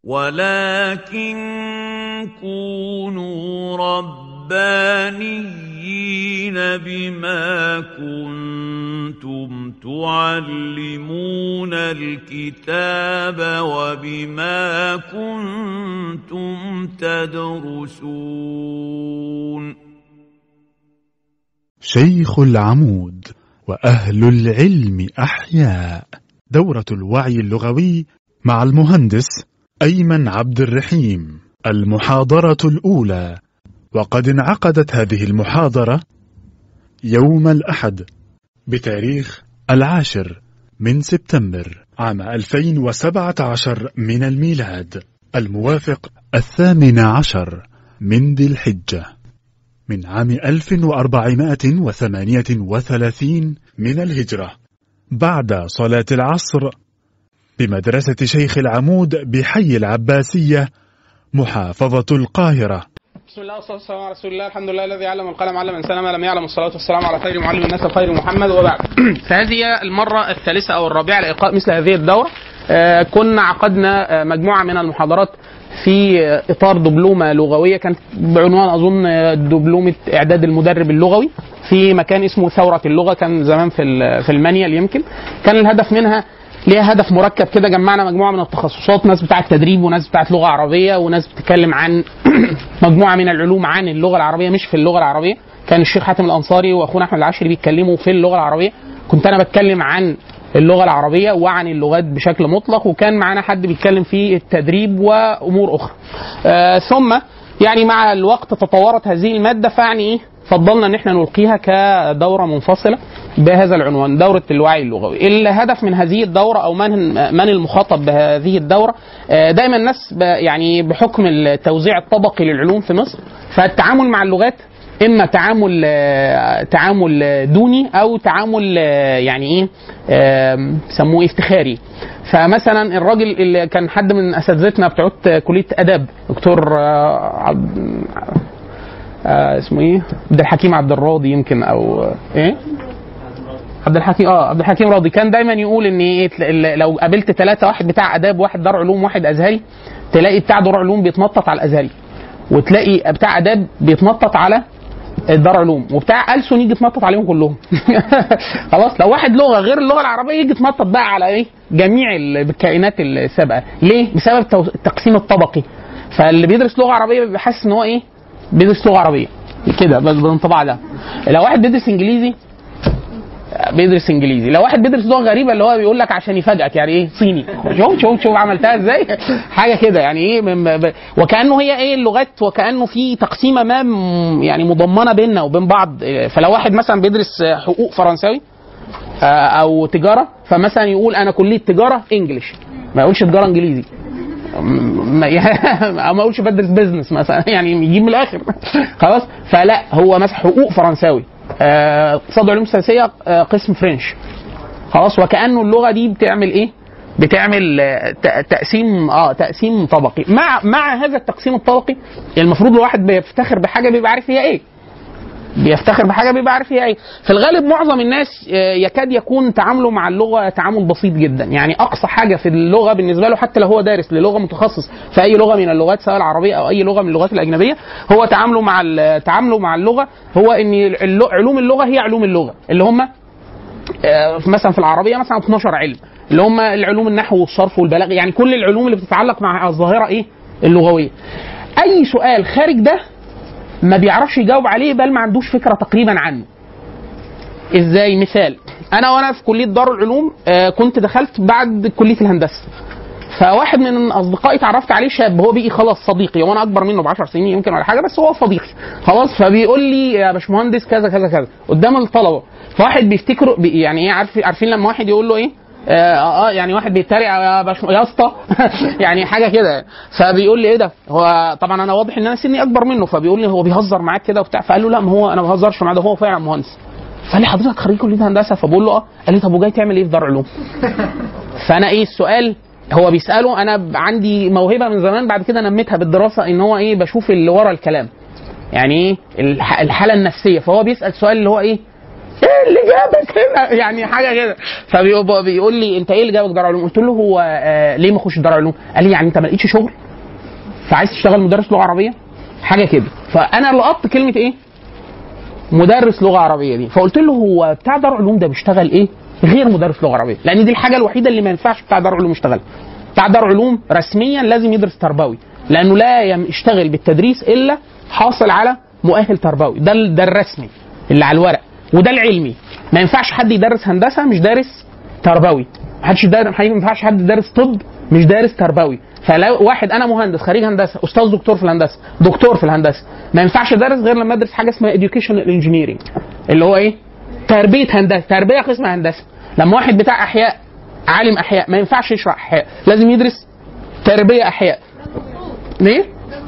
ولكن كونوا ربانيين بما كنتم تعلمون الكتاب وبما كنتم تدرسون شيخ العمود وأهل العلم أحياء دورة الوعي اللغوي مع المهندس أيمن عبد الرحيم المحاضرة الأولى وقد انعقدت هذه المحاضرة يوم الأحد بتاريخ العاشر من سبتمبر عام 2017 من الميلاد الموافق الثامن عشر من ذي الحجة من عام 1438 من الهجرة بعد صلاة العصر بمدرسة شيخ العمود بحي العباسية محافظة القاهرة بسم الله والصلاه والسلام على رسول الله الحمد لله الذي علم القلم علم الانسان ما لم يعلم الصلاه والسلام على خير معلم الناس خير محمد وبعد فهذه هي المره الثالثه او الرابعه لإلقاء مثل هذه الدوره آه، كنا عقدنا آه، مجموعه من المحاضرات في آه، اطار دبلومه لغويه كانت بعنوان اظن آه، دبلومه اعداد المدرب اللغوي في مكان اسمه ثوره اللغه كان زمان في ال- في المانيال يمكن كان الهدف منها ليها هدف مركب كده جمعنا مجموعه من التخصصات ناس بتاعه تدريب وناس بتاعه لغه عربيه وناس بتتكلم عن مجموعه من العلوم عن اللغه العربيه مش في اللغه العربيه كان الشيخ حاتم الانصاري واخونا احمد العشري بيتكلموا في اللغه العربيه كنت انا بتكلم عن اللغه العربيه وعن اللغات بشكل مطلق وكان معانا حد بيتكلم في التدريب وامور اخرى آه ثم يعني مع الوقت تطورت هذه الماده فيعني ايه فضلنا ان احنا نلقيها كدوره منفصله بهذا العنوان دوره الوعي اللغوي الهدف من هذه الدوره او من من المخاطب بهذه الدوره آه، دايما الناس ب- يعني بحكم التوزيع الطبقي للعلوم في مصر فالتعامل مع اللغات اما تعامل آه، تعامل آه، دوني او تعامل آه، يعني ايه آه، بيسموه افتخاري فمثلا الراجل اللي كان حد من اساتذتنا بتوع كليه اداب دكتور آه، عبد آه اسمه ايه؟ عبد الحكيم عبد الراضي يمكن او آه، ايه؟ عبد الحكيم اه عبد الحكيم راضي كان دايما يقول ان ايه ال- لو قابلت ثلاثه واحد بتاع اداب واحد دار علوم واحد ازهري تلاقي بتاع دار علوم بيتنطط على الازهري وتلاقي بتاع اداب بيتنطط على دار علوم وبتاع ألسن يجي يتنطط عليهم كلهم خلاص لو واحد لغه غير اللغه العربيه يجي يتنطط بقى على ايه جميع الكائنات السابقه ليه بسبب التو- التقسيم الطبقي فاللي بيدرس لغه عربيه بيبقى حاسس ان هو ايه بيدرس لغه عربيه كده بس بالانطباع ده لو واحد بيدرس انجليزي بيدرس انجليزي لو واحد بيدرس لغه غريبه اللي هو بيقول لك عشان يفاجئك يعني ايه صيني شوف شوف شوف عملتها ازاي حاجه كده يعني ايه من ب... وكانه هي ايه اللغات وكانه في تقسيمه ما م- يعني مضمنه بيننا وبين بعض فلو واحد مثلا بيدرس حقوق فرنساوي آه، او تجاره فمثلا يقول انا كليه تجاره انجلش ما يقولش تجاره انجليزي ما او ما اقولش بدرس بيزنس مثلا يعني يجيب من الاخر خلاص فلا هو مثلا حقوق فرنساوي آه، اقتصاد علوم سياسيه آه، قسم فرنش خلاص وكانه اللغه دي بتعمل ايه؟ بتعمل آه، ت- تقسيم اه تقسيم طبقي مع مع هذا التقسيم الطبقي المفروض الواحد بيفتخر بحاجه بيبقى عارف هي ايه بيفتخر بحاجه بيبقى عارف هي ايه في الغالب معظم الناس آه، يكاد يكون تعامله مع اللغه تعامل بسيط جدا يعني اقصى حاجه في اللغه بالنسبه له حتى لو هو دارس للغه متخصص في اي لغه من اللغات سواء العربيه او اي لغه من اللغات الاجنبيه هو تعامله مع ال- تعامله مع اللغه هو ان الل- علوم اللغه هي علوم اللغه اللي هم آه، مثلا في العربيه مثلا 12 علم اللي هم العلوم النحو والصرف والبلاغه يعني كل العلوم اللي بتتعلق مع الظاهره ايه اللغويه اي سؤال خارج ده ما بيعرفش يجاوب عليه بل ما عندوش فكره تقريبا عنه ازاي مثال انا وانا في كليه دار العلوم آه، كنت دخلت بعد كليه الهندسه فواحد من اصدقائي اتعرفت عليه شاب هو بقي خلاص صديقي وانا اكبر منه ب 10 سنين يمكن ولا حاجه بس هو صديقي خلاص فبيقول لي يا باشمهندس كذا كذا كذا قدام الطلبه فواحد بيفتكروا بي يعني ايه عارف عارفين لما واحد يقول له ايه اه, آه يعني واحد بيتريق يا باش يا اسطى يعني حاجه كده فبيقول لي ايه ده هو طبعا انا واضح ان انا سني اكبر منه فبيقول لي هو بيهزر معاك كده وبتاع فقال له لا ما هو انا ما بهزرش معاه ده هو فعلا مهندس فقال لي حضرتك خريج كليه هندسه فبقول له اه قال لي طب وجاي تعمل ايه في دار علوم فانا ايه السؤال هو بيساله انا ب- عندي موهبه من زمان بعد كده نميتها بالدراسه ان هو ايه بشوف اللي ورا الكلام يعني ايه الح- الحاله النفسيه فهو بيسال سؤال اللي هو ايه ايه اللي جابك هنا يعني حاجه كده فبيقول بيقول لي انت ايه اللي جابك دار علوم قلت له هو آه ليه ما اخش دار علوم قال لي يعني انت ما لقيتش شغل فعايز تشتغل مدرس لغه عربيه حاجه كده فانا لقطت كلمه ايه مدرس لغه عربيه دي فقلت له هو بتاع دار علوم ده بيشتغل ايه غير مدرس لغه عربيه لان دي الحاجه الوحيده اللي ما ينفعش بتاع دار علوم يشتغلها بتاع دار علوم رسميا لازم يدرس تربوي لانه لا يم- يشتغل بالتدريس الا حاصل على مؤهل تربوي ده ال- ده الرسمي اللي على الورق وده العلمي ما ينفعش حد يدرس هندسه مش دارس تربوي ما حدش يدرس ما ينفعش حد يدرس طب مش دارس تربوي فلو واحد انا مهندس خريج هندسه استاذ دكتور في الهندسه دكتور في الهندسه ما ينفعش ادرس غير لما ادرس حاجه اسمها educational engineering اللي هو ايه تربيه هندسه تربيه قسم هندسه لما واحد بتاع احياء عالم احياء ما ينفعش يشرح احياء لازم يدرس تربيه احياء ليه؟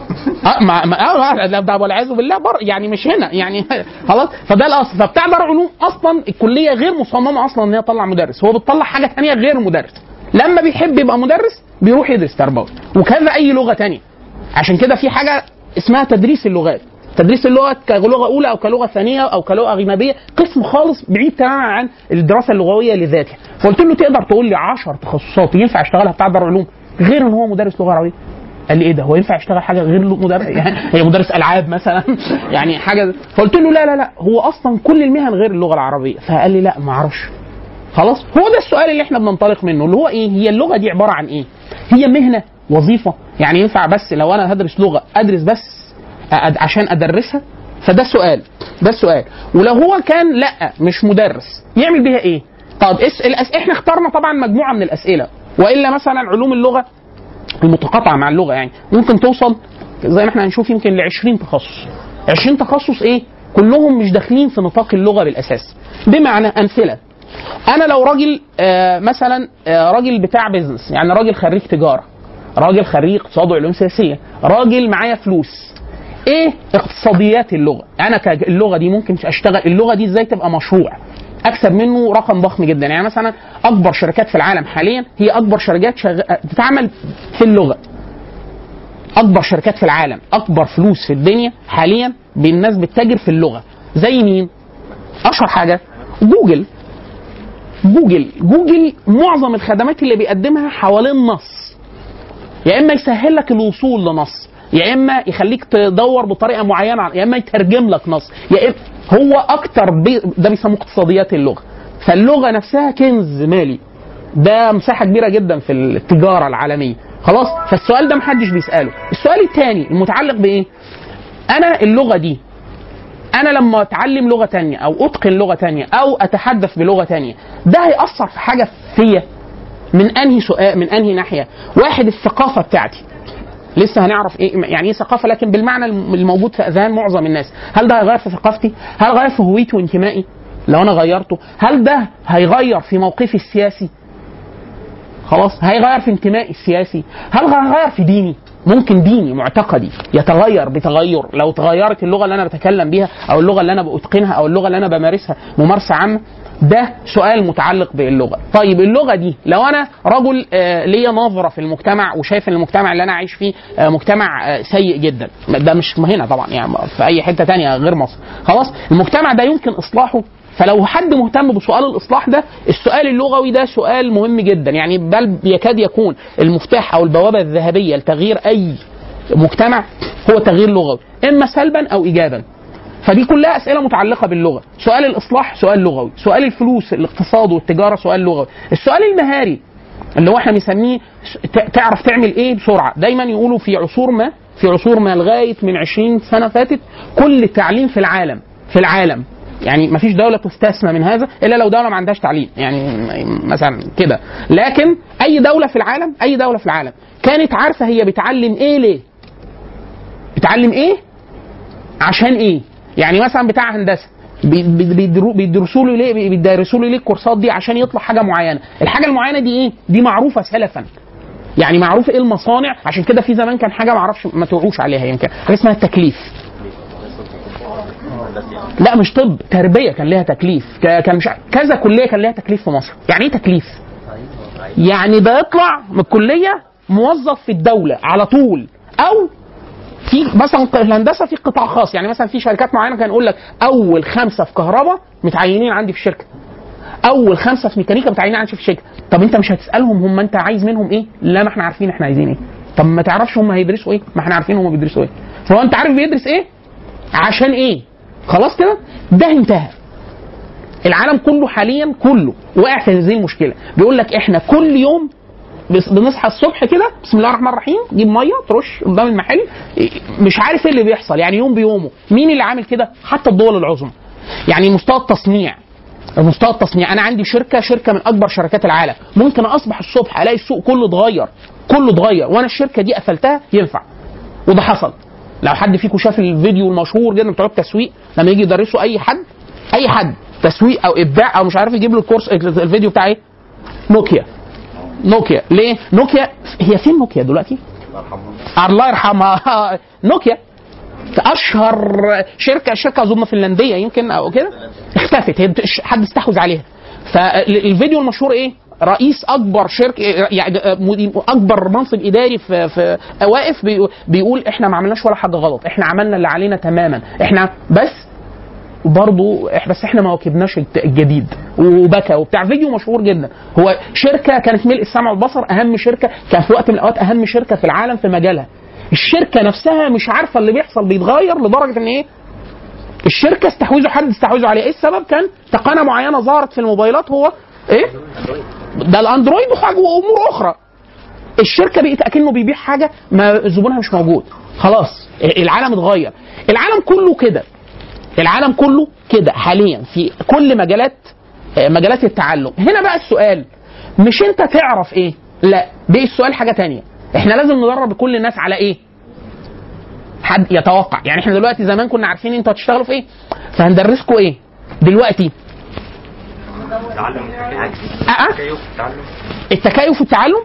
اه ما ما اه ده ده والعياذ بالله بر يعني مش هنا يعني خلاص فده الاصل فبتاع دار علوم اصلا الكليه غير مصممه اصلا ان هي تطلع مدرس هو بتطلع حاجه ثانيه غير مدرس لما بيحب يبقى مدرس بيروح يدرس تربوي وكذا اي لغه ثانيه عشان كده في حاجه اسمها تدريس اللغات تدريس اللغه كلغه اولى او كلغه ثانيه او كلغه اجنبيه قسم خالص بعيد تماما عن الدراسه اللغويه لذاتها فقلت له تقدر تقول لي 10 تخصصات ينفع اشتغلها بتاع دار علوم غير ان هو مدرس لغه عربيه قال لي ايه ده هو ينفع يشتغل حاجه غير مدرس يعني هي مدرس العاب مثلا يعني حاجه فقلت له لا لا لا هو اصلا كل المهن غير اللغه العربيه فقال لي لا ما اعرفش خلاص هو ده السؤال اللي احنا بننطلق منه اللي هو ايه هي اللغه دي عباره عن ايه هي مهنه وظيفه يعني ينفع بس لو انا هدرس لغه ادرس بس أد- عشان ادرسها فده السؤال ده السؤال ولو هو كان لا مش مدرس يعمل بيها ايه طب اس... الأس... احنا اخترنا طبعا مجموعه من الاسئله والا مثلا علوم اللغه المتقاطعه مع اللغه يعني ممكن توصل زي ما احنا هنشوف يمكن ل 20 تخصص 20 تخصص ايه كلهم مش داخلين في نطاق اللغه بالاساس بمعنى امثله انا لو راجل آه مثلا آه راجل بتاع بيزنس يعني راجل خريج تجاره راجل خريج اقتصاد وعلوم سياسيه راجل معايا فلوس ايه اقتصاديات اللغه انا ك- اللغه دي ممكن اشتغل اللغه دي ازاي تبقى مشروع اكسب منه رقم ضخم جدا يعني مثلا اكبر شركات في العالم حاليا هي اكبر شركات شغ... بتتعمل في اللغه اكبر شركات في العالم اكبر فلوس في الدنيا حاليا بالناس بتتاجر في اللغه زي مين اشهر حاجه جوجل جوجل جوجل معظم الخدمات اللي بيقدمها حوالين نص يا اما يسهل لك الوصول لنص يا اما يخليك تدور بطريقه معينه يا اما يترجم لك نص يا اما هو اكتر بي ده بيسموه اقتصاديات اللغه فاللغه نفسها كنز مالي ده مساحه كبيره جدا في التجاره العالميه خلاص فالسؤال ده محدش بيساله السؤال الثاني المتعلق بايه انا اللغه دي انا لما اتعلم لغه تانية او اتقن لغه تانية او اتحدث بلغه تانية ده هياثر في حاجه فيا من انهي سؤال من انهي ناحيه واحد الثقافه بتاعتي لسه هنعرف ايه يعني ايه ثقافه لكن بالمعنى الم- الموجود في اذهان معظم الناس هل ده هيغير في ثقافتي هل غير في هويتي وانتمائي لو انا غيرته هل ده هيغير في موقفي السياسي خلاص هيغير في انتمائي السياسي هل هيغير في ديني ممكن ديني معتقدي يتغير بتغير لو تغيرت اللغه اللي انا بتكلم بيها او اللغه اللي انا بتقنها او اللغه اللي انا بمارسها ممارسه عامه ده سؤال متعلق باللغه طيب اللغه دي لو انا رجل آه، ليا نظره في المجتمع وشايف ان المجتمع اللي انا عايش فيه آه، مجتمع آه، سيء جدا ده مش هنا طبعا يعني في اي حته تانية غير مصر خلاص المجتمع ده يمكن اصلاحه فلو حد مهتم بسؤال الاصلاح ده السؤال اللغوي ده سؤال مهم جدا يعني بل يكاد يكون المفتاح او البوابه الذهبيه لتغيير اي مجتمع هو تغيير لغوي اما سلبا او ايجابا فدي كلها اسئله متعلقه باللغه سؤال الاصلاح سؤال لغوي سؤال الفلوس الاقتصاد والتجاره سؤال لغوي السؤال المهاري اللي هو احنا بنسميه س- ت- تعرف تعمل ايه بسرعه دايما يقولوا في عصور ما في عصور ما لغايه من 20 سنه فاتت كل التعليم في العالم في العالم يعني ما فيش دوله تستثنى من هذا الا لو دوله ما عندهاش تعليم يعني مثلا كده لكن اي دوله في العالم اي دوله في العالم كانت عارفه هي بتعلم ايه ليه بتعلم ايه عشان ايه يعني مثلا بتاع هندسه بي- بي- بيدرو- بيدرسوا له ليه بيدرسوا له ليه الكورسات دي عشان يطلع حاجه معينه الحاجه المعينه دي ايه دي معروفه سلفا يعني معروف ايه المصانع عشان كده في زمان كان حاجه ما اعرفش ما توعوش عليها يمكن حاجه اسمها التكليف لا مش طب تربيه كان ليها تكليف ك- كان مش ع- كذا كليه كان ليها تكليف في مصر يعني ايه تكليف يعني ده يطلع من الكليه موظف في الدوله على طول او في مثلا في الهندسه في قطاع خاص يعني مثلا في شركات معينه كان يقول لك اول خمسه في كهرباء متعينين عندي في الشركه اول خمسه في ميكانيكا متعينين عندي في الشركه طب انت مش هتسالهم هم انت عايز منهم ايه لا ما احنا عارفين احنا عايزين ايه طب ما تعرفش هم هيدرسوا ايه ما احنا عارفين هم بيدرسوا ايه فهو انت عارف بيدرس ايه عشان ايه خلاص كده ده انتهى العالم كله حاليا كله واقع في هذه المشكله بيقول لك احنا كل يوم بس- بنصحى الصبح كده بسم الله الرحمن الرحيم جيب ميه ترش قدام المحل إيه، مش عارف ايه اللي بيحصل يعني يوم بيومه مين اللي عامل كده حتى الدول العظمى يعني مستوى التصنيع مستوى التصنيع انا عندي شركه شركه من اكبر شركات العالم ممكن اصبح الصبح الاقي السوق كله اتغير كله اتغير وانا الشركه دي قفلتها ينفع وده حصل لو حد فيكم شاف الفيديو المشهور جدا بتوع التسويق لما يجي يدرسوا اي حد اي حد تسويق او ابداع او مش عارف يجيب له الكورس الفيديو بتاع ايه نوكيا نوكيا ليه نوكيا هي فين نوكيا دلوقتي الله يرحمها نوكيا اشهر شركه شركه اظن فنلنديه يمكن او كده اختفت هي بت- حد استحوذ عليها فالفيديو المشهور ايه رئيس اكبر شركه يعني مدير- اكبر منصب اداري في في واقف بي- بيقول احنا ما عملناش ولا حاجه غلط احنا عملنا اللي علينا تماما احنا بس برضه إح- بس احنا ما واكبناش الت- الجديد وبكى وبتاع فيديو مشهور جدا هو شركه كانت ملء السمع والبصر اهم شركه كان في وقت من الاوقات اهم شركه في العالم في مجالها الشركه نفسها مش عارفه اللي بيحصل بيتغير لدرجه ان ايه الشركه استحوذوا حد استحوذوا عليه ايه السبب كان تقنيه معينه ظهرت في الموبايلات هو ايه ده الاندرويد وحاجه وامور اخرى الشركه بقت اكنه بيبيع حاجه ما زبونها مش موجود خلاص العالم اتغير العالم كله كده العالم كله كده حاليا في كل مجالات آه، مجالات التعلم هنا بقى السؤال مش انت تعرف ايه لا بقى السؤال حاجه تانية احنا لازم ندرب كل الناس على ايه حد يتوقع يعني احنا دلوقتي زمان كنا عارفين انتوا هتشتغلوا في ايه فهندرسكم ايه دلوقتي تعلم أه أه؟ تكيف تعلم التكيف في التعلم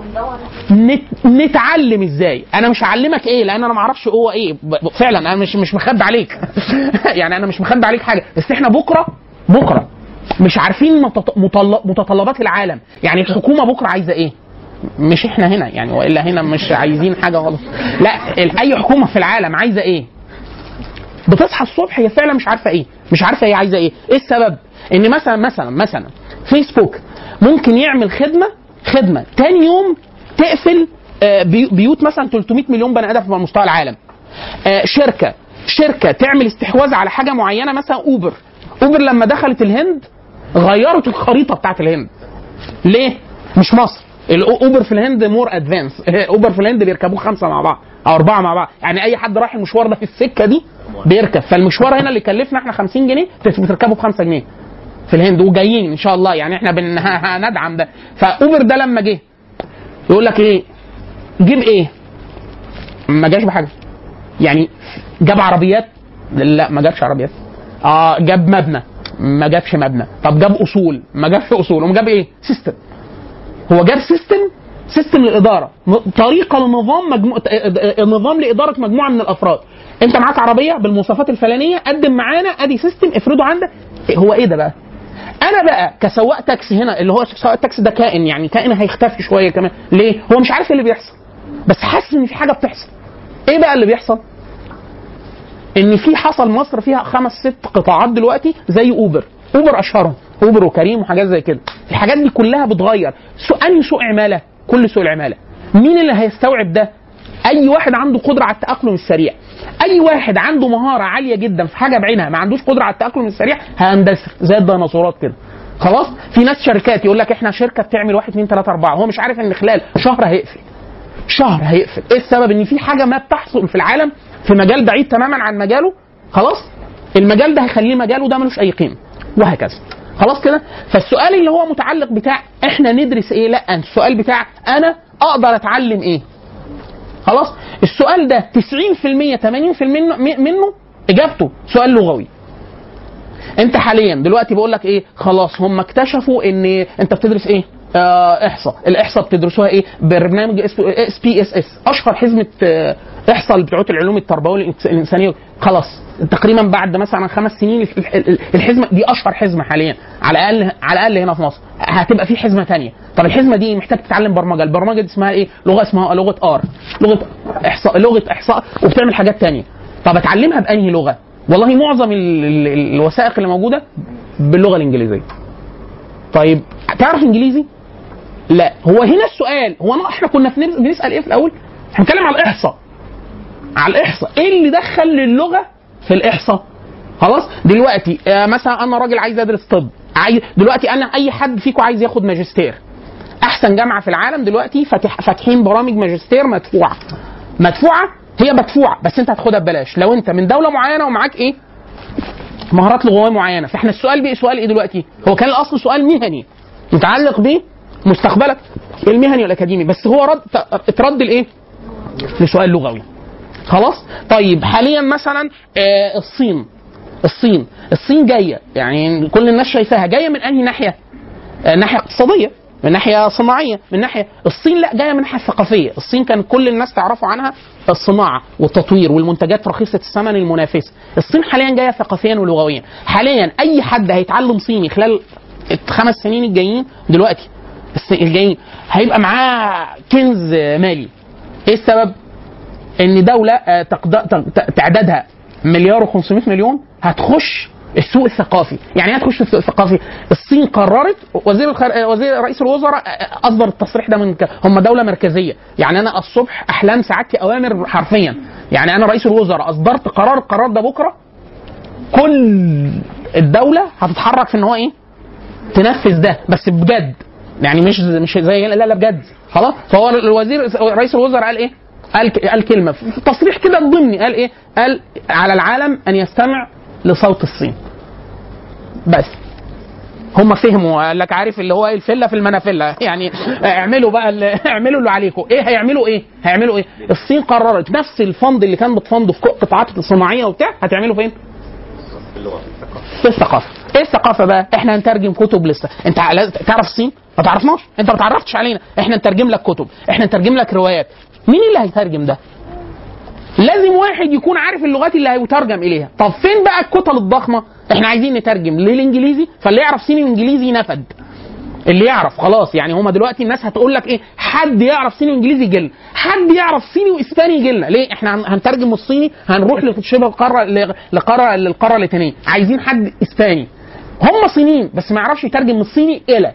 نت... نتعلم ازاي انا مش هعلمك ايه لان انا ما اعرفش هو ايه ب- فعلا انا مش مش مخبي عليك يعني انا مش مخبي عليك حاجه بس احنا بكره بكره مش عارفين متط... مطل... متطلبات العالم يعني الحكومه بكره عايزه ايه مش احنا هنا يعني والا هنا مش عايزين حاجه غلط لا ال- اي حكومه في العالم عايزه ايه بتصحى الصبح هي فعلا مش عارفه ايه مش عارفه هي عايزه ايه ايه السبب ان مثلا مثلا مثلا فيسبوك ممكن يعمل خدمه خدمه تاني يوم تقفل آه، بي- بيوت مثلا 300 مليون بني ادم في مستوى العالم آه، شركه شركه تعمل استحواذ على حاجه معينه مثلا اوبر اوبر لما دخلت الهند غيرت الخريطه بتاعت الهند ليه؟ مش مصر الاوبر في الهند مور ادفانس اوبر في الهند بيركبوه خمسه مع بعض او اربعه مع بعض يعني اي حد رايح المشوار ده في السكه دي بيركب فالمشوار هنا اللي كلفنا احنا 50 جنيه بتركبه ب 5 جنيه في الهند وجايين ان شاء الله يعني احنا بن... هندعم ده فاوبر ده لما جه يقول لك ايه جيب ايه ما جاش بحاجه يعني جاب عربيات لا ما جابش عربيات اه جاب مبنى ما جابش مبنى طب جاب اصول ما جابش اصول وما جاب ايه سيستم هو جاب سيستم سيستم للاداره م- طريقه لنظام مجموع نظام لاداره مجموعه من الافراد انت معاك عربيه بالمواصفات الفلانيه قدم معانا ادي سيستم افرضه عندك إيه هو ايه ده بقى انا بقى كسواق تاكسي هنا اللي هو سواق التاكسي ده كائن يعني كائن هيختفي شويه كمان ليه هو مش عارف ايه اللي بيحصل بس حاسس ان في حاجه بتحصل ايه بقى اللي بيحصل ان في حصل مصر فيها خمس ست قطاعات دلوقتي زي اوبر اوبر اشهرهم اوبر وكريم وحاجات زي كده الحاجات دي كلها بتغير سوق انهي سوق عماله كل سوق العماله مين اللي هيستوعب ده اي واحد عنده قدره على التاقلم السريع اي واحد عنده مهاره عاليه جدا في حاجه بعينها ما عندوش قدره على التاقلم السريع هيندثر زي الديناصورات كده خلاص في ناس شركات يقول لك احنا شركه بتعمل واحد اثنين ثلاثه اربعه هو مش عارف ان خلال شهر هيقفل شهر هيقفل ايه السبب ان في حاجه ما بتحصل في العالم في مجال بعيد تماما عن مجاله خلاص المجال ده هيخليه مجاله ده ملوش اي قيمه وهكذا خلاص كده فالسؤال اللي هو متعلق بتاع احنا ندرس ايه لا السؤال بتاع انا اقدر اتعلم ايه خلاص السؤال ده 90% 80% منه, منه اجابته سؤال لغوي انت حاليا دلوقتي بقول لك ايه خلاص هم اكتشفوا ان انت بتدرس ايه آه احصاء الاحصاء بتدرسوها ايه برنامج اس بي اس اس اشهر حزمه آه، احصاء بتوع العلوم التربويه الإنس- الانسانيه خلاص تقريبا بعد مثلا خمس سنين الح- ال- الحزمه دي اشهر حزمه حاليا على الاقل على الاقل هنا في مصر هتبقى في حزمه تانية طب الحزمه دي محتاج تتعلم برمجه البرمجه دي اسمها ايه لغه اسمها لغه ار لغه احصاء لغه احصاء وبتعمل حاجات تانية طب اتعلمها بانهي لغه والله معظم ال- ال- الوثائق اللي موجوده باللغه الانجليزيه طيب تعرف انجليزي لا هو هنا السؤال هو أنا احنا كنا في نبز- بنسال ايه في الاول احنا بنتكلم على الاحصاء على الاحصاء ايه اللي دخل للغه في الاحصاء خلاص دلوقتي آه مثلا انا راجل عايز ادرس طب عايز دلوقتي انا اي حد فيكم عايز ياخد ماجستير احسن جامعه في العالم دلوقتي فاتح فاتحين برامج ماجستير مدفوعه مدفوعه هي مدفوعه بس انت هتاخدها ببلاش لو انت من دوله معينه ومعاك ايه مهارات لغويه معينه فاحنا السؤال بقى سؤال ايه دلوقتي هو كان الاصل سؤال مهني متعلق بمستقبلك المهني والاكاديمي بس هو رد اترد لايه لسؤال لغوي خلاص طيب حاليا مثلا آه الصين الصين الصين جايه يعني كل الناس شايفاها جايه من انهي ناحيه آه، ناحيه اقتصاديه من ناحيه صناعيه من ناحيه الصين لا جايه من ناحيه ثقافيه الصين كان كل الناس تعرفوا عنها الصناعه والتطوير والمنتجات رخيصه الثمن المنافسه الصين حاليا جايه ثقافيا ولغويا حاليا اي حد هيتعلم صيني خلال الخمس سنين الجايين دلوقتي الس- الجايين هيبقى معاه كنز مالي ايه السبب ان دوله آه، تقد- ت- تعدادها مليار و500 مليون هتخش السوق الثقافي يعني ايه هتخش السوق الثقافي الصين قررت وزير الخر... آه، وزير رئيس الوزراء آه، اصدر التصريح ده من ك... هم دوله مركزيه يعني انا الصبح احلام سعادتي اوامر حرفيا يعني انا رئيس الوزراء اصدرت قرار القرار ده بكره كل الدوله هتتحرك في ان هو ايه تنفذ ده بس بجد يعني مش مش زي لا لا بجد خلاص فهو الوزير رئيس الوزراء قال ايه؟ قال قال كلمه في تصريح كده ضمني قال ايه؟ قال على العالم ان يستمع لصوت الصين بس هم فهموا قال لك عارف اللي هو ايه الفله في المنافله يعني اعملوا بقى اللي اعملوا اللي عليكم ايه هيعملوا ايه هيعملوا ايه الصين قررت نفس الفند اللي كان بتفنده في قطاعات الصناعيه وبتاع هتعملوا فين في الثقافه ايه الثقافه بقى احنا هنترجم كتب لسه انت لاز- تعرف الصين ما تعرفناش انت ما تعرفتش علينا احنا نترجم لك كتب احنا نترجم لك روايات مين اللي هيترجم ده لازم واحد يكون عارف اللغات اللي هيترجم اليها طب فين بقى الكتل الضخمه احنا عايزين نترجم للانجليزي فاللي يعرف صيني وانجليزي نفد اللي يعرف خلاص يعني هما دلوقتي الناس هتقول لك ايه حد يعرف صيني وانجليزي يجي لنا حد يعرف صيني واسباني يجي لنا ليه احنا هن- هنترجم الصيني هنروح لشبه القاره ل- لقاره للقاره اللاتينيه عايزين حد اسباني هم صينيين بس ما يعرفش يترجم من الصيني الى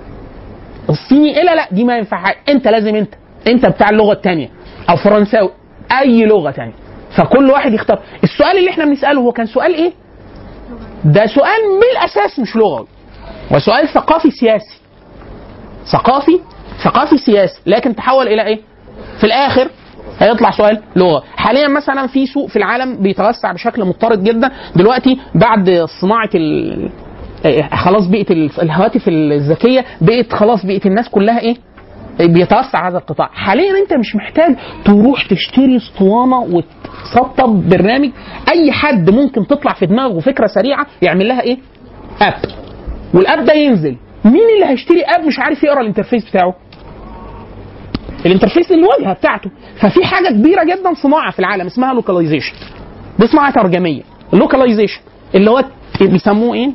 الصيني الى لا دي ما ينفعش انت لازم انت انت بتاع اللغه الثانيه او فرنساوي اي لغه ثانيه فكل واحد يختار السؤال اللي احنا بنساله هو كان سؤال ايه ده سؤال بالاساس مش لغوي وسؤال ثقافي سياسي ثقافي ثقافي سياسي لكن تحول الى ايه في الاخر هيطلع سؤال لغه حاليا مثلا في سوق في العالم بيتوسع بشكل مضطرد جدا دلوقتي بعد صناعه ال... إيه، خلاص بقت ال- الهواتف الذكيه بقت خلاص بقت الناس كلها ايه بيتوسع هذا القطاع حاليا انت مش محتاج تروح تشتري اسطوانه وتسطب برنامج اي حد ممكن تطلع في دماغه فكره سريعه يعمل لها ايه اب والاب ده ينزل مين اللي هيشتري اب مش عارف يقرا الانترفيس بتاعه الانترفيس الواجهه بتاعته ففي حاجه كبيره جدا صناعه في العالم اسمها لوكاليزيشن دي صناعه ترجميه اللوكاليزيشن اللي هو بيسموه ايه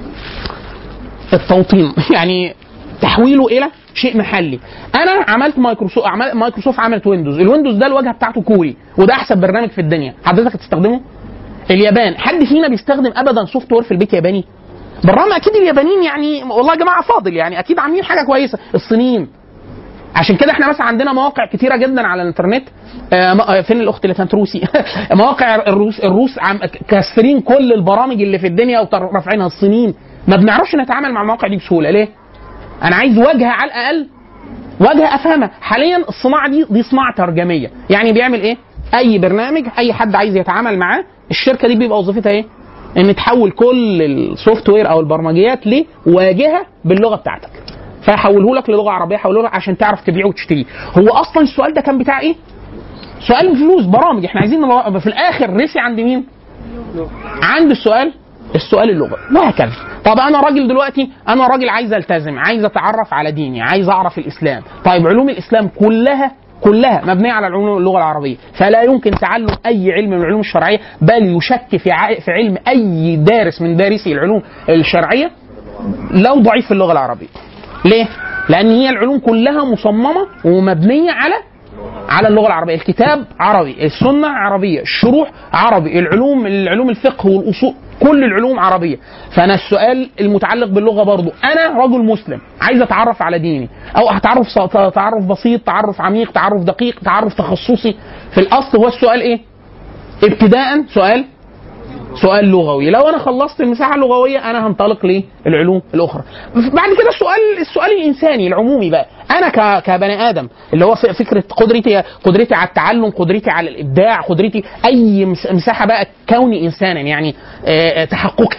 التوطين يعني تحويله الى شيء محلي انا عملت مايكروسوفت عمل مايكروسوفت عملت ويندوز الويندوز ده الواجهه بتاعته كوري وده احسن برنامج في الدنيا حضرتك هتستخدمه اليابان حد فينا بيستخدم ابدا سوفت وير في البيت ياباني بالرغم اكيد اليابانيين يعني والله يا جماعه فاضل يعني اكيد عاملين حاجه كويسه الصينيين عشان كده احنا مثلا عندنا مواقع كتيره جدا على الانترنت آه م- آه، فين الاخت اللي كانت روسي مواقع الروس الروس عم كاسرين كل البرامج اللي في الدنيا ورافعينها الصينيين ما بنعرفش نتعامل مع المواقع دي بسهوله ليه؟ انا عايز واجهه على الاقل واجهه افهمها حاليا الصناعه دي دي صناعه ترجميه يعني بيعمل ايه اي برنامج اي حد عايز يتعامل معاه الشركه دي بيبقى وظيفتها ايه ان تحول كل السوفت وير او البرمجيات لواجهه باللغه بتاعتك فيحوله لك للغه عربيه يحوله لك عشان تعرف تبيعه وتشتريه هو اصلا السؤال ده كان بتاع ايه سؤال فلوس برامج احنا عايزين نلو- في الاخر رسي عند مين عند السؤال السؤال اللغوي وهكذا طب انا راجل دلوقتي انا راجل عايز التزم عايز اتعرف على ديني عايز اعرف الاسلام طيب علوم الاسلام كلها كلها مبنيه على العلوم اللغه العربيه فلا يمكن تعلم اي علم من العلوم الشرعيه بل يشك في ع- في علم اي دارس من دارسي العلوم الشرعيه لو ضعيف في اللغه العربيه ليه لان هي العلوم كلها مصممه ومبنيه على على اللغه العربيه الكتاب عربي السنه عربيه الشروح عربي العلوم العلوم الفقه والاصول كل العلوم عربيه فانا السؤال المتعلق باللغه برضو انا رجل مسلم عايز اتعرف على ديني او هتعرف ص- تعرف بسيط تعرف عميق تعرف دقيق تعرف تخصصي في الاصل هو السؤال ايه ابتداء سؤال سؤال لغوي لو انا خلصت المساحه اللغويه انا هنطلق للعلوم الاخرى بعد كده السؤال السؤال الانساني العمومي بقى انا ك- كبني ادم اللي هو ف- فكره قدرتي قدرتي على التعلم قدرتي على الابداع قدرتي اي مس- مساحه بقى كوني انسانا يعني آه، آه، تحققي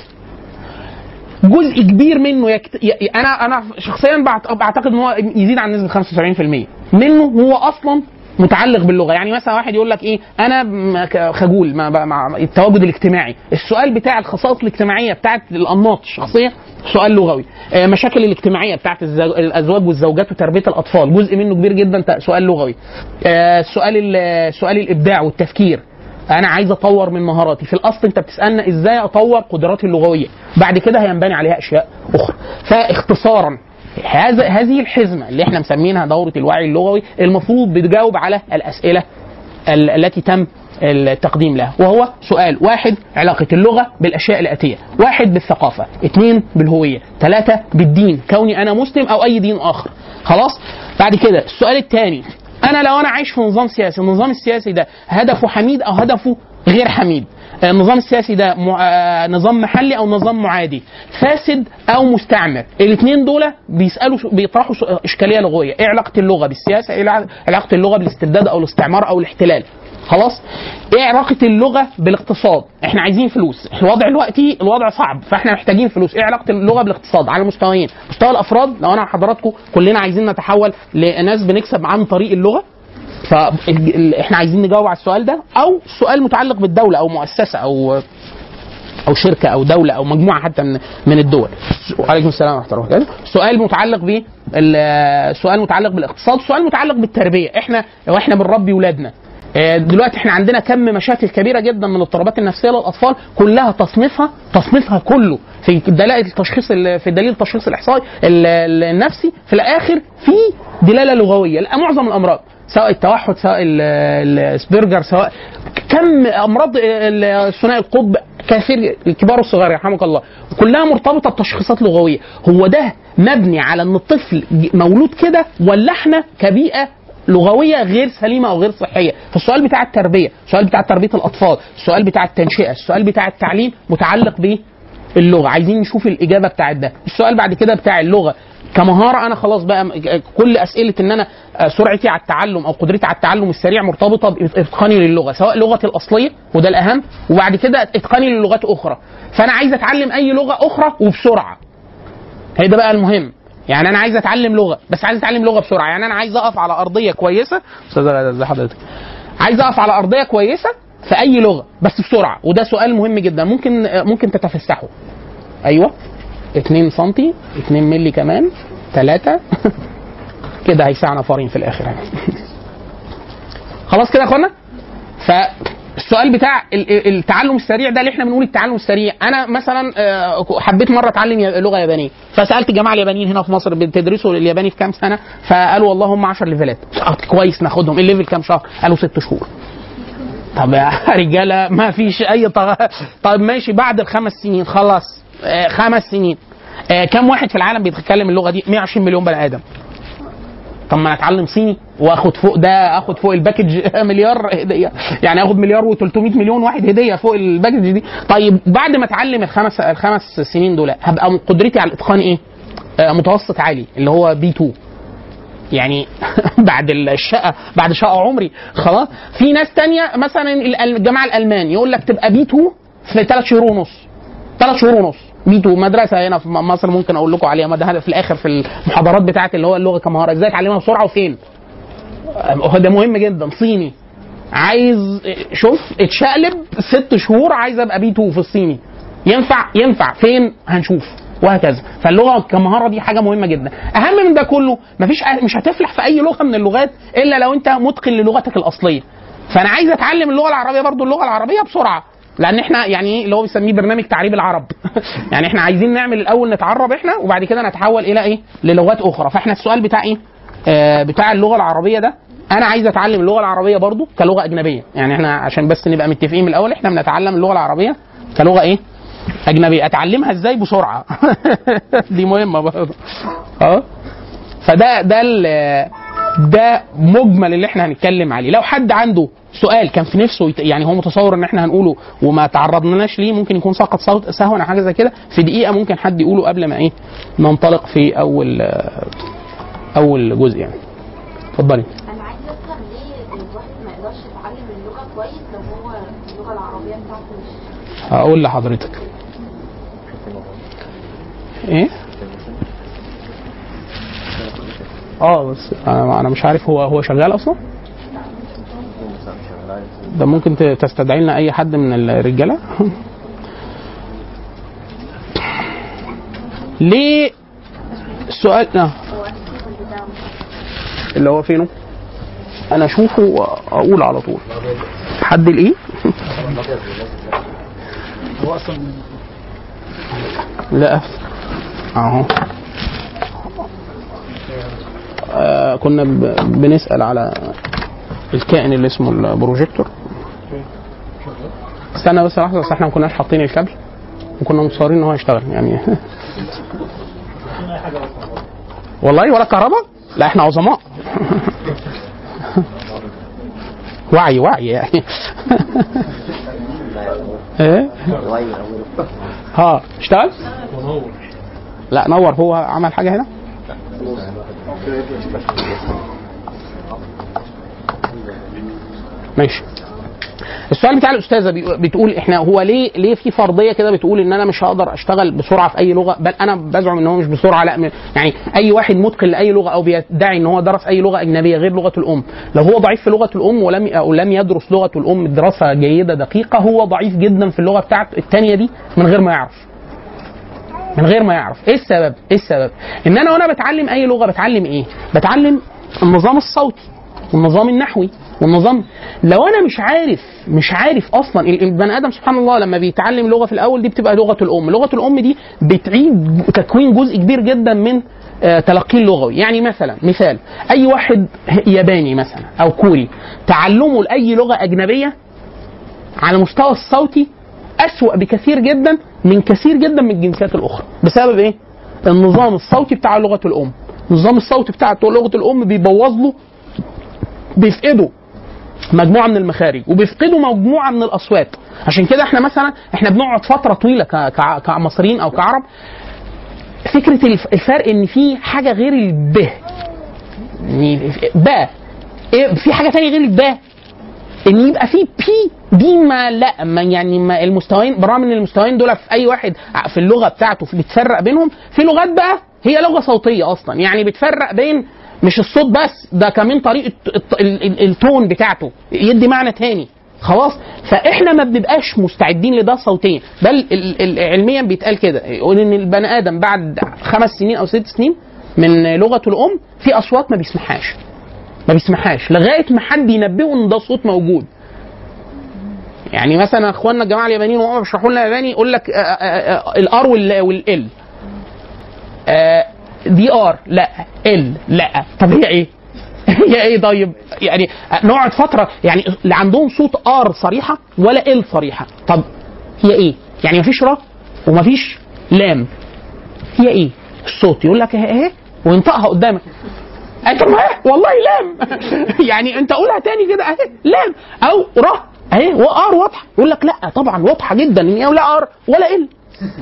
جزء كبير منه يكت... ي... انا انا شخصيا بعت- بعتقد ان هو يزيد عن نسبه 75% منه هو اصلا متعلق باللغه يعني مثلا واحد يقول لك ايه انا م- ك- خجول مع, مع التواجد الاجتماعي السؤال بتاع الخصائص الاجتماعيه بتاعت الانماط الشخصيه سؤال لغوي آه، مشاكل الاجتماعيه بتاعت الزو- الازواج والزوجات وتربيه الاطفال جزء منه كبير جدا ت- سؤال لغوي آه، سؤال ال- سؤال الابداع والتفكير انا عايز اطور من مهاراتي في الاصل انت بتسالنا ازاي اطور قدراتي اللغويه بعد كده هينبني عليها اشياء اخرى فاختصارا هذا هذه الحزمه اللي احنا مسمينها دوره الوعي اللغوي المفروض بتجاوب على الاسئله ال- التي تم التقديم لها وهو سؤال واحد علاقة اللغة بالأشياء الآتية واحد بالثقافة اثنين بالهوية ثلاثة بالدين كوني أنا مسلم أو أي دين آخر خلاص بعد كده السؤال الثاني أنا لو أنا عايش في نظام سياسي النظام السياسي ده هدفه حميد أو هدفه غير حميد النظام السياسي ده م- آه، نظام محلي او نظام معادي فاسد او مستعمر الاثنين دول بيسالوا بيطرحوا سؤ- اشكاليه لغويه ايه علاقه اللغه بالسياسه ايه الع- علاقه اللغه بالاستبداد او الاستعمار او الاحتلال خلاص ايه علاقه اللغه بالاقتصاد احنا عايزين فلوس الوضع دلوقتي الوضع صعب فاحنا محتاجين فلوس ايه علاقه اللغه بالاقتصاد على مستويين مستوى الافراد لو انا وحضراتكم كلنا عايزين نتحول لناس بنكسب عن طريق اللغه فاحنا عايزين نجاوب على السؤال ده او سؤال متعلق بالدوله او مؤسسه او او شركه او دوله او مجموعه حتى من من الدول. وعليكم السلام ورحمه الله وبركاته. سؤال متعلق ب سؤال متعلق بالاقتصاد، سؤال متعلق بالتربيه، احنا لو احنا بنربي ولادنا آه، دلوقتي احنا عندنا كم مشاكل كبيره جدا من الاضطرابات النفسيه للاطفال كلها تصنيفها تصنيفها كله في دلائل التشخيص ال- في دليل التشخيص الاحصائي ال- ال- النفسي في الاخر في دلاله لغويه لا معظم الامراض سواء التوحد سواء ال- السبرجر سواء كم امراض ال- ثنائي القطب كثير الكبار والصغار يرحمك الله كلها مرتبطه بتشخيصات لغويه هو ده مبني على ان الطفل ج- مولود كده ولا احنا كبيئه لغويه غير سليمه او غير صحيه فالسؤال بتاع التربيه السؤال بتاع تربيه الاطفال السؤال بتاع التنشئه السؤال بتاع التعليم متعلق باللغه عايزين نشوف الاجابه بتاعت ده السؤال بعد كده بتاع اللغه كمهاره انا خلاص بقى م- كل اسئله ان انا آه، سرعتي على التعلم او قدرتي على التعلم السريع مرتبطه باتقاني للغه سواء لغتي الاصليه وده الاهم وبعد كده اتقاني للغات اخرى فانا عايز اتعلم اي لغه اخرى وبسرعه هي ده بقى المهم يعني انا عايز اتعلم لغه بس عايز اتعلم لغه بسرعه يعني انا عايز اقف على ارضيه كويسه استاذ غادة، ازي حضرتك عايز اقف على ارضيه كويسه في اي لغه بس بسرعه وده سؤال مهم جدا ممكن ممكن تتفسحه ايوه 2 سم 2 مللي كمان 3 كده هيساع نفرين في الاخر يعني. خلاص كده يا اخوانا فالسؤال بتاع ال- ال- التعلم السريع ده اللي احنا بنقول التعلم السريع انا مثلا آه، حبيت مره اتعلم ي- لغه يابانيه فسالت الجماعه اليابانيين هنا في مصر بتدرسوا الياباني في كام سنه فقالوا والله هم 10 ليفلات آه، كويس ناخدهم الليفل كام شهر قالوا ست شهور طب يا رجاله ما فيش اي طغ... طب ماشي بعد الخمس سنين خلاص آه خمس سنين آه كم واحد في العالم بيتكلم اللغه دي 120 مليون بني ادم طب ما انا اتعلم صيني واخد فوق ده اخد فوق الباكج مليار هديه يعني اخد مليار و300 مليون واحد هديه فوق الباكج دي طيب بعد ما اتعلم الخمس الخمس سنين دول هبقى قدرتي على الاتقان ايه؟ آه متوسط عالي اللي هو بي 2 يعني بعد الشقه بعد شقه عمري خلاص في ناس تانية مثلا ال- الجماعه الالمان يقول لك تبقى بي 2 في ثلاث شهور ونص ثلاث شهور ونص بي 2 مدرسه هنا في م- مصر ممكن اقول لكم عليها ما ده في الاخر في المحاضرات بتاعت اللي هو اللغه كمهاره ازاي اتعلمها بسرعه وفين هو ده مهم جدا صيني عايز شوف اتشقلب ست شهور عايز ابقى بي 2 في الصيني ينفع ينفع فين هنشوف وهكذا فاللغه كمهاره دي حاجه مهمه جدا اهم من ده كله مفيش مش هتفلح في اي لغه من اللغات الا لو انت متقن للغتك الاصليه فانا عايز اتعلم اللغه العربيه برضو اللغه العربيه بسرعه لان احنا يعني ايه اللي هو بيسميه برنامج تعريب العرب يعني احنا عايزين نعمل الاول نتعرب احنا وبعد كده نتحول الى ايه للغات اخرى فاحنا السؤال بتاع ايه آه بتاع اللغه العربيه ده انا عايز اتعلم اللغه العربيه برضو كلغه اجنبيه يعني احنا عشان بس نبقى متفقين من الاول احنا بنتعلم اللغه العربيه كلغه ايه اجنبيه اتعلمها ازاي بسرعه دي مهمه برضه اه فده ده ال- ده مجمل اللي احنا هنتكلم عليه لو حد عنده سؤال كان في نفسه يت- يعني هو متصور ان احنا هنقوله وما تعرضناش ليه ممكن يكون سقط صوت سهوا او حاجه زي كده في دقيقه ممكن حد يقوله قبل ما ايه ننطلق في اول اول جزء يعني اتفضلي انا عايز افهم ليه الواحد ما يقدرش يتعلم اللغه كويس لو هو اللغه العربيه بتاعته مش هقول لحضرتك ايه اه بس انا أنا مش عارف هو هو شغال اصلا ده ممكن ت- تستدعي لنا اي حد من الرجاله ليه السؤال اه اللي هو فينه انا اشوفه واقول على طول حد الايه لا اهو آه كنا ب- بنسال على الكائن اللي اسمه البروجيكتور استنى بس لحظه بس احنا ما كناش حاطين الكابل وكنا متصورين ان هو يشتغل يعني والله ولا كهرباء لا احنا عظماء وعي وعي يعني ايه ها اشتغل لا نور هو عمل حاجه هنا ماشي السؤال بتاع الاستاذه بي- بتقول احنا هو ليه ليه في فرضيه كده بتقول ان انا مش هقدر اشتغل بسرعه في اي لغه بل انا بزعم ان هو مش بسرعه لا م- يعني اي واحد متقن لاي لغه او بيدعي ان هو درس اي لغه اجنبيه غير لغته الام لو هو ضعيف في لغه الام ولم او لم يدرس لغته الام دراسه جيده دقيقه هو ضعيف جدا في اللغه بتاعته الثانيه دي من غير ما يعرف من غير ما يعرف ايه السبب ايه السبب ان انا وانا بتعلم اي لغه بتعلم ايه بتعلم النظام الصوتي والنظام النحوي والنظام لو انا مش عارف مش عارف اصلا ال- البني ادم سبحان الله لما بيتعلم لغه في الاول دي بتبقى لغه الام لغه الام دي بتعيد تكوين جزء كبير جدا من آه، تلقيه اللغوي يعني مثلا مثال اي واحد ياباني مثلا او كوري تعلمه لاي لغه اجنبيه على مستوى الصوتي أسوأ بكثير جدا من كثير جدا من الجنسيات الأخرى بسبب إيه؟ النظام الصوتي بتاع لغة الأم النظام الصوتي بتاع لغة الأم بيبوظ له بيفقده مجموعة من المخارج وبيفقدوا مجموعة من الأصوات عشان كده احنا مثلا احنا بنقعد فترة طويلة ك- ك- كمصريين أو كعرب فكرة الف- الفرق إن في حاجة غير الب يعني باء إيه في حاجة تانية غير الباء ان يبقى في بي دي ما لا ما يعني ما المستويين برغم ان المستويين دول في اي واحد في اللغه بتاعته بتفرق بينهم في لغات بقى هي لغه صوتيه اصلا يعني بتفرق بين مش الصوت بس ده كمان طريقه الت- ال- ال- التون بتاعته يدي معنى تاني خلاص فاحنا ما بنبقاش مستعدين لده صوتيا بل ال- ال- علميا بيتقال كده يقول ان البني ادم بعد خمس سنين او ست سنين من لغته الام في اصوات ما بيسمعهاش ما بيسمعهاش لغايه ما حد ينبهه ان ده صوت موجود يعني مثلا اخواننا الجماعه اليابانيين وهم بيشرحوا لنا ياباني يقول لك الار والال دي ار لا ال لا طب هي ايه؟ هي ايه طيب؟ يعني نقعد فتره يعني اللي عندهم صوت ار صريحه ولا ال صريحه طب هي ايه؟ يعني مفيش را ومفيش لام هي ايه؟ الصوت يقول لك اهي اهي وينطقها قدامك انت ما والله لام يعني انت قولها تاني كده اهي لام او ر اهي وار واضحه يقول لك لا طبعا واضحه جدا ان هي لا ار ولا ال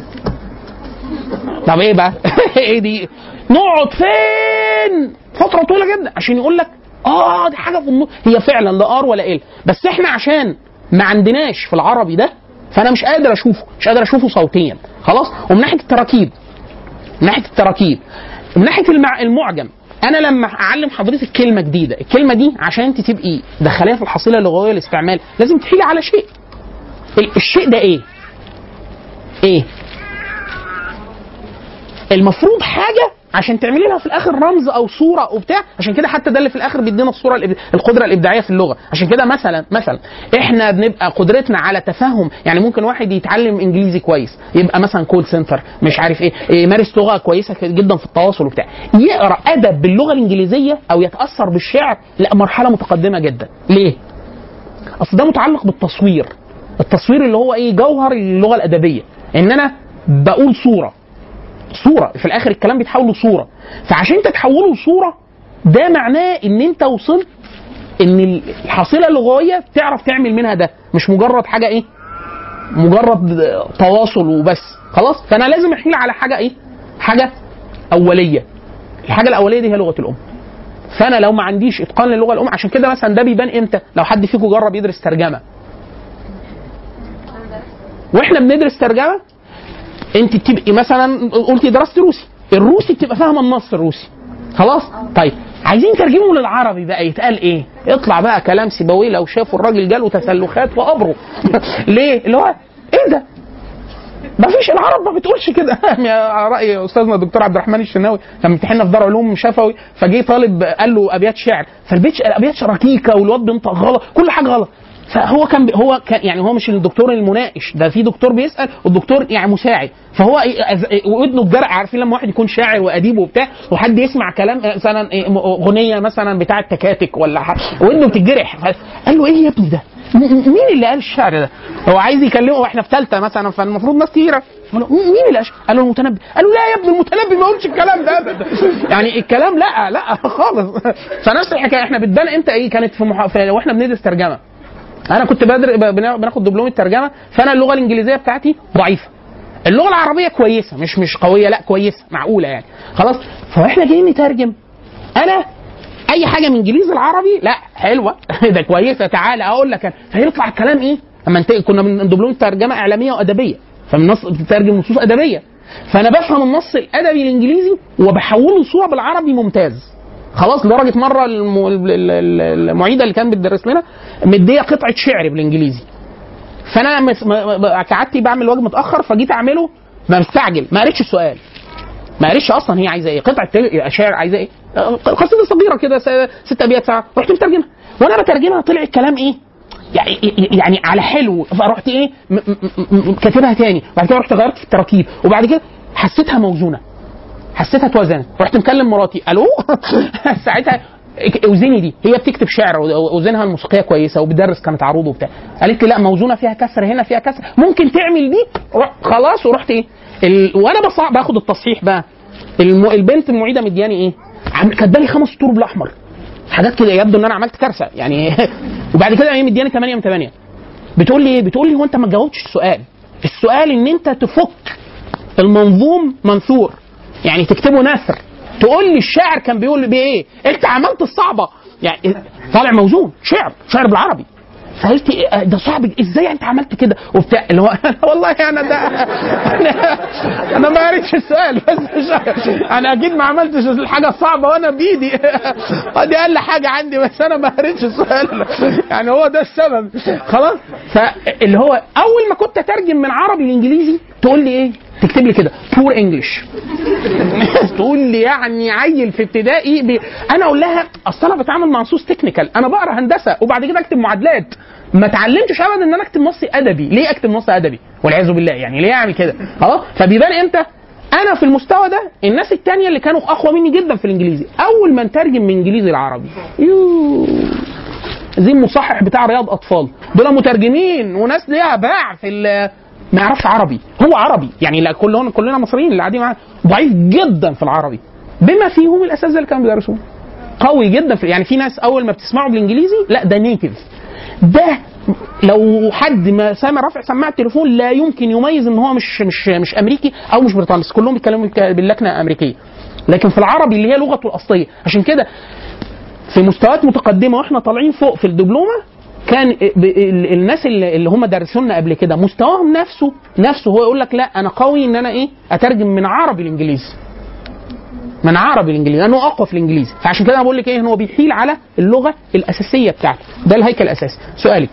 طب ايه بقى؟ ايه دي؟ نقعد فين؟ فتره طويله جدا عشان يقول لك اه دي حاجه في النص هي فعلا لا ار ولا ال بس احنا عشان ما عندناش في العربي ده فانا مش قادر اشوفه مش قادر اشوفه صوتيا خلاص ومن ناحيه التراكيب من ناحيه التراكيب من ناحيه المع... المعجم انا لما اعلم حضرتك كلمه جديده الكلمه دي عشان انت تبقي دخليها في الحصيله اللغويه الاستعمال لازم تحيلي على شيء ال- الشيء ده ايه ايه المفروض حاجه عشان تعملي لها في الاخر رمز او صوره او بتاع عشان كده حتى ده اللي في الاخر بيدينا الصوره الإب- القدره الابداعيه في اللغه عشان كده مثلا مثلا احنا بنبقى قدرتنا على تفهم يعني ممكن واحد يتعلم انجليزي كويس يبقى مثلا كول سنتر مش عارف ايه إيه، يمارس لغه كويسه جدا في التواصل وبتاع يقرا ادب باللغه الانجليزيه او يتاثر بالشعر لا مرحله متقدمه جدا ليه اصل ده متعلق بالتصوير التصوير اللي هو ايه جوهر اللغه الادبيه ان انا بقول صوره صوره في الاخر الكلام بيتحول لصوره فعشان انت تحوله لصوره ده معناه ان انت وصلت ان الحصيله اللغويه تعرف تعمل منها ده مش مجرد حاجه ايه مجرد تواصل وبس خلاص فانا لازم احيل على حاجه ايه حاجه اوليه الحاجه الاوليه دي هي لغه الام فانا لو ما عنديش اتقان للغه الام عشان كده مثلا ده بيبان امتى لو حد فيكم جرب يدرس ترجمه واحنا بندرس ترجمه انت بتبقي مثلا قلتي درست روسي الروسي بتبقى فاهمه النص الروسي خلاص طيب عايزين ترجمه للعربي بقى يتقال ايه يطلع بقى كلام سيبويه لو شافوا الراجل جاله تسلخات في قبره ليه اللي هو ايه ده ما فيش العرب ما بتقولش كده على راي استاذنا الدكتور عبد الرحمن الشناوي كان امتحنا في دار علوم شفوي فجه طالب قال له ابيات شعر فالبيت الابيات ركيكه والواد بينطق غلط كل حاجه غلط فهو كان بي هو كان يعني هو مش الدكتور المناقش ده في دكتور بيسال والدكتور يعني مساعد فهو إيه أز- إيه ودنه بجرع عارفين لما واحد يكون شاعر واديب وبتاع وحد يسمع كلام آه، مثلا إيه، م- اغنيه مثلا بتاعه تكاتك ولا حاجه ودنه بتتجرح قال له ايه يا ابني ده؟ م- م- مين اللي قال الشعر ده؟ هو عايز يكلمه واحنا في ثالثه مثلا فالمفروض ناس كتيره قال له مين اللي قال قال له المتنبي قال له لا يا ابني المتنبي ما يقولش الكلام ده ابدا يعني الكلام لا لا خالص فنفس الحكايه احنا بتبان امتى ايه كانت في, محا... في واحنا بندرس ترجمه انا كنت بدر... ب- بنا- بناخد دبلوم الترجمه فانا اللغه الانجليزيه بتاعتي ضعيفه اللغه العربيه كويسه مش مش قويه لا كويسه معقوله يعني خلاص فاحنا جايين نترجم انا اي حاجه من انجليزي العربي لا حلوه ده كويسه تعالى اقول لك أنا. فيطلع الكلام ايه اما انت كنا من دبلوم ترجمه اعلاميه وادبيه فالنص بتترجم نصوص ادبيه فانا بفهم النص الادبي الانجليزي وبحوله لصوره بالعربي ممتاز خلاص لدرجه مره الم- ال- ال- المعيده اللي كانت بتدرس لنا مديه قطعه شعر بالانجليزي فانا مس- م- م- قعدت بعمل واجب متاخر فجيت اعمله ما مستعجل ما قريتش السؤال ما قريتش اصلا هي عايزه ايه قطعه تل- شعر عايزه ايه آه، قصيده صغيره كده س- ست ابيات ساعه رحت مترجمها وانا بترجمها طلع الكلام ايه يعني يعني على حلو فرحت ايه م- م- م- م- كاتبها تاني بعد كده رحت غيرت في التراكيب وبعد كده حسيتها موزونه حسيتها اتوزنت رحت مكلم مراتي الو ساعتها اوزني دي هي بتكتب شعر اوزنها الموسيقيه كويسه وبتدرس كانت عروض وبتاع قالت لي لا موزونه فيها كسر هنا فيها كسر ممكن تعمل دي روح خلاص ورحت ايه ال... وانا بصع... باخد التصحيح بقى الم... البنت المعيده مدياني ايه عم- كاتبه لي خمس سطور بالاحمر حاجات كده يبدو ان انا عملت كارثه يعني وبعد كده هي مدياني 8 من 8 بتقول لي ايه بتقول لي هو انت ما جاوبتش السؤال السؤال ان انت تفك المنظوم منثور يعني تكتبه نثر تقول لي الشاعر كان بيقول بايه انت عملت الصعبه يعني طالع موزون شعر شعر بالعربي فقلت إيه ده صعب ازاي انت عملت كده وبتاع اللي هو والله انا ده انا, أنا ما قريتش السؤال بس مش انا اكيد ما عملتش الحاجه الصعبه وانا بايدي دي اقل حاجه عندي بس انا ما قريتش السؤال يعني هو ده السبب خلاص فاللي هو اول ما كنت اترجم من عربي لانجليزي تقول لي ايه تكتب لي كده بور انجلش تقول لي يعني عيل في ابتدائي بي... انا اقول لها اصل انا بتعامل مع نصوص تكنيكال انا بقرا هندسه وبعد كده اكتب معادلات ما اتعلمتش ابدا ان انا اكتب نص ادبي ليه اكتب نص ادبي والعياذ بالله يعني ليه اعمل كده خلاص فبيبان امتى انا في المستوى ده الناس التانية اللي كانوا اقوى مني جدا في الانجليزي اول ما نترجم من انجليزي لعربي يوه زي المصحح بتاع رياض اطفال دول مترجمين وناس ليها باع في ال- ما يعرفش عربي هو عربي يعني لا كلهم كلنا مصريين اللي قاعدين معاه ضعيف جدا في العربي بما فيهم الاساتذه اللي كانوا بيدرسوه قوي جدا في يعني في ناس اول ما بتسمعه بالانجليزي لا ده نيتيف ده لو حد ما سامع رافع سماعه التليفون لا يمكن يميز ان هو مش مش مش امريكي او مش بريطاني بس كلهم بيتكلموا باللكنه الامريكيه لكن في العربي اللي هي لغته الاصليه عشان كده في مستويات متقدمه واحنا طالعين فوق في الدبلومه كان ب- ال- الناس اللي اللي هم درسوا لنا قبل كده مستواهم نفسه نفسه هو يقول لك لا انا قوي ان انا ايه اترجم من عربي لانجليزي من عربي لانجليزي لانه اقوى في الانجليزي فعشان كده انا بقول لك ايه ان هو بيحيل على اللغه الاساسيه بتاعته ده الهيكل الاساسي سؤالك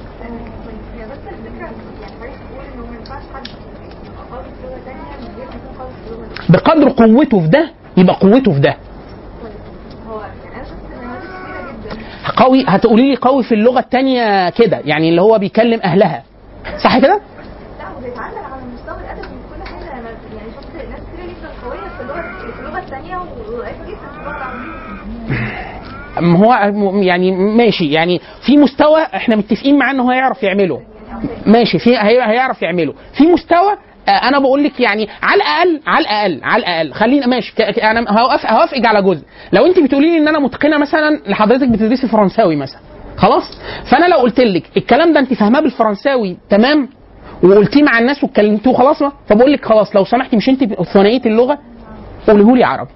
هي بس الفكره يعني حضرتك بتقول انه ما ينفعش حد يبقى قوي في لغه ثانيه من غير ما يكون قوي في اللغه دي بقدر قوته في ده يبقى قوته في ده هو انا شفت نماذج كتيره جدا قوي هتقولي لي قوي في اللغه الثانيه كده يعني اللي هو بيكلم اهلها صح كده لا وبيتعلم على المستوى الادبي وكل حاجه انا يعني شفت ناس كتير جدا قويه في اللغه في اللغه الثانيه وضعيفه جدا في اللغه العربيه ما هو م- يعني ماشي يعني في مستوى احنا متفقين معاه ان هو هيعرف يعمله ماشي في هي- هيعرف يعمله في مستوى آه، انا بقول لك يعني على الاقل على الاقل على الاقل خلينا ماشي ك- ك- انا هوافق هوافقك على جزء لو انت بتقولي لي ان انا متقنه مثلا لحضرتك بتدرسي فرنساوي مثلا خلاص فانا لو قلت لك الكلام ده انت فاهماه بالفرنساوي تمام وقلتيه مع الناس واتكلمتوه خلاص ما فبقول لك خلاص لو سمحتي مش انت ثنائيه اللغه قوليه لي عربي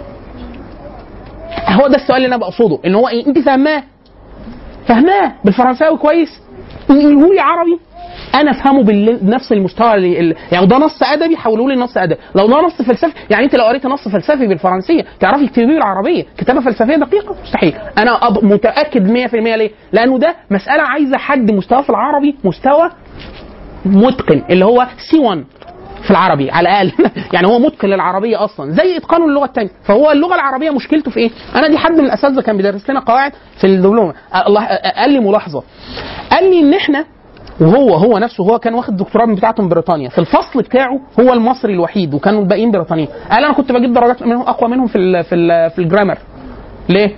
هو ده السؤال اللي انا بقصده ان هو ايه انت فاهماه فاهماه بالفرنساوي كويس قولوا لي عربي انا افهمه بال- بنفس المستوى اللي اللي- يعني ده نص ادبي حولوا لي نص ادبي لو ده نص فلسفي يعني انت لو قريت نص فلسفي بالفرنسيه تعرفي تكتبيه بالعربيه كتابه فلسفيه دقيقه مستحيل انا أب... متاكد 100% ليه لانه ده مساله عايزه حد مستواه في العربي مستوى متقن اللي هو سي 1 في العربي على الاقل يعني هو متقن للعربيه اصلا زي اتقانه للغه الثانيه فهو اللغه العربيه مشكلته في ايه انا دي حد من الاساتذه كان بيدرس لنا قواعد في الدبلومه أ- الله أ- قال لي ملاحظه قال لي ان احنا وهو هو نفسه هو كان واخد دكتوراه من بتاعته من بريطانيا في الفصل بتاعه هو المصري الوحيد وكانوا الباقيين بريطانيين قال انا كنت بجيب درجات منهم اقوى منهم في ال في ال في الجرامر ليه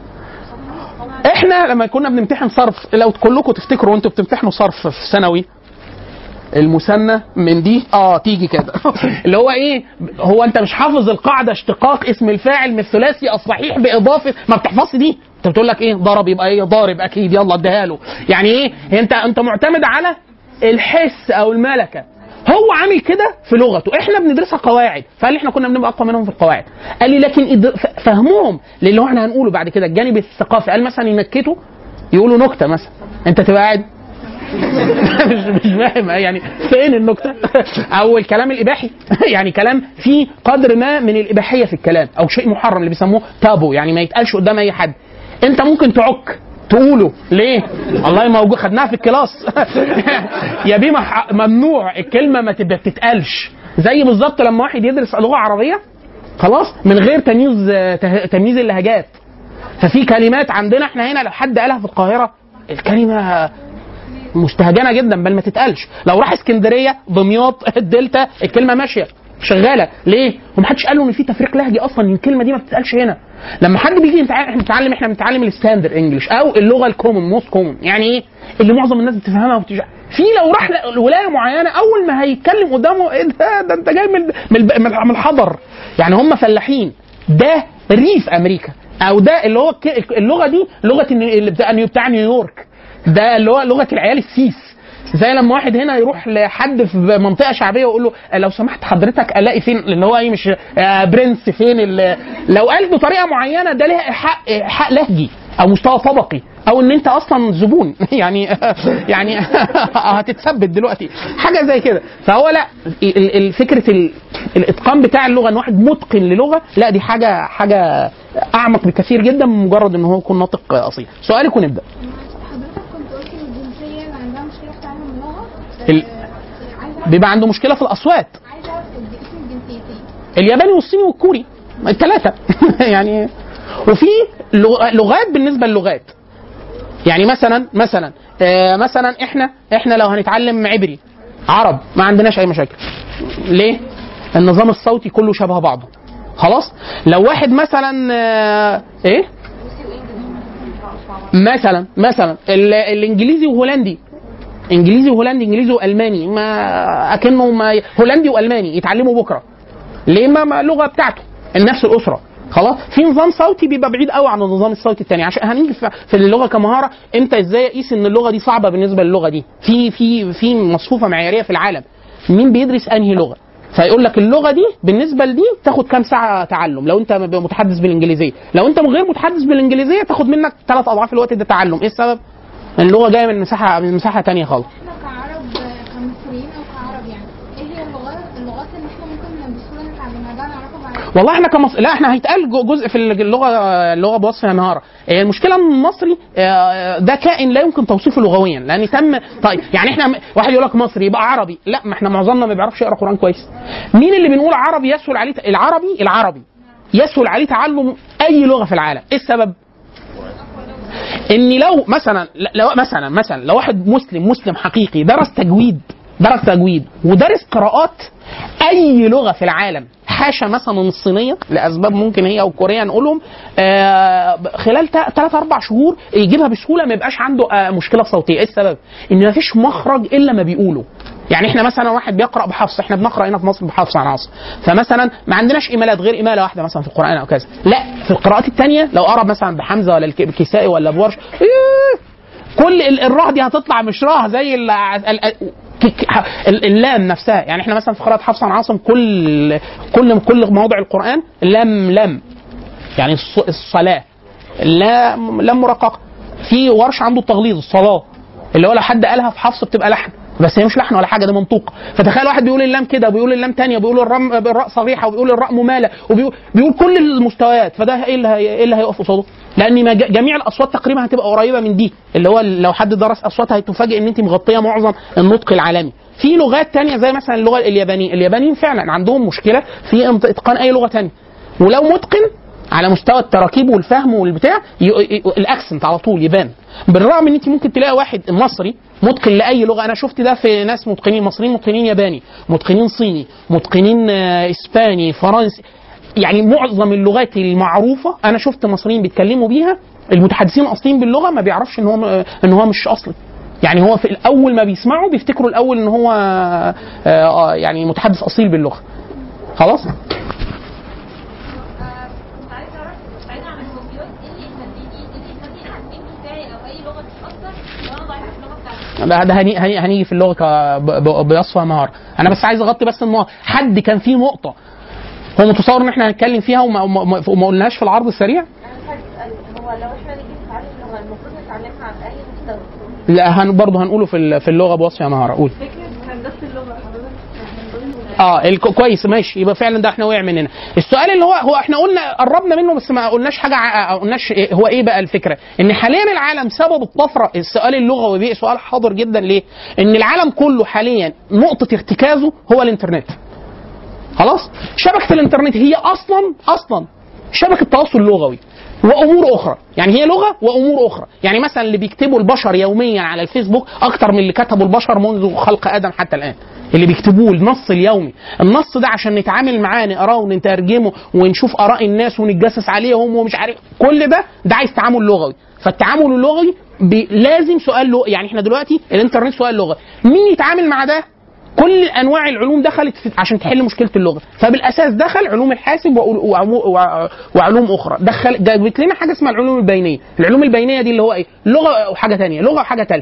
احنا لما كنا بنمتحن صرف لو كلكم تفتكروا وانتوا بتمتحنوا صرف في ثانوي المثنى من دي اه تيجي كده اللي هو ايه هو انت مش حافظ القاعده اشتقاق اسم الفاعل من الثلاثي الصحيح باضافه ما بتحفظش دي انت بتقول لك ايه ضرب يبقى ايه ضارب اكيد يلا اديها له يعني ايه انت انت معتمد على الحس او الملكه هو عامل كده في لغته احنا بندرسها قواعد فقال لي احنا كنا بنبقى اقوى منهم في القواعد قال لي لكن إد- ف- فهمهم للي هو احنا هنقوله بعد كده الجانب الثقافي قال مثلا ينكتوا يقولوا نكته مثلا انت تبقى قاعد مش مش فاهم يعني فين النكته او الكلام الاباحي يعني كلام فيه قدر ما من الاباحيه في الكلام او شيء محرم اللي بيسموه تابو يعني ما يتقالش قدام اي حد انت ممكن تعك تقوله ليه؟ والله موجود خدناها في الكلاس يا بيه مح- ممنوع الكلمه ما تبقى تتقالش زي بالظبط لما واحد يدرس لغه عربيه خلاص من غير تمييز ته- تمييز اللهجات ففي كلمات عندنا احنا هنا لو حد قالها في القاهره الكلمه مستهجنه جدا بل ما تتقالش لو راح اسكندريه دمياط الدلتا الكلمه ماشيه شغاله ليه؟ ومحدش قال له ان في تفريق لهجي اصلا ان الكلمه دي ما بتتقالش هنا لما حد بيجي يتع- احنا بنتعلم احنا بنتعلم الستاندر انجلش او اللغه الكومن موست كومن يعني ايه؟ اللي معظم الناس بتفهمها وبتج... في لو راح ل- ولايه معينه اول ما هيتكلم قدامه ايه ده ده انت جاي من من الب- من من الحضر يعني هم فلاحين ده ريف امريكا او ده اللي هو الك- اللغه دي لغه النيو- اللي بتاع بتاع نيويورك ده اللي هو لغه العيال السيس زي لما واحد هنا يروح لحد في منطقه شعبيه ويقول له لو سمحت حضرتك الاقي فين اللي هو ايه مش آه، برنس فين ال- لو قال بطريقه معينه ده ليه حق حق لهجي او مستوى طبقي او ان انت اصلا زبون يعني يعني هتتثبت دلوقتي حاجه زي كده فهو لا ال- ال- فكره ال- الاتقان بتاع اللغه ان واحد متقن للغه لا دي حاجه حاجه اعمق بكثير جدا من مجرد ان هو يكون ناطق اصيل سؤالك ونبدا حضرتك كنت قلت ان الجنسيه اللي عندها مشكله في تعلم اللغه ال- آه، عايزه اعرف بيبقى عنده مشكله في الاصوات عايزه اعرف الج- اسم الجنسيتين الياباني والصيني والكوري الثلاثة يعني وفي لغ- لغات بالنسبة للغات يعني مثلا مثلا آه مثلا احنا احنا لو هنتعلم عبري عرب ما عندناش اي مشاكل ليه؟ النظام الصوتي كله شبه بعضه خلاص لو واحد مثلا آه ايه مثلا مثلا ال- الانجليزي وهولندي انجليزي وهولندي انجليزي والماني ما اكنه ما هولندي والماني يتعلموا بكره ليه ما ما اللغه بتاعته نفس الاسره خلاص في نظام صوتي بيبقى بعيد قوي عن النظام الصوتي الثاني عشان هنيجي في في اللغه كمهاره انت ازاي اقيس ان اللغه دي صعبه بالنسبه للغه دي في في في مصفوفه معياريه في العالم مين بيدرس انهي لغه فيقول لك اللغه دي بالنسبه لدي تاخد كام ساعه تعلم لو انت متحدث بالانجليزيه لو انت غير متحدث بالانجليزيه تاخد منك ثلاث اضعاف الوقت ده تعلم ايه السبب اللغه جايه من مساحه من مساحه ثانيه خالص احنا كعرب آه، كمصريين او كعرب يعني ايه هي اللغات اللغات اللي احنا ممكن بسهوله نتعلمها ده نعرفها بعد والله احنا كمصر لا احنا هيتقال جو- جزء في اللغه اللغه بوصفها نهارا آه، المشكله ان المصري آه، ده كائن لا يمكن توصيفه لغويا لان تم طيب يعني احنا واحد يقول لك مصري يبقى عربي لا ما احنا معظمنا ما بيعرفش يقرا قران كويس مين اللي بنقول عربي يسهل عليه العربي العربي يسهل عليه تعلم اي لغه في العالم ايه السبب ان لو مثلا لو مثلا مثلا لو واحد مسلم مسلم حقيقي درس تجويد درس تجويد ودرس قراءات اي لغه في العالم حاشا مثلا الصينيه لاسباب ممكن هي او كوريا نقولهم آه خلال ثلاث اربع شهور يجيبها بسهوله ما يبقاش عنده آه مشكله صوتيه ايه السبب؟ ان ما فيش مخرج الا ما بيقوله يعني احنا مثلا واحد بيقرا بحفص احنا بنقرا هنا في مصر بحفص عن عاصم فمثلا ما عندناش ايميلات غير ايميله واحده مثلا في القران او كذا لا في القراءات الثانيه لو قرا مثلا بحمزه ولا الك- الكسائي ولا بورش إيه كل ال- الراء دي هتطلع مش راء زي ال- ال- ال- ك- ك- ال- اللام نفسها يعني احنا مثلا في قراءه حفص عن عاصم كل كل كل مواضع القران لام لام يعني الص- الصلاه لام لام مرققه في ورش عنده التغليظ الصلاه اللي هو لو حد قالها في حفص بتبقى لحن بس هي مش لحن ولا حاجه ده منطوق فتخيل واحد بيقول اللام كده وبيقول اللام تانية وبيقول الرم الراء صريحه وبيقول الراء مماله وبيقول بيقول كل المستويات فده ايه اللي هي ايه اللي هيقف قصاده؟ لان ما ج- جميع الاصوات تقريبا هتبقى قريبه من دي اللي هو لو حد درس اصوات هتفاجئ ان انت مغطيه معظم النطق العالمي في لغات تانية زي مثلا اللغه اليابانيه اليابانيين فعلا عندهم مشكله في انط- اتقان اي لغه تانية ولو متقن على مستوى التراكيب والفهم والبتاع ي... ي... الاكسنت على طول يبان بالرغم ان انت ممكن تلاقي واحد مصري متقن لاي لغه انا شفت ده في ناس متقنين مصريين متقنين ياباني متقنين صيني متقنين آه، اسباني فرنسي يعني معظم اللغات المعروفه انا شفت مصريين بيتكلموا بيها المتحدثين الاصليين باللغه ما بيعرفش ان هو ان هو مش اصلي يعني هو في الاول ما بيسمعوا بيفتكروا الاول ان هو آه، آه، يعني متحدث اصيل باللغه خلاص كنت عايزه اعرف بعيدا عن الكمبيوتر ايه اللي يخليني ايه اللي يخلي التعليم بتاعي او اي لغه تتاثر لو انا ضعيفه في اللغه بتاعتي ده ده هني هني هنيجي في اللغه ك- ب- ب- بيصفى نهار انا بس عايز اغطي بس ان حد كان فيه نقطه هو متصور ان احنا هنتكلم فيها وما, وما, وما قلناش في العرض السريع انا عايز اسال هو لو احنا نيجي نتعلم لغه المفروض نتعلمها عن اي مستوى لا هن برضه هنقوله في ال- في اللغه بوصف يا نهار اقول فكره هندسه اللغه حضرتك من ضمن اه الك- كويس ماشي يبقى فعلا ده احنا وقع مننا السؤال اللي هو هو احنا قلنا قربنا منه بس ما قلناش حاجه ع- قلناش إيه هو ايه بقى الفكره ان حاليا العالم سبب الطفره السؤال اللغوي بيه سؤال حاضر جدا ليه ان العالم كله حاليا نقطه ارتكازه هو الانترنت خلاص شبكه الانترنت هي اصلا اصلا شبكه تواصل لغوي وامور اخرى يعني هي لغه وامور اخرى يعني مثلا اللي بيكتبوا البشر يوميا على الفيسبوك اكتر من اللي كتبوا البشر منذ خلق ادم حتى الان اللي بيكتبوه النص اليومي النص ده عشان نتعامل معاه نقراه ونترجمه ونشوف اراء الناس ونتجسس عليهم ومش عارف كل ده ده عايز تعامل لغوي فالتعامل اللغوي بي- لازم سؤال لغة يعني احنا دلوقتي الانترنت سؤال لغه مين يتعامل مع ده كل انواع العلوم دخلت في عشان تحل مشكله اللغه فبالاساس دخل علوم الحاسب وعلو- وعمو- وع- وعلوم اخرى دخل جابت لنا حاجه اسمها العلوم البينيه العلوم البينيه دي اللي هو ايه لغه وحاجه ثانيه لغه وحاجه ثالثه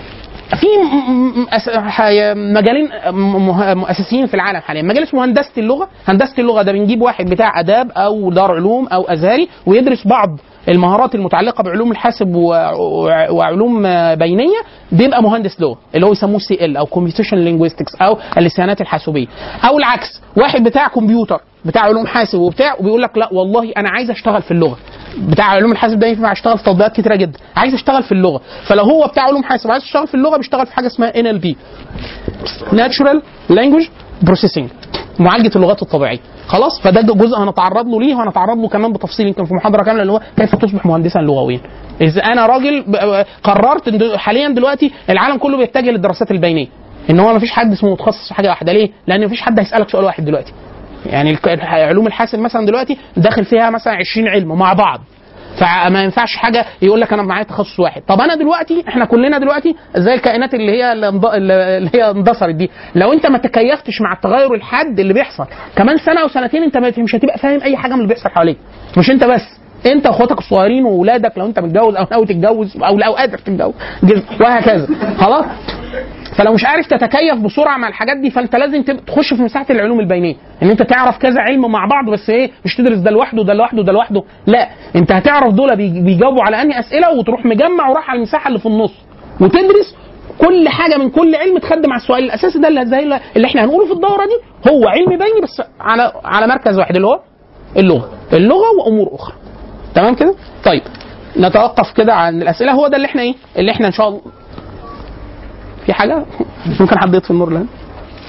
في م- م- أس- ح- مجالين م- م- اساسيين في العالم حاليا مجال اسمه هندسه اللغه هندسه اللغه ده بنجيب واحد بتاع اداب او دار علوم او ازهري ويدرس بعض المهارات المتعلقه بعلوم الحاسب و- و- وعلوم آه، بينيه بيبقى مهندس لغه اللي هو يسموه سي ال او كومبيوتيشن لينجويستكس او اللسانات الحاسوبيه او العكس واحد بتاع كمبيوتر بتاع علوم حاسب وبتاع وبيقول لك لا والله انا عايز اشتغل في اللغه بتاع علوم الحاسب ده ينفع اشتغل في تطبيقات كتيره جدا عايز اشتغل في اللغه فلو هو بتاع علوم حاسب عايز يشتغل في اللغه بيشتغل في حاجه اسمها ان ال بي ناتشورال لانجوج بروسيسنج معالجه اللغات الطبيعيه خلاص فده جزء هنتعرض له ليه وهنتعرض له كمان بتفصيل يمكن في محاضره كامله اللي هو كيف تصبح مهندسا لغويا اذا انا راجل ب- قررت إن دل- حاليا دلوقتي العالم كله بيتجه للدراسات البينيه ان هو ما فيش حد اسمه متخصص في حاجه واحده ليه لان ما فيش حد هيسالك سؤال واحد دلوقتي يعني الك- الح- علوم الحاسب مثلا دلوقتي داخل فيها مثلا 20 علم مع بعض فما ينفعش حاجه يقول لك انا معايا تخصص واحد طب انا دلوقتي احنا كلنا دلوقتي زي الكائنات اللي هي اللي انض- اللي هي اندثرت دي لو انت ما تكيفتش مع التغير الحاد اللي بيحصل كمان سنه او سنتين انت ما- مش هتبقى فاهم اي حاجه من اللي بيحصل حواليك مش انت بس انت واخواتك الصغيرين واولادك لو انت متجوز او ناوي تتجوز او لو قادر تتجوز جز- وهكذا خلاص فلو مش عارف تتكيف بسرعه مع الحاجات دي فانت لازم تب- تخش في مساحه العلوم البينيه ان انت تعرف كذا علم مع بعض بس ايه مش تدرس ده لوحده ده لوحده ده لوحده لا انت هتعرف دول بي- بيجاوبوا على انهي اسئله وتروح مجمع وراح على المساحه اللي في النص وتدرس كل حاجه من كل علم تخدم على السؤال الاساسي ده اللي زي اللي احنا هنقوله في الدوره دي هو علم بيني بس على على مركز واحد اللي هو اللغه اللغه وامور اخرى تمام كده طيب نتوقف كده عن الاسئله هو ده اللي احنا ايه اللي احنا ان شاء الله في حاجه ممكن حد يطفي النور لان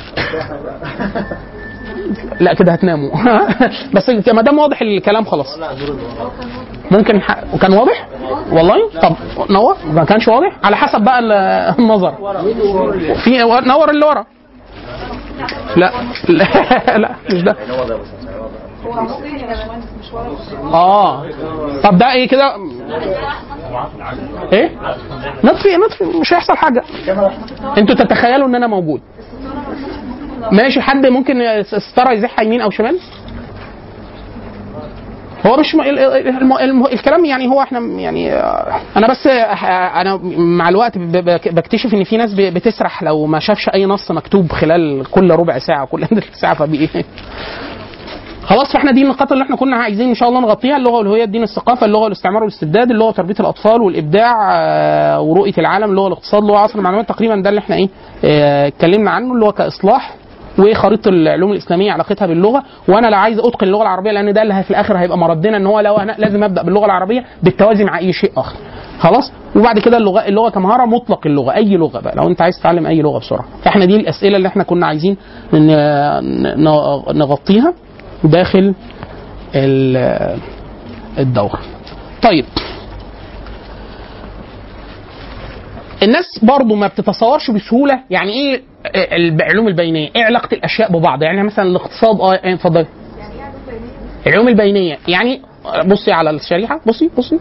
لا كده هتناموا بس ما دام واضح الكلام خلاص ممكن ح... وكان واضح والله طب نور ما كانش واضح على حسب بقى ال- النظر في نور اللي ورا لا لا لا مش ده هو ممكن يا باشمهندس مش واضح اه طب ده ايه كده ايه نطفي نطفي مش هيحصل حاجه انتوا تتخيلوا ان انا موجود ماشي حد ممكن الستاره يزحها يمين او شمال هو مش م... ال- ال- الم... الم... الكلام يعني هو احنا يعني آه، انا بس آه، انا مع الوقت ب- ب- بكتشف ان في ناس ب- بتسرح لو ما شافش اي نص مكتوب خلال كل ربع ساعه كل ساعه فبي خلاص فاحنا دي النقاط اللي احنا كنا عايزين ان شاء الله نغطيها اللغه والهويه الدين الثقافه اللغه والاستعمار والاستبداد اللغه وتربيه الاطفال والابداع آه، ورؤيه العالم اللغه الاقتصاد اللغه عصر المعلومات تقريبا ده اللي احنا ايه آه، اتكلمنا عنه اللي هو كاصلاح وخريطه العلوم الاسلاميه علاقتها باللغه وانا لا عايز اتقن اللغه العربيه لان ده اللي في الاخر هيبقى مردنا ان هو لو انا لازم ابدا باللغه العربيه بالتوازي مع اي شيء اخر خلاص وبعد كده اللغه اللغه كمهاره مطلق اللغه اي لغه بقى لو انت عايز تتعلم اي لغه بسرعه فاحنا دي الاسئله اللي احنا كنا عايزين ن- ن- نغطيها داخل ال- الدورة طيب الناس برضو ما بتتصورش بسهولة يعني ايه العلوم البينية ايه علاقة الاشياء ببعض يعني مثلا الاقتصاد اه إيه، اتفضلي يعني ايه عدد بيانية؟ العلوم البينية يعني بصي على الشريحة بصي بصي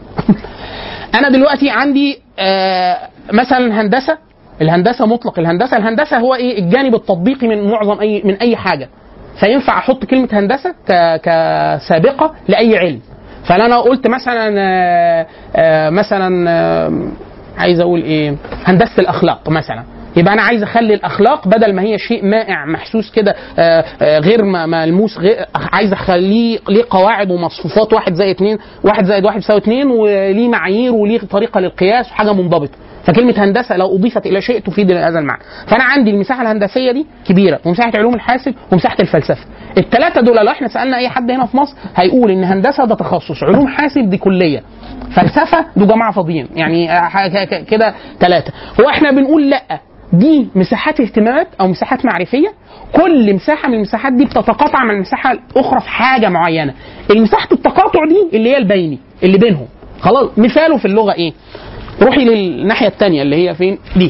انا دلوقتي عندي آه، مثلا هندسة الهندسة مطلق الهندسة الهندسة هو ايه الجانب التطبيقي من معظم اي من اي حاجة فينفع احط كلمة هندسة ك- كسابقة لاي علم فانا أنا قلت مثلا آه، آه، مثلا آه، عايز اقول ايه هندسة الاخلاق مثلا يبقى انا عايز اخلي الاخلاق بدل ما هي شيء مائع محسوس كده آه، آه، غير م- ملموس غير عايز اخليه ليه قواعد ومصفوفات واحد زائد اتنين واحد زائد واحد يساوي اتنين وليه معايير وليه طريقه للقياس وحاجه منضبطه فكلمه هندسه لو اضيفت الى شيء تفيد هذا المعنى فانا عندي المساحه الهندسيه دي كبيره ومساحه علوم الحاسب ومساحه الفلسفه الثلاثه دول لو احنا سالنا اي حد هنا في مصر هيقول ان هندسه ده تخصص علوم حاسب دي كليه فلسفه دول جماعه فاضيين يعني آه، ح- ك- ك- كده ثلاثه هو احنا بنقول لا دي مساحات اهتمامات او مساحات معرفيه كل مساحه من المساحات دي بتتقاطع مع المساحه الاخرى في حاجه معينه المساحه التقاطع دي اللي هي البيني اللي بينهم خلاص مثاله في اللغه ايه روحي للناحيه الثانيه اللي هي فين دي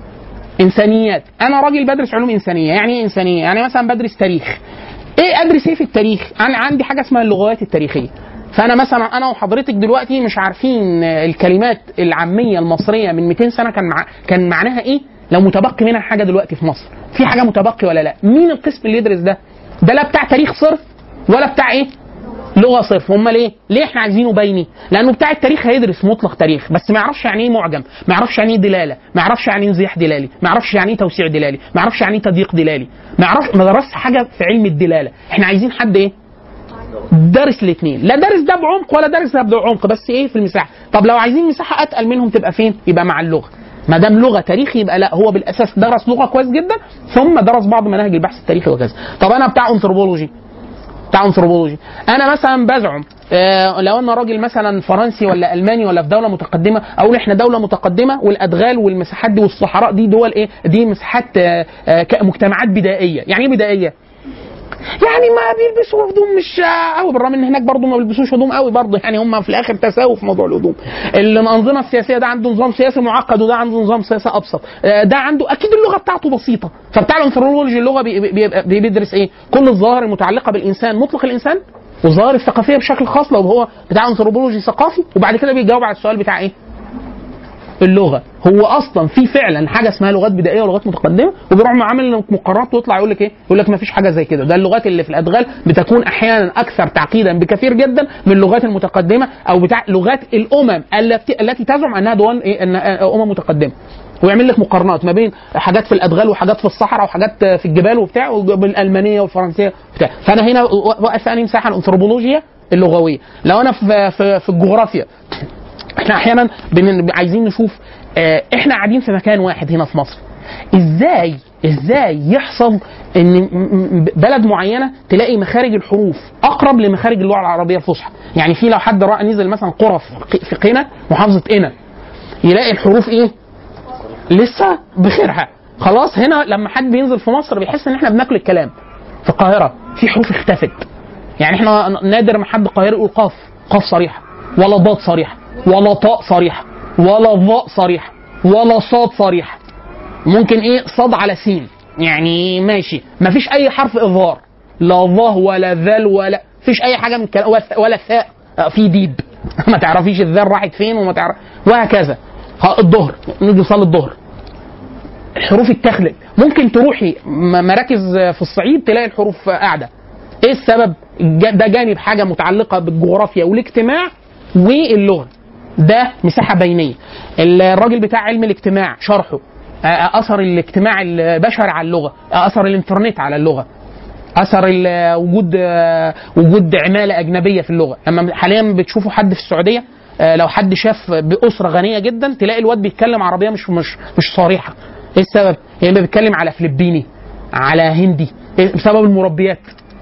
انسانيات انا راجل بدرس علوم انسانيه يعني ايه انسانيه يعني مثلا بدرس تاريخ ايه ادرس ايه في التاريخ انا عندي حاجه اسمها اللغات التاريخيه فانا مثلا انا وحضرتك دلوقتي مش عارفين الكلمات العاميه المصريه من 200 سنه كان مع... كان معناها ايه لو متبقي منها حاجه دلوقتي في مصر في حاجه متبقي ولا لا مين القسم اللي يدرس ده ده لا بتاع تاريخ صرف ولا بتاع ايه لغه صرف امال ايه؟ ليه احنا عايزينه بيني؟ لانه بتاع التاريخ هيدرس مطلق تاريخ بس ما يعرفش يعني ايه معجم، ما يعرفش يعني ايه دلاله، ما يعرفش يعني ايه انزياح دلالي، ما يعرفش يعني ايه توسيع دلالي، ما يعرفش يعني ايه تضييق دلالي، ما يعرفش ما درسش حاجه في علم الدلاله، احنا عايزين حد ايه؟ دارس الاثنين لا دارس ده بعمق ولا دارس ده بعمق بس ايه في المساحه طب لو عايزين مساحه اتقل منهم تبقى فين يبقى مع اللغه ما دام لغه تاريخ يبقى لا هو بالاساس درس لغه كويس جدا ثم درس بعض مناهج البحث التاريخي وكذا طب انا بتاع انثروبولوجي بتاع انثروبولوجي انا مثلا بزعم آه لو انا راجل مثلا فرنسي ولا الماني ولا في دوله متقدمه اقول احنا دوله متقدمه والادغال والمساحات دي والصحراء دي دول ايه دي مساحات آه آه ك- مجتمعات بدائيه يعني ايه بدائيه يعني ما بيلبسوا هدوم مش قوي بالرغم ان هناك برضه ما بيلبسوش هدوم قوي برضه يعني هم في الاخر تساووا في موضوع الهدوم الانظمه السياسيه ده عنده نظام سياسي معقد وده عنده نظام سياسي ابسط آه، ده عنده اكيد اللغه بتاعته بسيطه فبتاع الانثروبولوجي اللغه بي- بي- بي- بيدرس ايه كل الظواهر المتعلقه بالانسان مطلق الانسان والظواهر الثقافيه بشكل خاص لو هو بتاع انثروبولوجي ثقافي وبعد كده بيجاوب على السؤال بتاع ايه اللغه هو اصلا في فعلا حاجه اسمها لغات بدائيه ولغات متقدمه وبيروح معامل مقارنات ويطلع يقول لك ايه يقول لك ما فيش حاجه زي كده ده اللغات اللي في الادغال بتكون احيانا اكثر تعقيدا بكثير جدا من اللغات المتقدمه او بتاع لغات الامم التي التي تزعم انها دول ايه ان امم متقدمه ويعمل لك مقارنات ما بين حاجات في الادغال وحاجات في الصحراء وحاجات في الجبال وبتاع بالالمانيه والفرنسيه وبتاع فانا هنا واقف في انهي مساحه الانثروبولوجيا اللغويه لو انا في في, في الجغرافيا احنا احيانا بن... عايزين نشوف اه احنا قاعدين في مكان واحد هنا في مصر ازاي ازاي يحصل ان م- م- بلد معينه تلاقي مخارج الحروف اقرب لمخارج اللغه العربيه الفصحى يعني في لو حد رأى نزل مثلا قرى في ق- في قنا محافظه قنا يلاقي الحروف ايه لسه بخيرها خلاص هنا لما حد بينزل في مصر بيحس ان احنا بناكل الكلام في القاهره في حروف اختفت يعني احنا نادر ما حد قاهري يقول قاف قاف صريحه ولا ضاد صريحه ولا طاء صريحه ولا ظاء صريحه ولا صاد صريحه ممكن ايه صاد على سين يعني ماشي مفيش اي حرف اظهار لا ظه ولا ذال ولا فيش اي حاجه من الكلام ولا- ولا ثاء آه، في ديب ما تعرفيش الذال راحت فين وما تعرف وهكذا ها، الظهر نيجي نصلي الظهر الحروف اتخلت ممكن تروحي م- مراكز في الصعيد تلاقي الحروف قاعده ايه السبب جا- ده جانب حاجه متعلقه بالجغرافيا والاجتماع واللغه ده مساحه بينيه الراجل بتاع علم الاجتماع شرحه آه، اثر الاجتماع البشري على اللغه آه، اثر الانترنت على اللغه اثر ال- وجود آه، وجود عماله اجنبيه في اللغه اما حاليا بتشوفوا حد في السعوديه آه، لو حد شاف باسره غنيه جدا تلاقي الواد بيتكلم عربيه مش مش مش صريحه ايه السبب؟ يعني بيتكلم على فلبيني على هندي إيه بسبب المربيات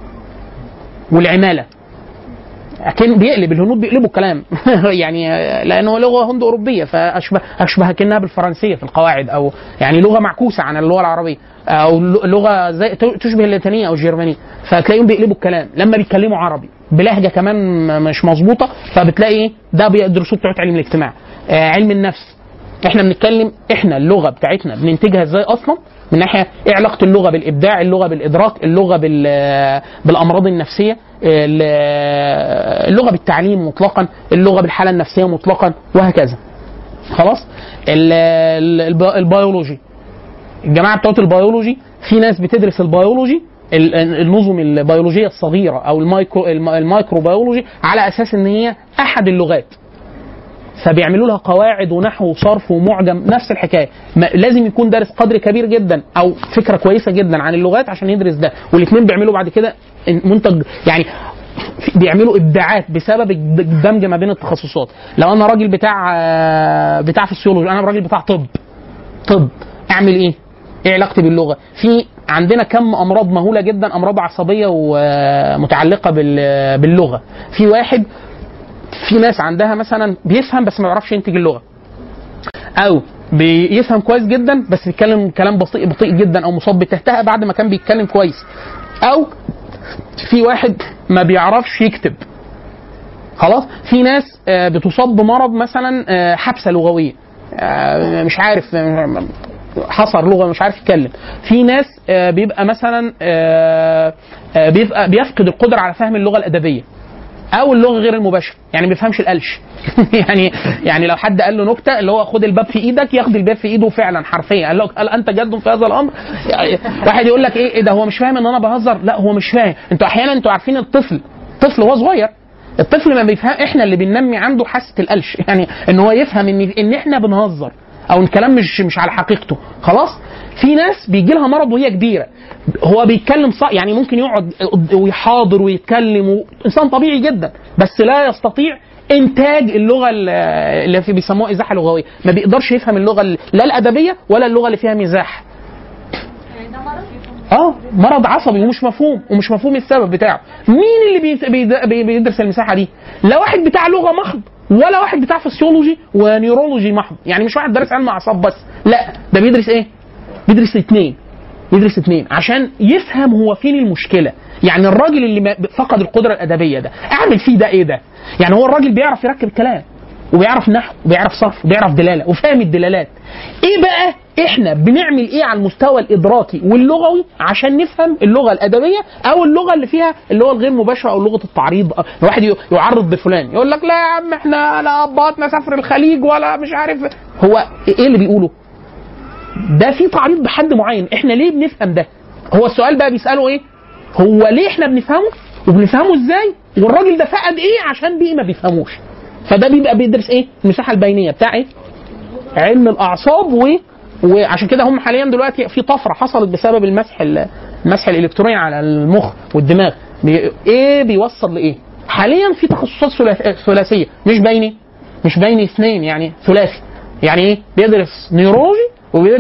والعماله لكن بيقلب الهنود بيقلبوا الكلام يعني آه، لانه لغه هند اوروبيه فاشبه اشبه كانها بالفرنسيه في القواعد او يعني لغه معكوسه عن اللغه العربيه او ل- لغه زي تشبه اللاتينيه او الجرمانيه فتلاقيهم بيقلبوا الكلام لما بيتكلموا عربي بلهجه كمان م- مش مظبوطه فبتلاقي ايه ده بيدرسوه بتوع علم الاجتماع آه، علم النفس احنا بنتكلم احنا اللغه بتاعتنا بننتجها ازاي اصلا من ناحيه ايه علاقه اللغه بالابداع اللغه بالادراك اللغه بال بالامراض النفسيه ال- اللغه بالتعليم مطلقا اللغه بالحاله النفسيه مطلقا وهكذا خلاص ال- ال- الب- البيولوجي الجماعه بتوع البيولوجي في ناس بتدرس البيولوجي ال- النظم البيولوجيه الصغيره او المايكرو الم- المايكرو بيولوجي على اساس ان هي احد اللغات فبيعملوا لها قواعد ونحو وصرف ومعجم نفس الحكايه ما لازم يكون دارس قدر كبير جدا او فكره كويسه جدا عن اللغات عشان يدرس ده والاثنين بيعملوا بعد كده منتج يعني في- بيعملوا ابداعات بسبب الد- الدمج ما بين التخصصات لو انا راجل بتاع آه، بتاع فسيولوجي انا راجل بتاع طب طب اعمل ايه ايه علاقتي باللغه في عندنا كم امراض مهوله جدا امراض عصبيه ومتعلقه بال- باللغه في واحد في ناس عندها مثلا بيفهم بس ما يعرفش ينتج اللغه او بيفهم كويس جدا بس بيتكلم كلام بطيء بطيء جدا او مصاب بتهتها بعد ما كان بيتكلم كويس او في واحد ما بيعرفش يكتب خلاص في ناس آه، بتصاب بمرض مثلا آه، حبسه لغويه آه، مش عارف آه، حصر لغه مش عارف يتكلم في ناس آه، بيبقى مثلا آه، آه، بيبقى بيفقد القدره على فهم اللغه الادبيه او اللغه غير المباشره يعني ما بيفهمش القلش يعني يعني لو حد قال له نكته اللي هو خد الباب في ايدك ياخد الباب في ايده فعلا حرفيا قال له قال انت جد في هذا الامر يعني واحد يقول لك ايه إيه ده هو مش فاهم ان انا بهزر لا هو مش فاهم انتوا احيانا انتوا عارفين الطفل طفل وهو صغير الطفل ما بيفهم احنا اللي بننمي عنده حاسه القلش يعني ان هو يفهم ان ان احنا بنهزر او الكلام مش مش على حقيقته خلاص في ناس بيجي لها مرض وهي كبيره هو بيتكلم صح يعني ممكن يقعد ويحاضر ويتكلم و... انسان طبيعي جدا بس لا يستطيع انتاج اللغه ال- اللي في بيسموها ازاحه لغويه ما بيقدرش يفهم اللغه ال- لا الادبيه ولا اللغه اللي فيها مزاح يعني ده مرض اه مرض عصبي ومش مفهوم ومش مفهوم السبب بتاعه مين اللي بيت- بيد- بي- بيدرس المساحه دي لا واحد بتاع لغه محض ولا واحد بتاع فسيولوجي ونيورولوجي محض يعني مش واحد دارس علم اعصاب بس لا ده بيدرس ايه بيدرس الاثنين بيدرس اثنين عشان يفهم هو فين المشكله يعني الراجل اللي ما- فقد القدره الادبيه ده اعمل فيه ده ايه ده يعني هو الراجل بيعرف يركب الكلام وبيعرف نحو وبيعرف صرف وبيعرف دلاله وفاهم الدلالات ايه بقى احنا بنعمل ايه على المستوى الادراكي واللغوي عشان نفهم اللغه الادبيه او اللغه اللي فيها اللي هو الغير مباشره او لغه التعريض أو الواحد ي- يعرض بفلان يقول لك لا يا عم احنا لا اباتنا سافر الخليج ولا مش عارف هو ايه اللي بيقوله ده في تعريض بحد معين احنا ليه بنفهم ده هو السؤال بقى بيساله ايه هو ليه احنا بنفهمه وبنفهمه ازاي والراجل ده فقد ايه عشان بيه ما بيفهموش فده بيبقى بيدرس ايه المساحه البينيه بتاع ايه علم الاعصاب و وعشان كده هم حاليا دلوقتي في طفره حصلت بسبب المسح ال- المسح الالكتروني على المخ والدماغ بي... ايه بيوصل لايه حاليا في تخصصات ثلاث- ثلاثيه مش بيني مش بيني اثنين يعني ثلاثي يعني ايه بيدرس نيورولوجي وبيدرس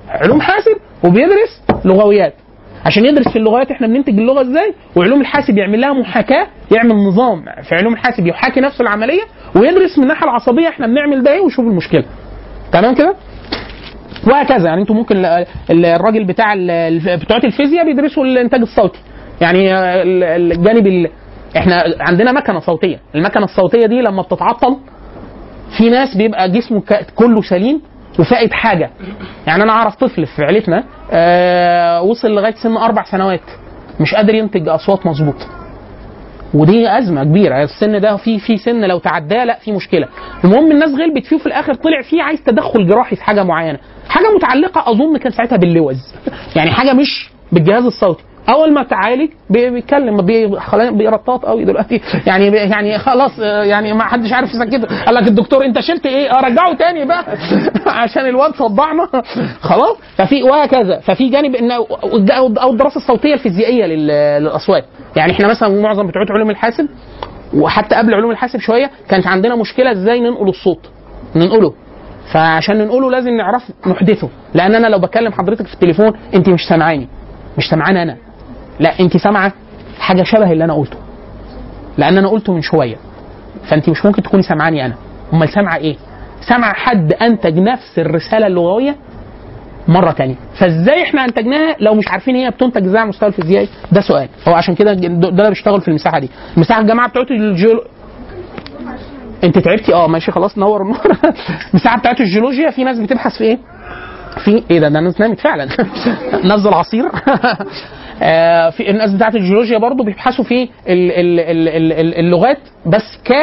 علوم حاسب وبيدرس لغويات عشان يدرس في اللغات احنا بننتج اللغه ازاي وعلوم الحاسب يعمل لها محاكاه يعمل نظام في علوم الحاسب يحاكي نفس العمليه ويدرس من الناحيه العصبيه احنا بنعمل ده ايه ويشوف المشكله تمام كده وهكذا يعني انتوا ممكن ال- ال- الراجل بتاع ال- بتوع الفيزياء بيدرسوا الانتاج الصوتي يعني ال- ال- الجانب ال... احنا عندنا مكنه صوتيه المكنه الصوتيه دي لما بتتعطل في ناس بيبقى جسمه ك- كله سليم وفائد حاجه يعني انا اعرف طفل في عيلتنا آه وصل لغايه سن اربع سنوات مش قادر ينتج اصوات مظبوطه ودي ازمه كبيره السن ده في في سن لو تعداه لا في مشكله المهم الناس غلبت فيه وفي الاخر طلع فيه عايز تدخل جراحي في حاجه معينه حاجه متعلقه اظن كان ساعتها باللوز يعني حاجه مش بالجهاز الصوتي اول ما تعالج بي- بيتكلم بي- خلاص بيرطاط قوي دلوقتي يعني بي- يعني خلاص آه، يعني ما حدش عارف يسكته قال لك الدكتور انت شلت ايه اه رجعه تاني بقى عشان الواد صدعنا خلاص ففي وهكذا ففي جانب ان او الدراسه الصوتيه الفيزيائيه لل- للاصوات يعني احنا مثلا معظم بتوع علوم الحاسب وحتى قبل علوم الحاسب شويه كانت عندنا مشكله ازاي ننقل الصوت ننقله فعشان ننقله لازم نعرف نحدثه لان انا لو بكلم حضرتك في التليفون انت مش سامعاني مش سامعاني انا لا انت سامعه حاجه شبه اللي انا قلته لان انا قلته من شويه فانت مش ممكن تكوني سامعاني انا امال سامعه ايه سامعه حد انتج نفس الرساله اللغويه مره تانية فازاي احنا انتجناها لو مش عارفين هي بتنتج ازاي على المستوى الفيزيائي ده سؤال هو عشان كده ده ده بيشتغل في المساحه دي المساحه الجامعه بتوعت الجيولو انت تعبتي اه ماشي خلاص نور النور المساحه بتاعت الجيولوجيا في ناس بتبحث في ايه في ايه ده ده الناس نامت فعلا نزل عصير آه، في الناس بتاعت الجيولوجيا برضو بيبحثوا في ال- ال- ال- ال- ال- اللغات بس ك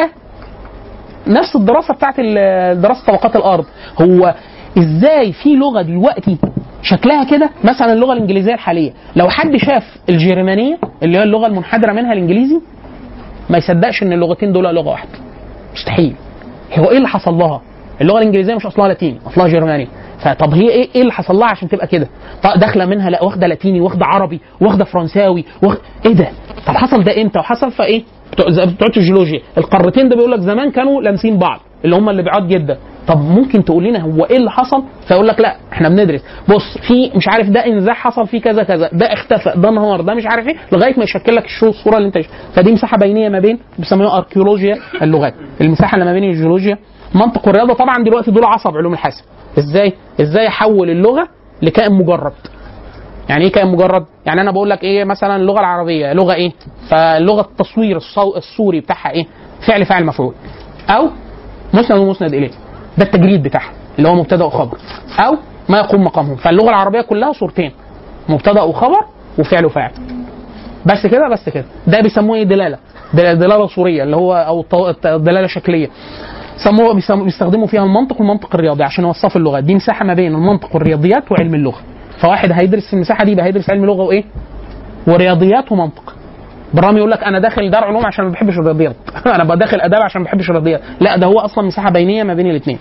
نفس الدراسه بتاعت ال- دراسه طبقات الارض هو ازاي في لغه دلوقتي شكلها كده مثلا اللغه الانجليزيه الحاليه لو حد شاف الجرمانيه اللي هي اللغه المنحدره منها الانجليزي ما يصدقش ان اللغتين دول لغه واحده مستحيل هو ايه اللي حصل لها اللغه الانجليزيه مش اصلها لاتيني اصلها جرماني فطب هي ايه ايه اللي حصل لها عشان تبقى كده طب داخله منها لا واخده لاتيني واخده عربي واخده فرنساوي واخ... ايه ده طب حصل ده امتى وحصل فايه بتوع زي بتوع الجيولوجيا القارتين ده بيقول لك زمان كانوا لامسين بعض اللي هم اللي بعاد جدا طب ممكن تقول لنا هو ايه اللي حصل فيقول لك لا احنا بندرس بص في مش عارف ده انزاح حصل فيه كذا كذا ده اختفى ده انهار ده مش عارف ايه لغايه ما يشكل لك الشو الصوره اللي انت فدي مساحه بينيه ما بين بيسموها اركيولوجيا اللغات المساحه اللي ما بين الجيولوجيا منطق والرياضه طبعا دلوقتي دول عصب علوم الحاسب ازاي ازاي احول اللغه لكائن مجرد يعني ايه كائن مجرد يعني انا بقول لك ايه مثلا اللغه العربيه لغه ايه فلغه التصوير الصو... الصوري بتاعها ايه فعل فاعل مفعول او مسند ومسند اليه ده التجريد بتاعها اللي هو مبتدا وخبر او ما يقوم مقامهم فاللغه العربيه كلها صورتين مبتدا وخبر وفعل وفاعل بس كده بس كده ده بيسموه ايه دلاله دل- دلاله صوريه اللي هو او الط- دلاله شكليه سموه بيسم- بيستخدموا فيها المنطق والمنطق الرياضي عشان يوصفوا اللغات دي مساحه ما بين المنطق والرياضيات وعلم اللغه فواحد هيدرس في المساحه دي يبقى هيدرس علم لغه وايه ورياضيات ومنطق برامي يقول لك انا داخل دار علوم عشان ما بحبش الرياضيات انا بقى داخل اداب عشان ما بحبش الرياضيات لا ده هو اصلا مساحه بينيه ما بين الاثنين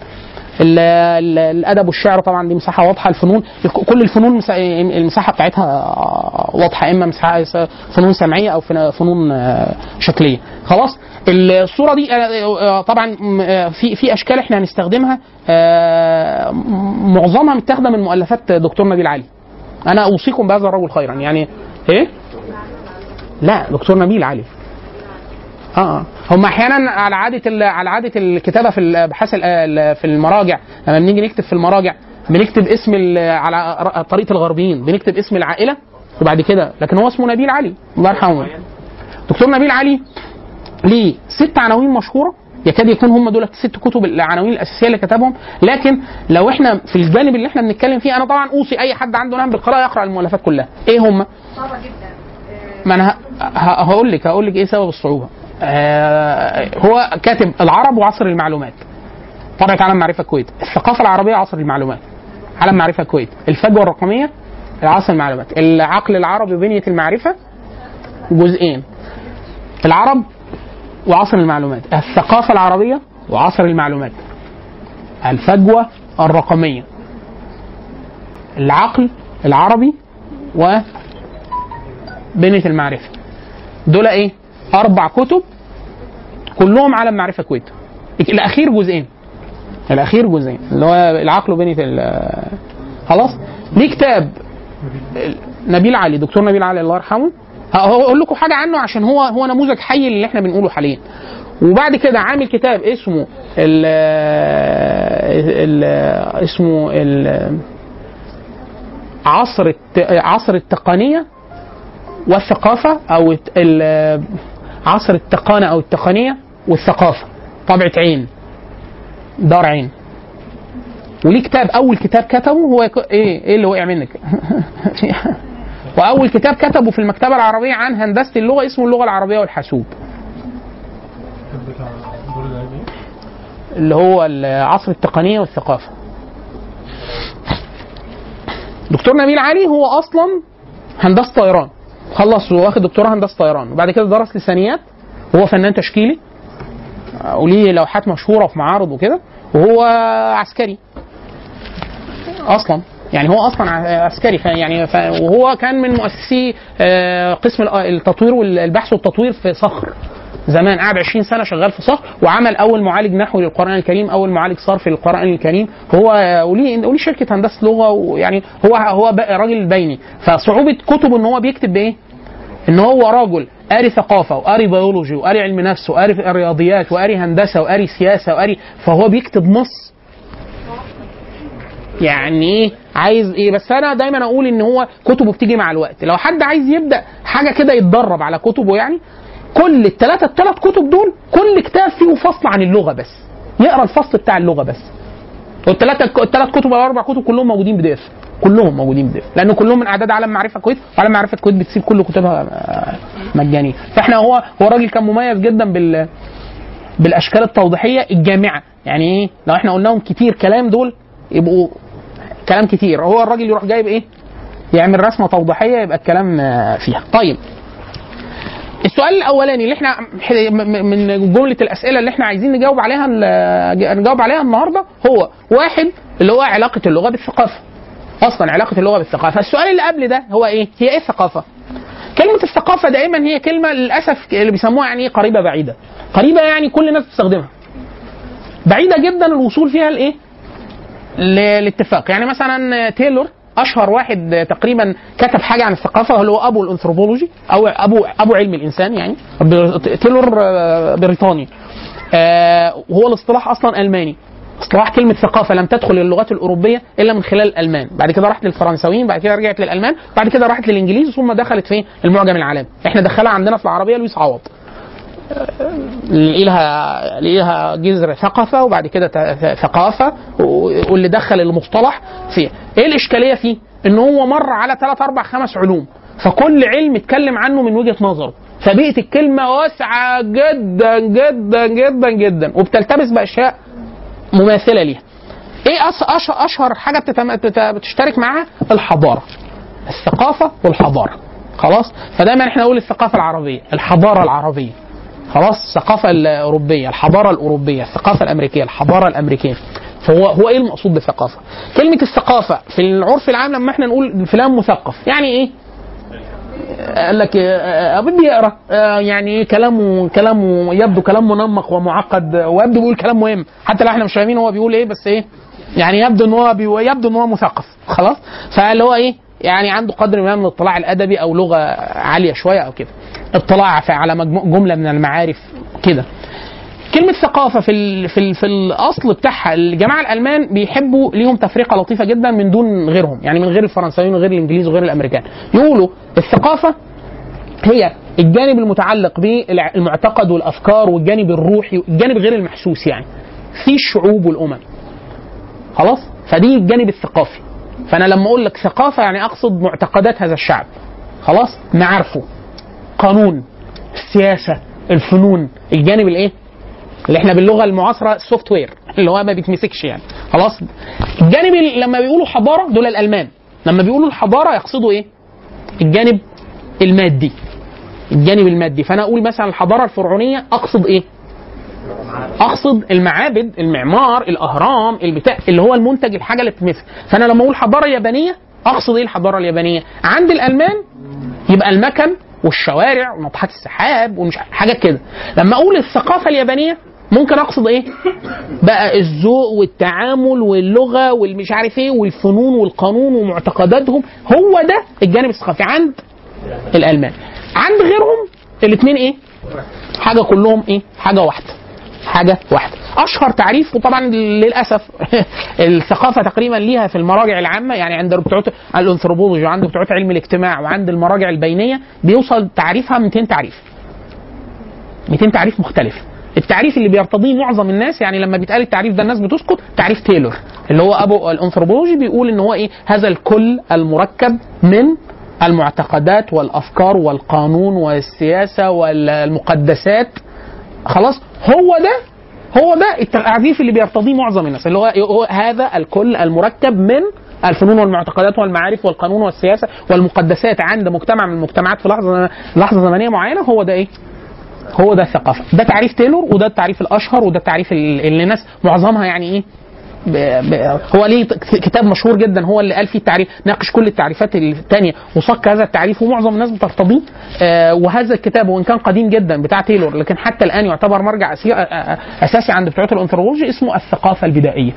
الادب والشعر طبعا دي مساحه واضحه الفنون كل الفنون مسا- المساحه بتاعتها واضحه اما مساحه فنون سمعيه او فن- فنون آه، شكليه خلاص الصوره دي آه، آه، طبعا م- آه، في في اشكال احنا هنستخدمها آه، م- معظمها متاخده من مؤلفات دكتور نبيل علي انا اوصيكم بهذا الرجل خيرا يعني ايه لا دكتور نبيل علي اه هم احيانا على عاده ال- على عاده الكتابه في الابحاث ال- ال- في المراجع لما بنيجي نكتب في المراجع بنكتب اسم ال- على ر- طريقه الغربيين بنكتب اسم العائله وبعد كده لكن هو اسمه نبيل علي الله يرحمه دكتور نبيل علي ليه ست عناوين مشهوره يكاد يكون هم دول ست كتب العناوين الاساسيه اللي كتبهم لكن لو احنا في الجانب اللي احنا بنتكلم فيه انا طبعا اوصي اي حد عنده نهم بالقراءه يقرا المؤلفات كلها ايه هم صعبة جدا ما انا ه- ه- هقول لك هقول لك ايه سبب الصعوبه آه هو كاتب العرب وعصر المعلومات طبعة عالم معرفة الكويت الثقافة العربية عصر المعلومات عالم معرفة الكويت الفجوة الرقمية عصر المعلومات العقل العربي وبنية المعرفة جزئين العرب وعصر المعلومات الثقافة العربية وعصر المعلومات الفجوة الرقمية العقل العربي وبنية المعرفة دول ايه اربع كتب كلهم عالم معرفة كويت الاخير جزئين الاخير جزئين اللي هو العقل وبنية ال- خلاص ليه كتاب نبيل علي دكتور نبيل علي الله يرحمه هقول لكم حاجه عنه عشان هو هو نموذج حي اللي احنا بنقوله حاليا وبعد كده عامل كتاب اسمه ال ال اسمه ال عصر الت- عصر التقنيه والثقافه او الت- ال- عصر التقانه او التقنيه والثقافه طبعه عين دار عين وليه كتاب اول كتاب كتبه هو يك- ايه ايه اللي وقع منك واول كتاب كتبه في المكتبه العربيه عن هندسه اللغه اسمه اللغه العربيه والحاسوب اللي هو عصر التقنيه والثقافه دكتور نبيل علي هو اصلا هندسه طيران خلص واخد دكتوراه هندسه طيران وبعد كده درس لسانيات وهو فنان تشكيلي وليه لوحات مشهوره في معارض وكده وهو عسكري اصلا يعني هو اصلا ع- عسكري ف- يعني ف وهو كان من مؤسسي آه، قسم ال- التطوير والبحث والتطوير في صخر زمان قعد 20 سنه شغال في صخر وعمل اول معالج نحوي للقران الكريم اول معالج صرفي للقران الكريم هو وليه وليه شركه هندسه لغه ويعني هو هو ب- راجل بيني فصعوبه كتبه ان هو بيكتب بايه؟ ان هو راجل قاري ثقافه وقاري بيولوجي وقاري علم نفس وقاري رياضيات وقاري هندسه وقاري سياسه وقاري فهو بيكتب نص يعني ايه عايز ايه بس انا دايما اقول ان هو كتبه بتيجي مع الوقت لو حد عايز يبدا حاجه كده يتدرب على كتبه يعني كل الثلاثه الثلاث كتب دول كل كتاب فيه فصل عن اللغه بس يقرا الفصل بتاع اللغه بس والثلاثه الثلاث كتب او اربع كتب كلهم موجودين بي دي اف كلهم موجودين بي دي اف لان كلهم من اعداد عالم معرفه كويت وعالم معرفه كويت بتسيب كل كتبها آه، مجانيه فاحنا هو هو راجل كان مميز جدا بال بالاشكال التوضيحيه الجامعه يعني ايه لو احنا قلناهم كتير كلام دول يبقوا كلام كتير هو الراجل يروح جايب ايه يعمل رسمه توضيحيه يبقى الكلام آه، فيها طيب السؤال الاولاني اللي احنا م- م- من جمله الاسئله اللي احنا عايزين نجاوب عليها ال- نجاوب عليها النهارده هو واحد اللي هو علاقه اللغه بالثقافه اصلا علاقه اللغه بالثقافه السؤال اللي قبل ده هو ايه هي ايه الثقافه كلمة الثقافة دائما هي كلمة للأسف اللي بيسموها يعني إيه قريبة بعيدة. قريبة يعني كل الناس بتستخدمها. بعيدة جدا الوصول فيها لإيه؟ للاتفاق، يعني مثلا تايلور أشهر واحد تقريبا كتب حاجة عن الثقافة هو أبو الأنثروبولوجي أو أبو أبو علم الإنسان يعني تايلور آه، بريطاني. آه، وهو الاصطلاح أصلا ألماني. اصطلاح كلمة ثقافة لم تدخل الى الأوروبية إلا من خلال الألمان، بعد كده راحت للفرنساويين، بعد كده رجعت للألمان، بعد كده راحت للإنجليز ثم دخلت في المعجم العالمي، احنا دخلها عندنا في العربية لويس عوض. لها لها جذر ثقافة وبعد كده ت- ثقافة و- واللي دخل المصطلح فيه، ايه الإشكالية فيه؟ إن هو مر على ثلاث أربع خمس علوم، فكل علم اتكلم عنه من وجهة نظره، فبقت الكلمة واسعة جدا جدا جدا جدا وبتلتبس بأشياء مماثله ليها. ايه أس- أش- اشهر حاجه بتتم... بتت- بتشترك معاها؟ الحضاره. الثقافه والحضاره. خلاص؟ فدايما احنا نقول الثقافه العربيه، الحضاره العربيه. خلاص؟ الثقافه الاوروبيه، الحضاره الاوروبيه، الثقافه الامريكيه، الحضاره الامريكيه. فهو هو ايه المقصود بالثقافه؟ كلمه الثقافه في العرف العام لما احنا نقول فلان مثقف، يعني ايه؟ قال لك آه، بدي يقرا آه، يعني كلامه كلامه يبدو كلام منمق ومعقد آه، ويبدو بيقول كلام مهم حتى لو احنا مش فاهمين هو بيقول ايه بس ايه يعني يبدو ان هو بي... يبدو ان هو مثقف خلاص فاللي هو ايه يعني عنده قدر ما من الاطلاع الادبي او لغه عاليه شويه او كده اطلاع في- على مجموع جمله من المعارف كده كلمة ثقافة في ال في ال في الأصل بتاعها الجماعة الألمان بيحبوا ليهم تفرقة لطيفة جدا من دون غيرهم يعني من غير الفرنساويين وغير الإنجليز وغير الأمريكان يقولوا الثقافة هي الجانب المتعلق بالمعتقد والأفكار والجانب الروحي الجانب غير المحسوس يعني في الشعوب والأمم خلاص فدي الجانب الثقافي فأنا لما أقول لك ثقافة يعني أقصد معتقدات هذا الشعب خلاص معارفه قانون السياسة الفنون الجانب الايه اللي احنا باللغه المعاصره السوفت وير اللي هو ما بيتمسكش يعني خلاص الجانب ال- لما بيقولوا حضاره دول الالمان لما بيقولوا الحضاره يقصدوا ايه الجانب المادي الجانب المادي فانا اقول مثلا الحضاره الفرعونيه اقصد ايه اقصد المعابد المعمار الاهرام البتاع اللي هو المنتج الحاجه اللي بتتمسك فانا لما اقول حضاره يابانيه اقصد ايه الحضاره اليابانيه عند الالمان يبقى المكن والشوارع وناطحات السحاب ومش عارف- حاجات كده لما اقول الثقافه اليابانيه ممكن اقصد ايه بقى الذوق والتعامل واللغه والمش عارف ايه والفنون والقانون ومعتقداتهم هو ده الجانب الثقافي عند الالمان عند غيرهم الاثنين ايه حاجه كلهم ايه حاجه واحده حاجه واحده اشهر تعريف وطبعا للاسف الثقافه تقريبا ليها في المراجع العامه يعني عند بتوع الانثروبولوجي وعند بتوع علم الاجتماع وعند المراجع البينيه بيوصل تعريفها 200 تعريف 200 تعريف مختلف التعريف اللي بيرتضيه معظم الناس يعني لما بيتقال التعريف ده الناس بتسكت تعريف تايلور اللي هو ابو الانثروبولوجي بيقول ان هو ايه هذا الكل المركب من المعتقدات والافكار والقانون والسياسه والمقدسات خلاص هو ده هو ده التعريف اللي بيرتضيه معظم الناس اللي هو هو هذا الكل المركب من الفنون والمعتقدات والمعارف والقانون والسياسه والمقدسات عند مجتمع من المجتمعات في لحظه لحظه زمنيه معينه هو ده ايه؟ هو ده الثقافه ده تعريف تايلور وده التعريف الاشهر وده التعريف ال- اللي الناس معظمها يعني ايه ب... ب... هو ليه ت- كتاب مشهور جدا هو اللي قال فيه التعريف ناقش كل التعريفات الثانيه وصك هذا التعريف ومعظم الناس بترتضيه آه وهذا الكتاب وان كان قديم جدا بتاع تايلور لكن حتى الان يعتبر مرجع أسي... آه، آه، اساسي عند بتوع الانثروبولوجي اسمه الثقافه البدائيه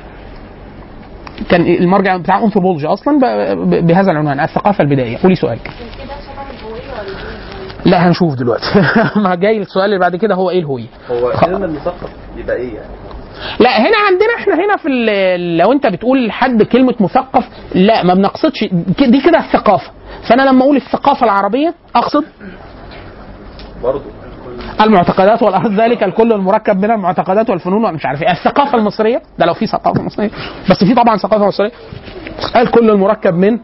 كان المرجع بتاع الانثروبولوجي اصلا ب... ب... بهذا العنوان الثقافه البدائيه قولي سؤالك كده شبه الهوية ولا ايه؟ لا هنشوف دلوقتي ما جاي السؤال اللي بعد كده هو ايه الهويه هو خ- كلمة المثقف يبقى ايه يعني؟ لا هنا عندنا احنا هنا في ال- لو انت بتقول لحد كلمه مثقف لا ما بنقصدش دي كده الثقافه فانا لما اقول الثقافه العربيه اقصد برضه المعتقدات والارض ذلك الكل المركب من المعتقدات والفنون ومش عارف ايه الثقافه المصريه ده لو في ثقافه مصريه بس في طبعا ثقافه مصريه الكل المركب من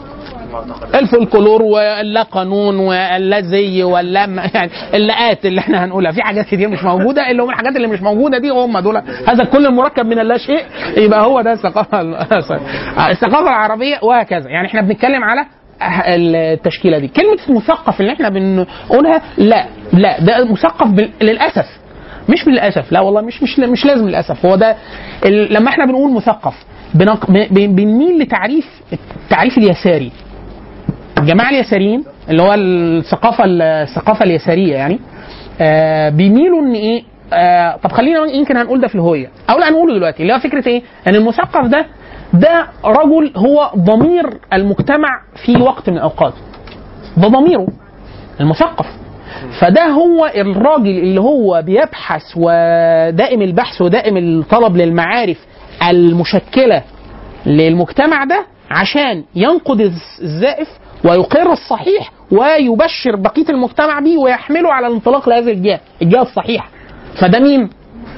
الفولكلور واللا قانون واللا زي واللا م- يعني اللاءات اللي احنا هنقولها في حاجات كتير مش موجوده اللي هم الحاجات اللي مش موجوده دي هم دول هذا كل المركب من اللا شيء يبقى هو ده الثقافه ال- الثقافه العربيه وهكذا يعني احنا بنتكلم على التشكيله دي كلمه مثقف اللي احنا بنقولها لا لا ده مثقف بال- للاسف مش بالاسف لا والله مش مش مش لازم للاسف هو ده ال- لما احنا بنقول مثقف بنق- ب- ب- بنميل لتعريف التعريف اليساري الجماعه اليساريين اللي هو الثقافه الثقافه اليساريه يعني آه بيميلوا ان ايه آه طب خلينا يمكن هنقول ده في الهويه او لا هنقوله دلوقتي اللي هو فكره ايه ان المثقف ده ده رجل هو ضمير المجتمع في وقت من الاوقات ده ضميره المثقف فده هو الراجل اللي هو بيبحث ودائم البحث ودائم الطلب للمعارف المشكله للمجتمع ده عشان ينقد الز- الزائف ويقر الصحيح ويبشر بقيه المجتمع بيه ويحمله على الانطلاق لهذه الجهه، الجهه الصحيحه. فده مين؟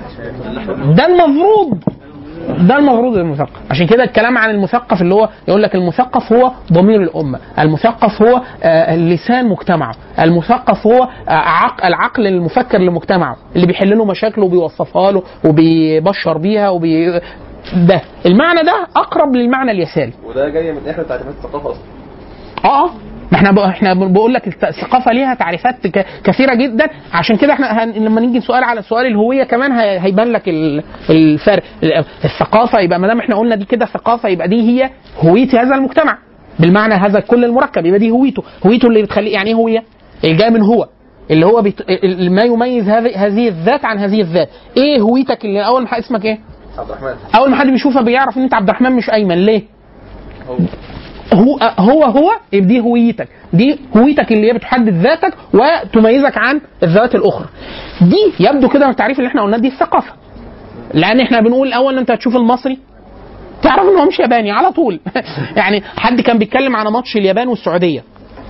ده المفروض ده المفروض المثقف عشان كده الكلام عن المثقف اللي هو يقول لك المثقف هو ضمير الامه المثقف هو آه، لسان مجتمعه المثقف هو آه، عق- العقل المفكر لمجتمعه اللي بيحل له مشاكله وبيوصفها له وبيبشر بيها وبي ده المعنى ده اقرب للمعنى اليساري وده جاي من احدى تعريفات الثقافة اصلا اه اه ما احنا بق- احنا بقول لك الت- الثقافه ليها تعريفات ك- كثيره جدا عشان كده احنا هن... لما نيجي سؤال على سؤال الهويه كمان هي... هيبان لك ال- الفرق ال- الثقافه يبقى ما دام احنا قلنا دي كده ثقافه يبقى دي هي هويه هذا المجتمع بالمعنى هذا كل المركب يبقى دي هويته هويته اللي بتخليه يعني ايه هويه اللي جايه من هو اللي هو بيت... ال- ما يميز هذه هذه الذات عن هذه الذات ايه هويتك اللي اول ما اسمك ايه عبد الرحمن اول ما حد بيشوفك بيعرف ان انت عبد الرحمن مش ايمن ليه هو هو هو هو يبقى دي هويتك دي هويتك اللي هي بتحدد ذاتك وتميزك عن الذوات الاخرى دي يبدو كده من التعريف اللي احنا قلناه دي الثقافه لان احنا بنقول الاول انت هتشوف المصري تعرف ان هو مش ياباني على طول يعني حد كان بيتكلم عن ماتش اليابان والسعوديه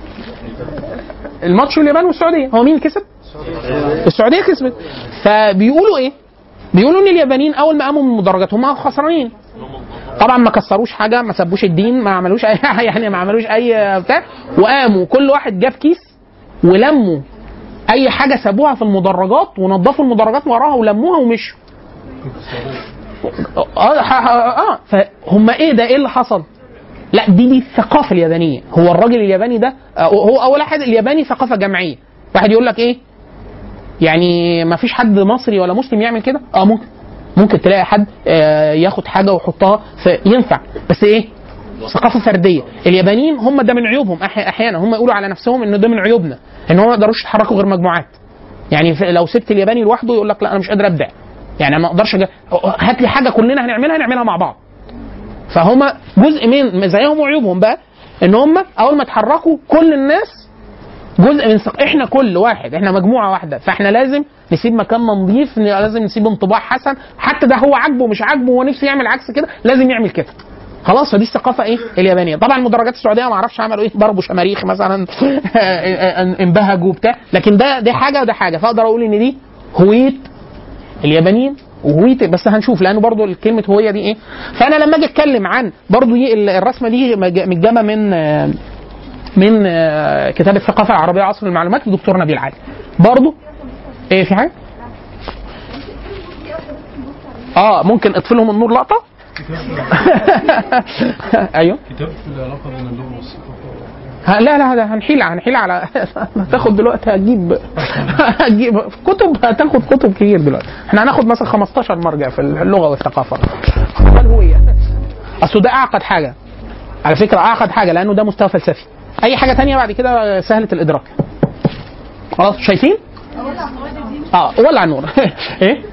الماتش اليابان والسعوديه هو مين كسب السعوديه كسبت فبيقولوا ايه بيقولوا ان اليابانيين اول ما قاموا من المدرجات هم خسرانين طبعا ما كسروش حاجه ما سبوش الدين ما عملوش اي يعني ما عملوش اي بتاع وقاموا كل واحد جاب كيس ولموا اي حاجه سابوها في المدرجات ونظفوا المدرجات وراها ولموها ومشوا اه ح- ح- اه فهم ايه ده ايه اللي حصل لا دي دي الثقافه اليابانيه هو الراجل الياباني ده آه، هو اول حاجه الياباني ثقافه جمعيه واحد يقول لك ايه يعني ما فيش حد مصري ولا مسلم يعمل كده اه ممكن ممكن تلاقي حد آه، ياخد حاجه ويحطها في ينفع بس ايه ثقافه فرديه اليابانيين هم ده من عيوبهم أح- احيانا هم يقولوا على نفسهم ان ده من عيوبنا ان هم ما يقدروش يتحركوا غير مجموعات يعني في- لو سبت الياباني لوحده يقول لك لا انا مش قادر ابدع يعني ما اقدرش أج- هات لي حاجه كلنا هنعملها نعملها مع بعض فهم جزء من مزاياهم وعيوبهم بقى ان هم اول ما اتحركوا كل الناس جزء من ثق... احنا كل واحد احنا مجموعه واحده فاحنا لازم نسيب مكاننا نظيف ن- لازم نسيب انطباع حسن حتى ده هو عاجبه مش عاجبه هو نفسه يعمل عكس كده لازم يعمل كده خلاص فدي الثقافه ايه اليابانيه طبعا المدرجات السعوديه ما اعرفش عملوا ايه ضربوا شماريخ مثلا انبهجوا بتاع لكن ده دي حاجه وده حاجه فاقدر اقول ان دي هويه اليابانيين وهويه بس هنشوف لانه برضو كلمه هويه دي ايه فانا لما اجي اتكلم عن برضو دي ال- الرسمه دي مج- متجمه من آه، من آه، كتاب الثقافه العربيه عصر المعلومات للدكتور نبيل علي برضو ايه في حاجه اه ممكن اطفي لهم النور لقطه ايوه كتاب في العلاقه بين اللغه والثقافه ه- لا لا ده هنحيل هنحيل على هتاخد دلوقتي هتجيب هتجيب كتب هتاخد كتب كتير دلوقتي احنا هناخد مثلا 15 مرجع في اللغه والثقافه الهويه اصل ده اعقد حاجه على فكره اعقد حاجه لانه ده مستوى فلسفي اي حاجه تانية بعد كده سهله الادراك خلاص شايفين اه ولع النور ايه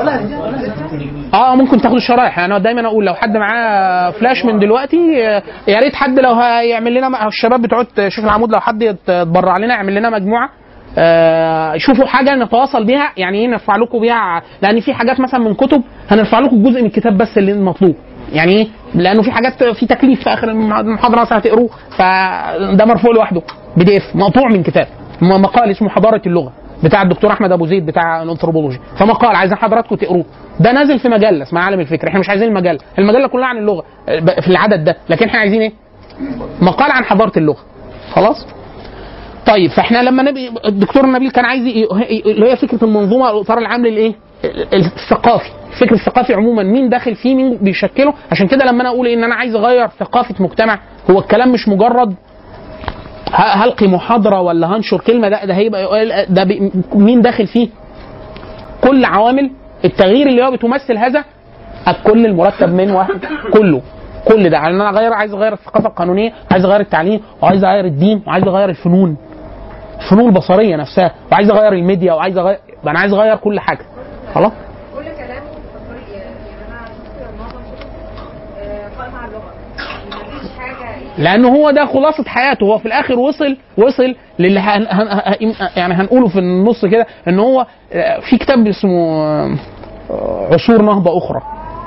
اه ممكن تاخدوا الشرايح انا دايما اقول لو حد معاه فلاش من دلوقتي آه، يا ريت حد لو هيعمل لنا الشباب بتوع شيخ العمود لو حد يتبرع لنا يعمل لنا مجموعه آه، شوفوا حاجه نتواصل بيها يعني ايه نرفع لكم بيها لان في حاجات مثلا من كتب هنرفع لكم جزء من الكتاب بس اللي مطلوب يعني ايه لانه في حاجات في تكليف في اخر المحاضره مثلا هتقروه فده مرفوع لوحده بي دي اف مقطوع من كتاب م- مقال اسمه حضاره اللغه بتاع الدكتور احمد ابو زيد بتاع الانثروبولوجي فمقال عايزين حضراتكم تقروه ده نازل في مجله اسمها عالم الفكر احنا مش عايزين المجله المجله كلها عن اللغه ب- في العدد ده لكن احنا عايزين ايه مقال عن حضاره اللغه خلاص طيب فاحنا لما نبي الدكتور نبيل كان عايز ي- ي- اللي هي فكره المنظومه الاطار العام للايه؟ ال- الثقافي الفكر الثقافي عموما مين داخل فيه مين بيشكله عشان كده لما انا اقول ان انا عايز اغير ثقافه مجتمع هو الكلام مش مجرد ه- هلقي محاضره ولا هنشر كلمه ده ده هيبقى ده بي- مين داخل فيه؟ كل عوامل التغيير اللي هو بتمثل هذا الكل المرتب من واحد كله كل ده يعني انا اغير عايز اغير الثقافه القانونيه عايز اغير التعليم وعايز اغير الدين وعايز اغير الفنون الفنون البصريه نفسها وعايز اغير الميديا وعايز اغير يبقى انا عايز اغير كل حاجه خلاص كل كلامه في يعني انا شفت معظم كتب آه، قائم على اللغه مفيش حاجه لانه هو ده خلاصه حياته هو في الاخر وصل وصل للي هن هن هن يعني هنقوله في النص كده ان هو آه، في كتاب اسمه آه، عصور نهضه اخرى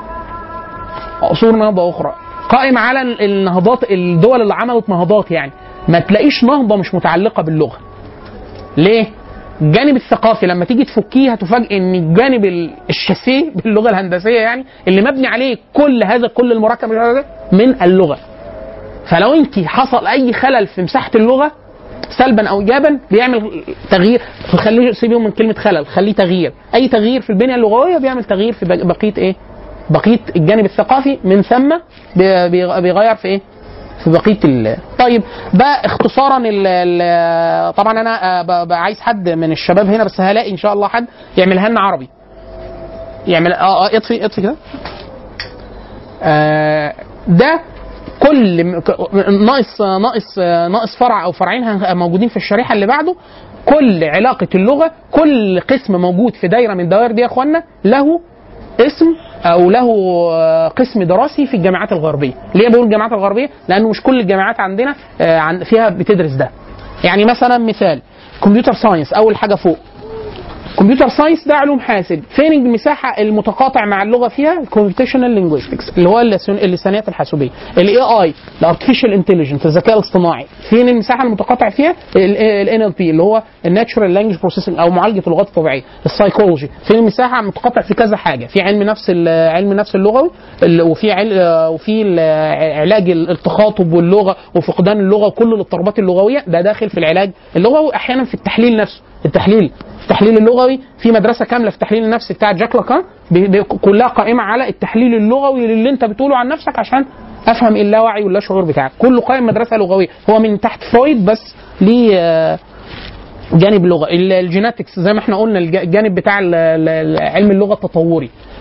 عصور نهضه اخرى قائم على النهضات الدول اللي عملت نهضات يعني ما تلاقيش نهضه مش متعلقه باللغه ليه؟ الجانب الثقافي لما تيجي تفكيه هتفاجئ ان الجانب ال- الشاسيه باللغه الهندسيه يعني اللي مبني عليه كل هذا كل المركب ده من اللغه فلو انت حصل اي خلل في مساحه اللغه سلبا او ايجابا بيعمل تغيير خليه سيبهم من كلمه خلل خليه تغيير اي تغيير في البنيه اللغويه بيعمل تغيير في بق- بقيه ايه بقيه الجانب الثقافي من ثم بي- بي- بيغير في ايه في بقيه ال طيب ده اختصارا ال ال طبعا انا آه، ب- ب- عايز حد من الشباب هنا بس هلاقي ان شاء الله حد يعملها لنا عربي يعمل اه اه اطفي اطفي كده آه، ده كل م- ك- ناقص ناقص ناقص فرع او فرعين هن- موجودين في الشريحه اللي بعده كل علاقه اللغه كل قسم موجود في دايره من الدوائر دي يا اخوانا له اسم او له آه، قسم دراسي في الجامعات الغربيه ليه بقول الجامعات الغربيه لانه مش كل الجامعات عندنا آه، عن- فيها بتدرس ده يعني مثلا مثال كمبيوتر ساينس اول حاجه فوق كمبيوتر ساينس ده علوم حاسب فين المساحه المتقاطع مع اللغه فيها الكومبيوتيشنال لينجويستكس اللي هو اللسان- اللسانيات الحاسوبيه الاي اي الارتفيشال انتليجنس الذكاء الاصطناعي فين المساحه المتقاطع فيها الان ال بي اللي هو الناتشورال لانجوج بروسيسنج او معالجه اللغات الطبيعيه السايكولوجي فين المساحه المتقاطع في كذا حاجه في علم نفس ال- علم النفس اللغوي ال- وفي عل- وفي ال- علاج التخاطب واللغه وفقدان اللغه وكل الاضطرابات اللغويه ده داخل في العلاج اللغوي واحيانا في التحليل نفسه التحليل التحليل اللغوي في مدرسه كامله في التحليل النفسي بتاعت جاك لاكان بي- بي- كلها قائمه على التحليل اللغوي اللي انت بتقوله عن نفسك عشان افهم اللاوعي واللاشعور بتاعك كله قائم مدرسه لغويه هو من تحت فرويد بس ليه آه، جانب اللغه ال- الجيناتكس زي ما احنا قلنا الج- الجانب بتاع ال- ال- ال- علم اللغه التطوري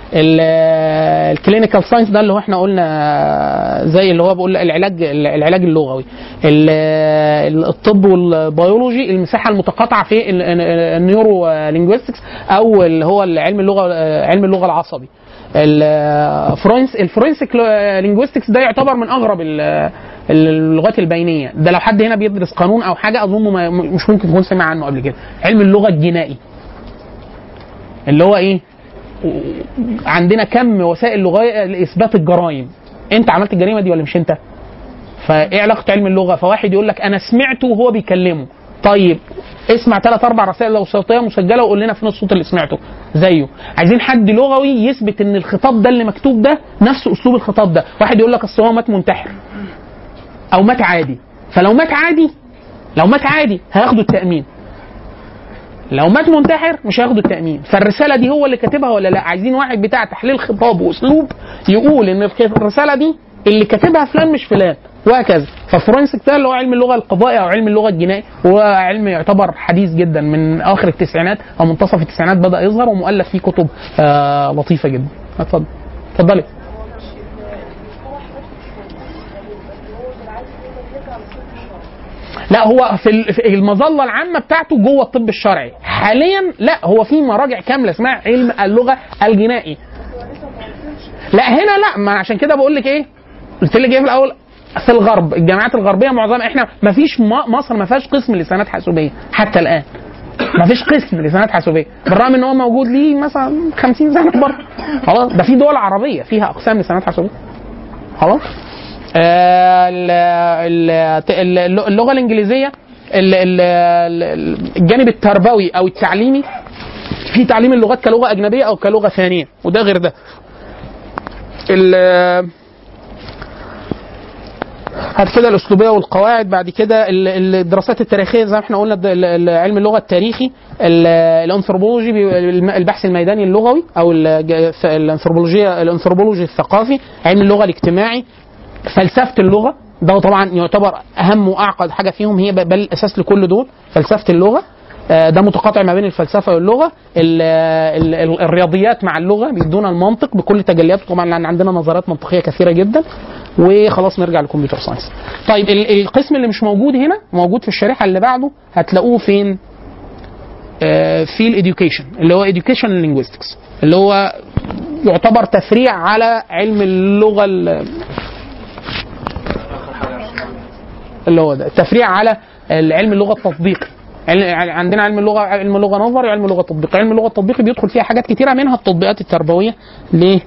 الكلينيكال ساينس ده اللي هو احنا قلنا زي اللي هو بقول العلاج العلاج اللغوي ال- الطب والبيولوجي المساحه المتقاطعه في النيورو لينجويستكس او اللي هو علم اللغه علم اللغه العصبي الفرنس الفورنسيك لينجويستكس ده يعتبر من اغرب ال- اللغات البينيه ده لو حد هنا بيدرس قانون او حاجه اظن ما مش ممكن يكون سمع عنه قبل كده علم اللغه الجنائي اللي هو ايه عندنا كم وسائل لغويه لاثبات الجرائم انت عملت الجريمه دي ولا مش انت فايه علاقه علم اللغه فواحد يقول لك انا سمعته وهو بيكلمه طيب اسمع ثلاث اربع رسائل لو صوتيه مسجله وقول لنا فين الصوت اللي سمعته زيه عايزين حد لغوي يثبت ان الخطاب ده اللي مكتوب ده نفس اسلوب الخطاب ده واحد يقول لك اصل هو مات منتحر او مات عادي فلو مات عادي لو مات عادي هياخدوا التامين لو مات منتحر مش هياخدوا التامين فالرساله دي هو اللي كاتبها ولا لا عايزين واحد بتاع تحليل خطاب واسلوب يقول ان الخ- الرساله دي اللي كاتبها فلان مش فلان وهكذا ففورنسيك ده اللي هو علم اللغه القضائي او علم اللغه الجنائي هو علم يعتبر حديث جدا من اخر التسعينات او منتصف التسعينات بدا يظهر ومؤلف فيه كتب آه لطيفه جدا اتفضل اتفضلي لا هو في ال- في المظله العامه بتاعته جوه الطب الشرعي حاليا لا هو في مراجع كامله اسمها علم اللغه الجنائي لا هنا لا ما عشان كده بقول لك ايه قلت لك ايه في الاول في الغرب الجامعات الغربيه معظمها احنا ما فيش مصر ما فيهاش قسم لسانات حاسوبيه حتى الان ما فيش قسم لسانات حاسوبيه بالرغم ان هو موجود ليه مثلا 50 سنه بره خلاص ده في دول عربيه فيها اقسام لسانات حاسوبيه خلاص آه، ال- ال- ال- اللغه الانجليزيه ال- ال- ال- الجانب التربوي او التعليمي في تعليم اللغات كلغه اجنبيه او كلغه ثانيه وده غير ده ال- بعد كده الاسلوبيه والقواعد بعد كده ال- ال- الدراسات التاريخيه زي ما احنا قلنا الد- ال- ال- علم اللغه التاريخي ال- الانثروبولوجي بي- الم- البحث الميداني اللغوي او الج- الانثروبولوجيا الانثروبولوجي الثقافي علم اللغه الاجتماعي فلسفه اللغه ده طبعا يعتبر اهم واعقد حاجه فيهم هي بل الاساس لكل دول فلسفه اللغه آه، ده متقاطع ما بين الفلسفه واللغه ال- ال- ال- الرياضيات مع اللغه بيدونا المنطق بكل تجلياته طبعا لان عندنا نظريات منطقيه كثيره جدا وخلاص نرجع للكمبيوتر ساينس طيب ال- القسم اللي مش موجود هنا موجود في الشريحه اللي بعده هتلاقوه فين آه، في الاديوكيشن اللي هو education linguistics اللي هو يعتبر تفريع على علم اللغه ال- اللي هو ده تفريع على علم اللغه التطبيقي عل- عندنا علم اللغه علم اللغه نظري وعلم اللغه التطبيقي علم اللغه التطبيقي بيدخل فيها حاجات كتيره منها التطبيقات التربويه ل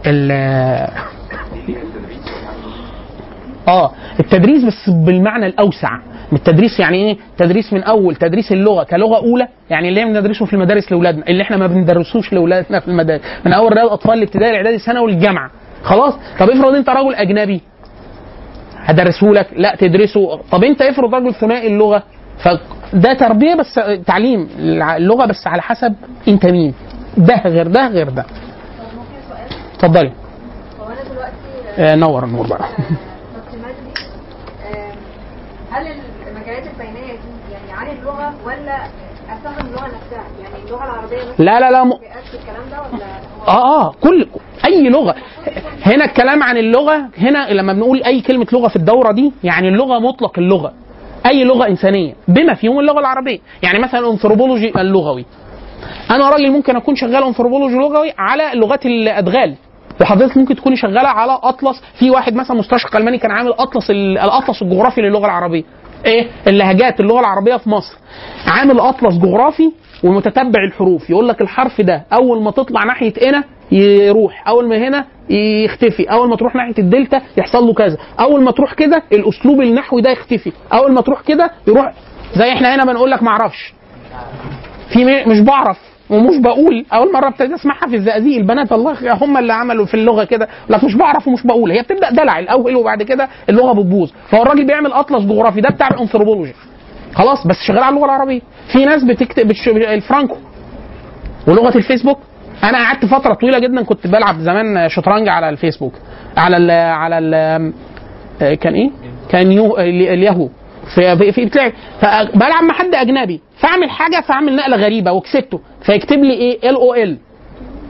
اه التدريس بس بالمعنى الاوسع التدريس يعني ايه تدريس من اول تدريس اللغه كلغه اولى يعني اللي احنا بندرسه في المدارس لاولادنا اللي احنا ما بندرسوش لاولادنا في المدارس من اول رياض اطفال الابتدائي الاعدادي الثانوي الجامعه خلاص طب افرض انت رجل اجنبي هدرسه لك لا تدرسه طب انت افرض راجل ثنائي اللغه فده تربيه بس تعليم اللغه بس على حسب انت مين ده غير ده غير ده اتفضلي هو انا دلوقتي آه نور النور بقى تقسيمات دي آم، هل المجالات البيانيه دي يعني عن اللغه ولا استخدم اللغه نفسها يعني اللغه العربيه بس لا لا لا م... تطبيقات في الكلام ده ولا هو اه اه كل اي لغه هنا الكلام عن اللغه هنا لما بنقول اي كلمه لغه في الدوره دي يعني اللغه مطلق اللغه اي لغه انسانيه بما فيهم اللغه العربيه يعني مثلا الانثروبولوجي اللغوي انا راجل ممكن اكون شغال انثروبولوجي لغوي على لغات الادغال وحضرتك ممكن تكوني شغاله على اطلس في واحد مثلا مستشرق الماني كان عامل اطلس ال- الاطلس الجغرافي للغه العربيه ايه اللهجات اللغه العربيه في مصر عامل اطلس جغرافي ومتتبع الحروف يقول لك الحرف ده اول ما تطلع ناحيه هنا يروح اول ما هنا يختفي اول ما تروح ناحيه الدلتا يحصل له كذا اول ما تروح كده الاسلوب النحوي ده يختفي اول ما تروح كده يروح زي احنا هنا بنقول لك معرفش في م- مش بعرف ومش بقول اول مره ابتديت اسمعها في الزقازيق البنات الله هم اللي عملوا في اللغه كده يقول لك مش بعرف ومش بقول هي بتبدا دلع الاول وبعد كده اللغه بتبوظ فهو الراجل بيعمل اطلس جغرافي ده بتاع الانثروبولوجي خلاص بس شغال على اللغه العربيه في ناس بتكتب بالش- الفرانكو ولغه الفيسبوك انا قعدت فتره طويله جدا كنت بلعب زمان شطرنج على الفيسبوك على ال على ال كان ايه كان يو الياهو في في, في بتلاقي فبلعب مع حد اجنبي فاعمل حاجه فاعمل نقله غريبه وكسبته فيكتب لي ايه ال او ال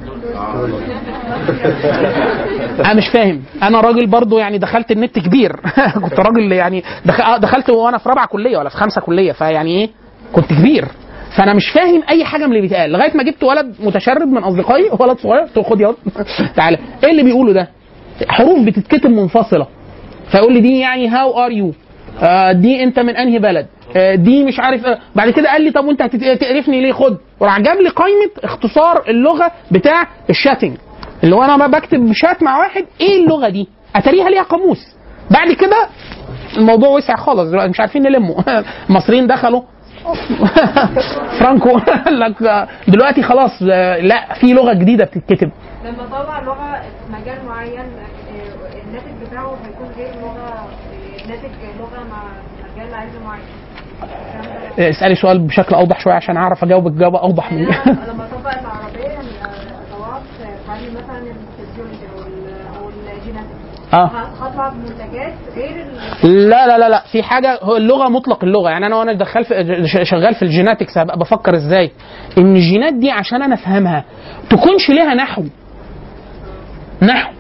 انا مش فاهم انا راجل برضو يعني دخلت النت كبير كنت راجل يعني دخ- آه، دخلت وانا في رابعه كليه ولا في خمسه كليه فيعني ايه كنت كبير فانا مش فاهم اي حاجه من اللي بيتقال لغايه ما جبت ولد متشرد من اصدقائي ولد صغير قلت له خد يا ولد تعالى ايه اللي بيقوله ده حروف بتتكتب منفصله فيقول لي دي يعني هاو ار يو دي انت من انهي بلد آه، دي مش عارف آه. بعد كده قال لي طب وانت هتقرفني ليه خد وراح جاب لي قائمه اختصار اللغه بتاع الشاتنج اللي هو انا ما بكتب شات مع واحد ايه اللغه دي اتاريها ليها قاموس بعد كده الموضوع وسع خالص دلوقتي مش عارفين نلمه المصريين دخلوا فرانكو قال لك دلوقتي خلاص آه، لا في لغه جديده بتتكتب لما طلع لغه في مجال معين آه، الناتج بتاعه هيكون غير لغه آه، ناتج لغه مع مجال علم معين الكلام ده آه، اسالي سؤال بشكل اوضح شويه عشان اعرف اجاوب اجابه اوضح من لما لما طبق العربيه الادوات تعلم مثلا الفيزيولوجي او ال- او الجيناتيك اه هطلع بمنتجات غير ال- لا لا لا لا في حاجه هو اللغه مطلق اللغه يعني انا وانا دخل في ش- شغال في الجيناتكس هبقى بفكر ازاي ان الجينات دي عشان انا افهمها تكونش ليها نحو نحو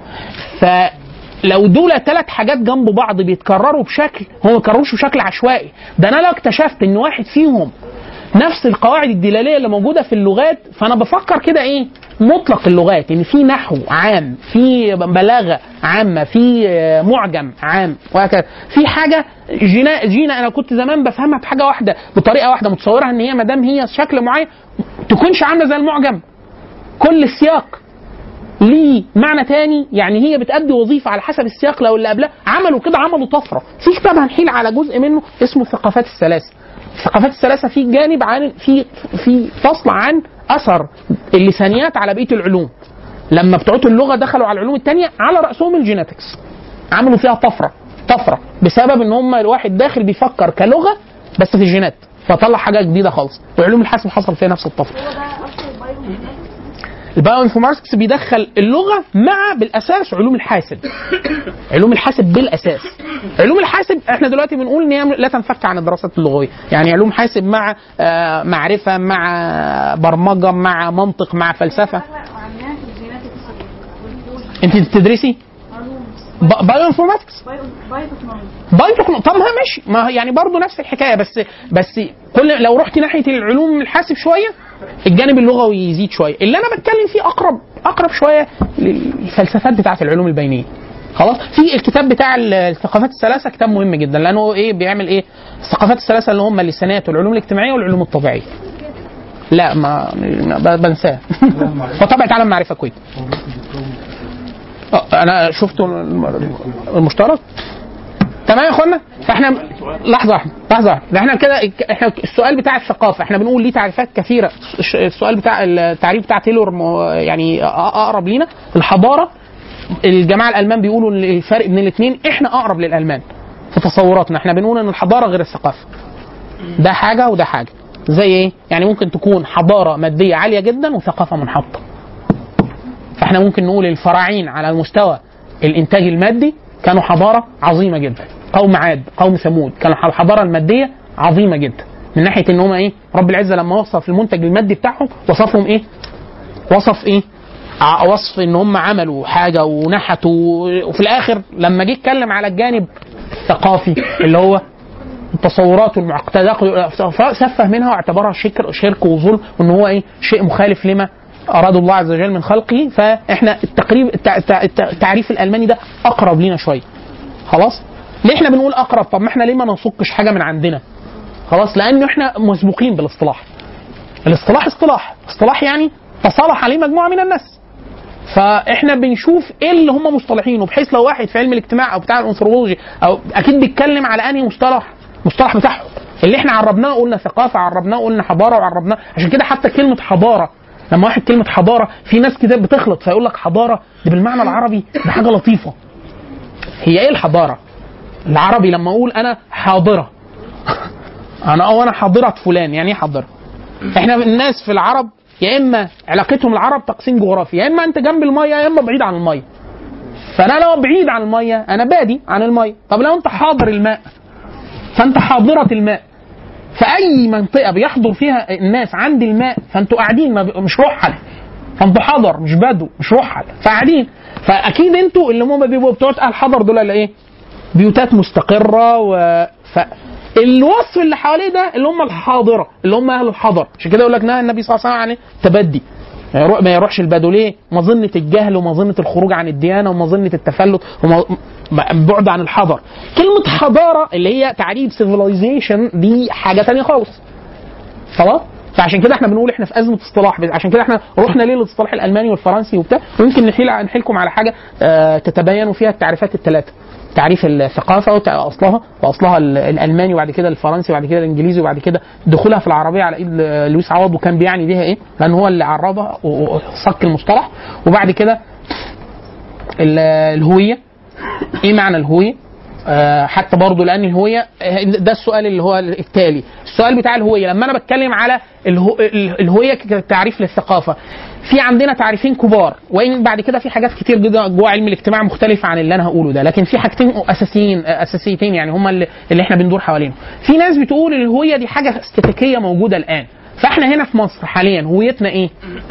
فلو دول ثلاث حاجات جنب بعض بيتكرروا بشكل هم ما بيتكرروش بشكل عشوائي ده انا لو اكتشفت ان واحد فيهم نفس القواعد الدلاليه اللي موجوده في اللغات فانا بفكر كده ايه مطلق اللغات ان في نحو عام في بلاغه عامه في آه، معجم عام وهكذا في حاجه جينا جينا انا كنت زمان بفهمها بحاجه واحده بطريقه واحده متصورها ان هي ما دام هي شكل معين تكونش عامله زي المعجم كل سياق ليه معنى تاني يعني هي بتأدي وظيفة على حسب السياق لو اللي قبلها عملوا كده عملوا طفرة في كتاب هنحيل على جزء منه اسمه الثقافات الثلاثة الثقافات الثلاثة في جانب عن في في فصل عن أثر اللسانيات على بقية العلوم لما بتوع اللغة دخلوا على العلوم التانية على رأسهم الجيناتكس عملوا فيها طفرة طفرة بسبب ان هم الواحد داخل بيفكر كلغة بس في الجينات فطلع حاجة جديدة خالص وعلوم الحاسب حصل فيها نفس الطفرة هو ده اصل البايو البايو انفورماتكس بيدخل اللغه مع بالاساس علوم الحاسب علوم الحاسب بالاساس علوم الحاسب احنا دلوقتي بنقول ان هي لا تنفك عن الدراسات اللغويه يعني علوم حاسب مع آه، معرفه مع برمجه مع منطق مع فلسفه عملناها في الجيناتكس والفول انت بتدرسي علوم ب- بايو انفورماتكس بايو بايو تكنولوجي بايو تكنو- طب ما ماشي ما هي يعني برضه نفس الحكايه بس بس كل لو رحت ناحيه العلوم الحاسب شويه الجانب اللغوي يزيد شويه اللي انا بتكلم فيه اقرب اقرب شويه للفلسفات بتاعه العلوم البينيه خلاص في الكتاب بتاع الثقافات الثلاثه كتاب مهم جدا لانه ايه بيعمل ايه الثقافات الثلاثه اللي هم اللسانيات والعلوم الاجتماعيه والعلوم الطبيعيه لا ما ما- بنساه هو طبعا عالم معرفه كويت آه، انا شفته الم- المشترك تمام يا اخوانا فاحنا لحظه واحده لحظه واحده احنا كده احنا السؤال بتاع الثقافه احنا بنقول ليه تعريفات كثيره الش- السؤال بتاع التعريف بتاع تايلور م- يعني أ- اقرب لينا الحضاره الجماعه الالمان بيقولوا إن الفرق بين الاثنين احنا اقرب للالمان في تصوراتنا احنا بنقول ان الحضاره غير الثقافه ده حاجه وده حاجه زي ايه يعني ممكن تكون حضاره ماديه عاليه جدا وثقافه منحطه فاحنا ممكن نقول الفراعين على مستوى الانتاج المادي كانوا حضاره عظيمه جدا قوم عاد قوم ثمود كانوا الحضاره الماديه عظيمه جدا من ناحيه ان هم ايه رب العزه لما وصف المنتج المادي بتاعهم وصفهم ايه وصف ايه ع- وصف ان هم عملوا حاجه ونحتوا وفي الاخر لما جه اتكلم على الجانب الثقافي اللي هو التصورات والمعتقدات سفه منها واعتبرها شرك شرك وظلم وان هو ايه شيء مخالف لما اراد الله عز وجل من خلقه فاحنا التقريب التع- التع- التع- التعريف الالماني ده اقرب لينا شويه خلاص ليه احنا بنقول اقرب طب ما احنا ليه ما ننسقش حاجه من عندنا خلاص لان احنا مسبوقين بالاصطلاح الاصطلاح اصطلاح اصطلاح يعني تصالح عليه مجموعه من الناس فاحنا بنشوف ايه اللي هم مصطلحينه بحيث لو واحد في علم الاجتماع او بتاع الانثروبولوجي او اكيد بيتكلم على انهي مصطلح مصطلح بتاعهم اللي احنا عربناه قلنا ثقافه عربناه قلنا حضاره وعربناه عشان كده حتى كلمه حضاره لما واحد كلمه حضاره في ناس كده بتخلط فيقول لك حضاره دي بالمعنى العربي ده حاجه لطيفه هي ايه الحضاره العربي لما اقول انا حاضره انا او انا حاضره فلان يعني ايه حاضره احنا الناس في العرب يا اما علاقتهم العرب تقسيم جغرافي يا اما انت جنب الميه يا اما بعيد عن الميه فانا لو بعيد عن الميه انا بادي عن الميه طب لو انت حاضر الماء فانت حاضره الماء في اي منطقه بيحضر فيها الناس عند الماء فانتوا قاعدين ما ب- مش رحل فانتوا حضر مش بدو مش رحل فقاعدين فاكيد انتوا اللي هم بيبقوا بتوع اهل حضر دول اللي ايه بيوتات مستقره و ف الوصف اللي حواليه ده اللي هم الحاضره اللي هم اهل الحضر عشان كده يقول لك نهى النبي صلى الله عليه وسلم عن التبدي ما يروح- ما يروحش البدو ليه؟ مظنة الجهل ومظنة الخروج عن الديانة ومظنة التفلت وبعد عن الحضر. كلمة حضارة اللي هي تعريب سيفيلايزيشن دي حاجة تانية خالص. خلاص؟ فعشان كده احنا بنقول احنا في ازمه اصطلاح بس عشان كده احنا رحنا ليه للاصطلاح الالماني والفرنسي وبتاع ويمكن نحيل نحيلكم على حاجه آه تتبين فيها التعريفات الثلاثه تعريف الثقافه وت- واصلها واصلها ال- الالماني وبعد كده الفرنسي وبعد كده الانجليزي وبعد كده دخولها في العربيه على ايد ل- لويس عوض وكان بيعني بيها ايه؟ لان هو اللي عربها و- وصك المصطلح وبعد كده ال- الهويه ايه معنى الهويه؟ آه، حتى برضه لان الهويه آه، ده السؤال اللي هو التالي السؤال بتاع الهويه لما انا بتكلم على الهو ال- الهويه كتعريف للثقافه في عندنا تعريفين كبار وان بعد كده في حاجات كتير جدا جوه علم الاجتماع مختلفه عن اللي انا هقوله ده لكن في حاجتين اساسيين آه، اساسيتين يعني هما اللي, اللي احنا بندور حوالينهم في ناس بتقول الهويه دي حاجه استاتيكيه موجوده الان فاحنا هنا في مصر حاليا هويتنا ايه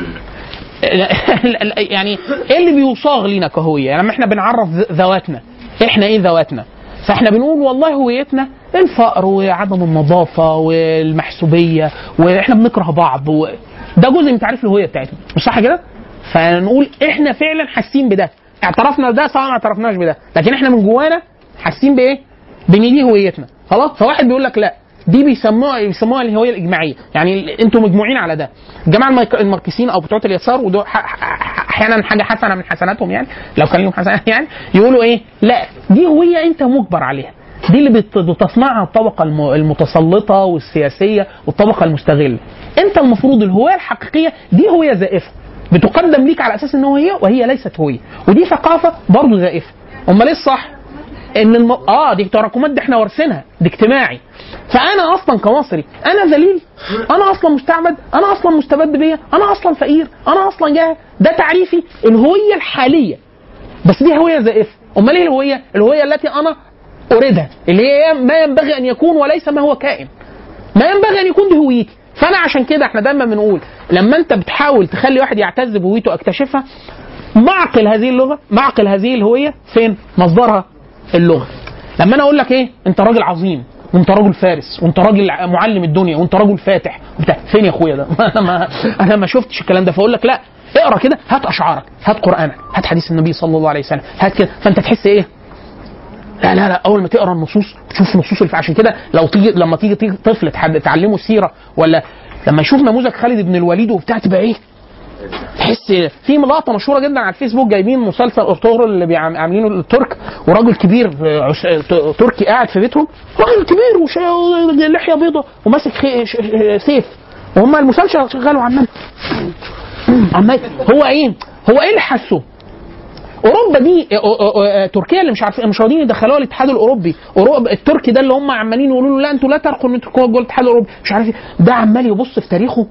يعني ايه اللي بيصاغ لينا كهويه يعني لما احنا بنعرف ذ- ذواتنا احنا ايه ذواتنا فاحنا بنقول والله هويتنا الفقر وعدم النظافه والمحسوبيه واحنا بنكره بعض و... ده جزء من تعريف الهويه بتاعتنا مش صح كده فنقول احنا فعلا حاسين بده اعترفنا بده سواء ما اعترفناش بده لكن احنا من جوانا حاسين بايه بان دي هويتنا خلاص فواحد بيقول لك لا دي بيسموها بيسموها الهويه الاجماعيه يعني ال- انتوا مجموعين على ده الجماعه المارك- الماركسيين او بتوع اليسار ودول ح- ح- احيانا حاجه حسنه من حسناتهم يعني لو كان لهم حسنات يعني يقولوا ايه لا دي هويه انت مجبر عليها دي اللي بت- بتصنعها الطبقه الم- المتسلطه والسياسيه والطبقه المستغله انت المفروض الهويه الحقيقيه دي هويه زائفه بتقدم ليك على اساس ان هو هي وهي ليست هويه ودي ثقافه برضه زائفه امال ايه الصح ان الم... اه دي تراكمات دي احنا وارثينها دي اجتماعي فانا اصلا كمصري انا ذليل انا اصلا مستعبد انا اصلا مستبد بيا انا اصلا فقير انا اصلا جاهل ده تعريفي الهويه الحاليه بس دي هويه زائفه امال ايه الهويه الهويه التي انا اريدها اللي هي ما ينبغي ان يكون وليس ما هو كائن ما ينبغي ان يكون دي هويتي فانا عشان كده احنا دايما بنقول لما انت بتحاول تخلي واحد يعتز بهويته اكتشفها معقل هذه اللغه معقل هذه الهويه فين مصدرها اللغه لما انا اقول لك ايه انت راجل عظيم وانت راجل فارس وانت راجل معلم الدنيا وانت راجل فاتح وبتاع فين يا اخويا ده انا ما انا ما شفتش الكلام ده فاقول لك لا اقرا كده هات اشعارك هات قرانك هات حديث النبي صلى الله عليه وسلم هات كده فانت تحس ايه لا لا لا اول ما تقرا النصوص تشوف نصوص الف عشان كده لو تيجي لما تيجي تيجي طفل تحد- تعلمه السيره ولا لما يشوف نموذج خالد بن الوليد وبتاع تبقى ايه تحس في لقطه مشهوره جدا على الفيسبوك جايبين مسلسل ارطغرل اللي بيعم- عاملينه الترك وراجل كبير آه، عس- ت- تركي قاعد في بيتهم راجل كبير وش- لحيه بيضه وماسك خي- ش- ش- سيف وهم المسلسل شغال وعمال عمال هو ايه هو ايه اللي حسه اوروبا دي أو- أو- أو- تركيا اللي مش عارفين مش راضيين يدخلوها الاتحاد الاوروبي اوروبا التركي ده اللي هم عمالين يقولوا له لا انتوا لا ترقوا ان تركوا جوه الاتحاد الاوروبي مش عارف ايه ده عمال يبص في تاريخه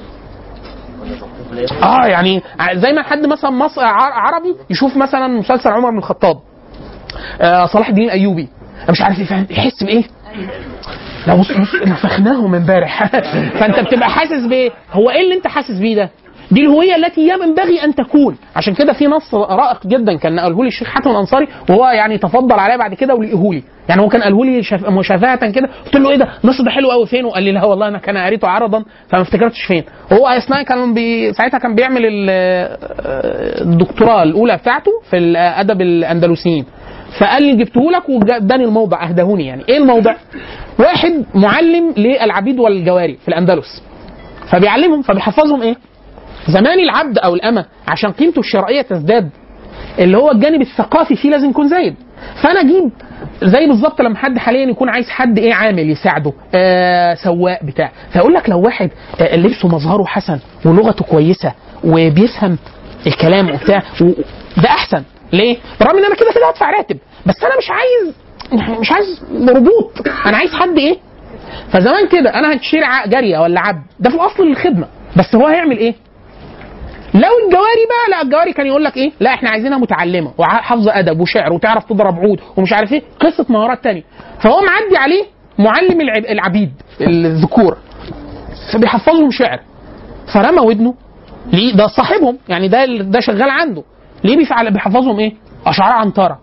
اه يعني ع- زي ما حد مثلا مصر ع- عربي يشوف مثلا مسلسل عمر بن الخطاب آه صلاح الدين الايوبي مش عارف يفهم يحس بايه لا بص بص نفخناهم امبارح فانت بتبقى حاسس بايه هو ايه اللي انت حاسس بيه ده دي الهويه التي ينبغي ان تكون عشان كده في نص رائق جدا كان قاله لي الشيخ حاتم الانصاري وهو يعني تفضل عليا بعد كده ولقيه لي يعني هو كان قاله لي شف... مشافهه كده قلت له ايه ده النص ده حلو قوي فين وقال لي لا والله انا كان قريته عرضا فما افتكرتش فين هو اثناء كان بي... ساعتها كان بيعمل ال- الدكتوراه الاولى بتاعته في الادب الاندلسيين فقال لي جبته لك واداني الموضع اهدهوني يعني ايه الموضع واحد معلم للعبيد والجواري في الاندلس فبيعلمهم فبيحفظهم ايه زمان العبد او الامه عشان قيمته الشرعيه تزداد اللي هو الجانب الثقافي فيه لازم يكون زايد فانا اجيب زي بالظبط لما حد حاليا يكون عايز حد ايه عامل يساعده آه سواق بتاع فيقول لك لو واحد آه لبسه مظهره حسن ولغته كويسه وبيفهم الكلام وبتاع و- ده احسن ليه؟ بالرغم ان انا كده كده هدفع راتب بس انا مش عايز مش عايز ربوط انا عايز حد ايه؟ فزمان كده انا هشتري ع- جاريه ولا عبد ده في الاصل للخدمه بس هو هيعمل ايه؟ لو الجواري بقى لا الجواري كان يقول لك ايه لا احنا عايزينها متعلمه وحافظه ادب وشعر وتعرف تضرب عود ومش عارف ايه قصه مهارات تانية فهو معدي عليه معلم العب- العبيد الذكور فبيحفظهم شعر فرمى ودنه ليه ده صاحبهم يعني ده ده شغال عنده ليه بيفعل بيحفظهم ايه اشعار عنتره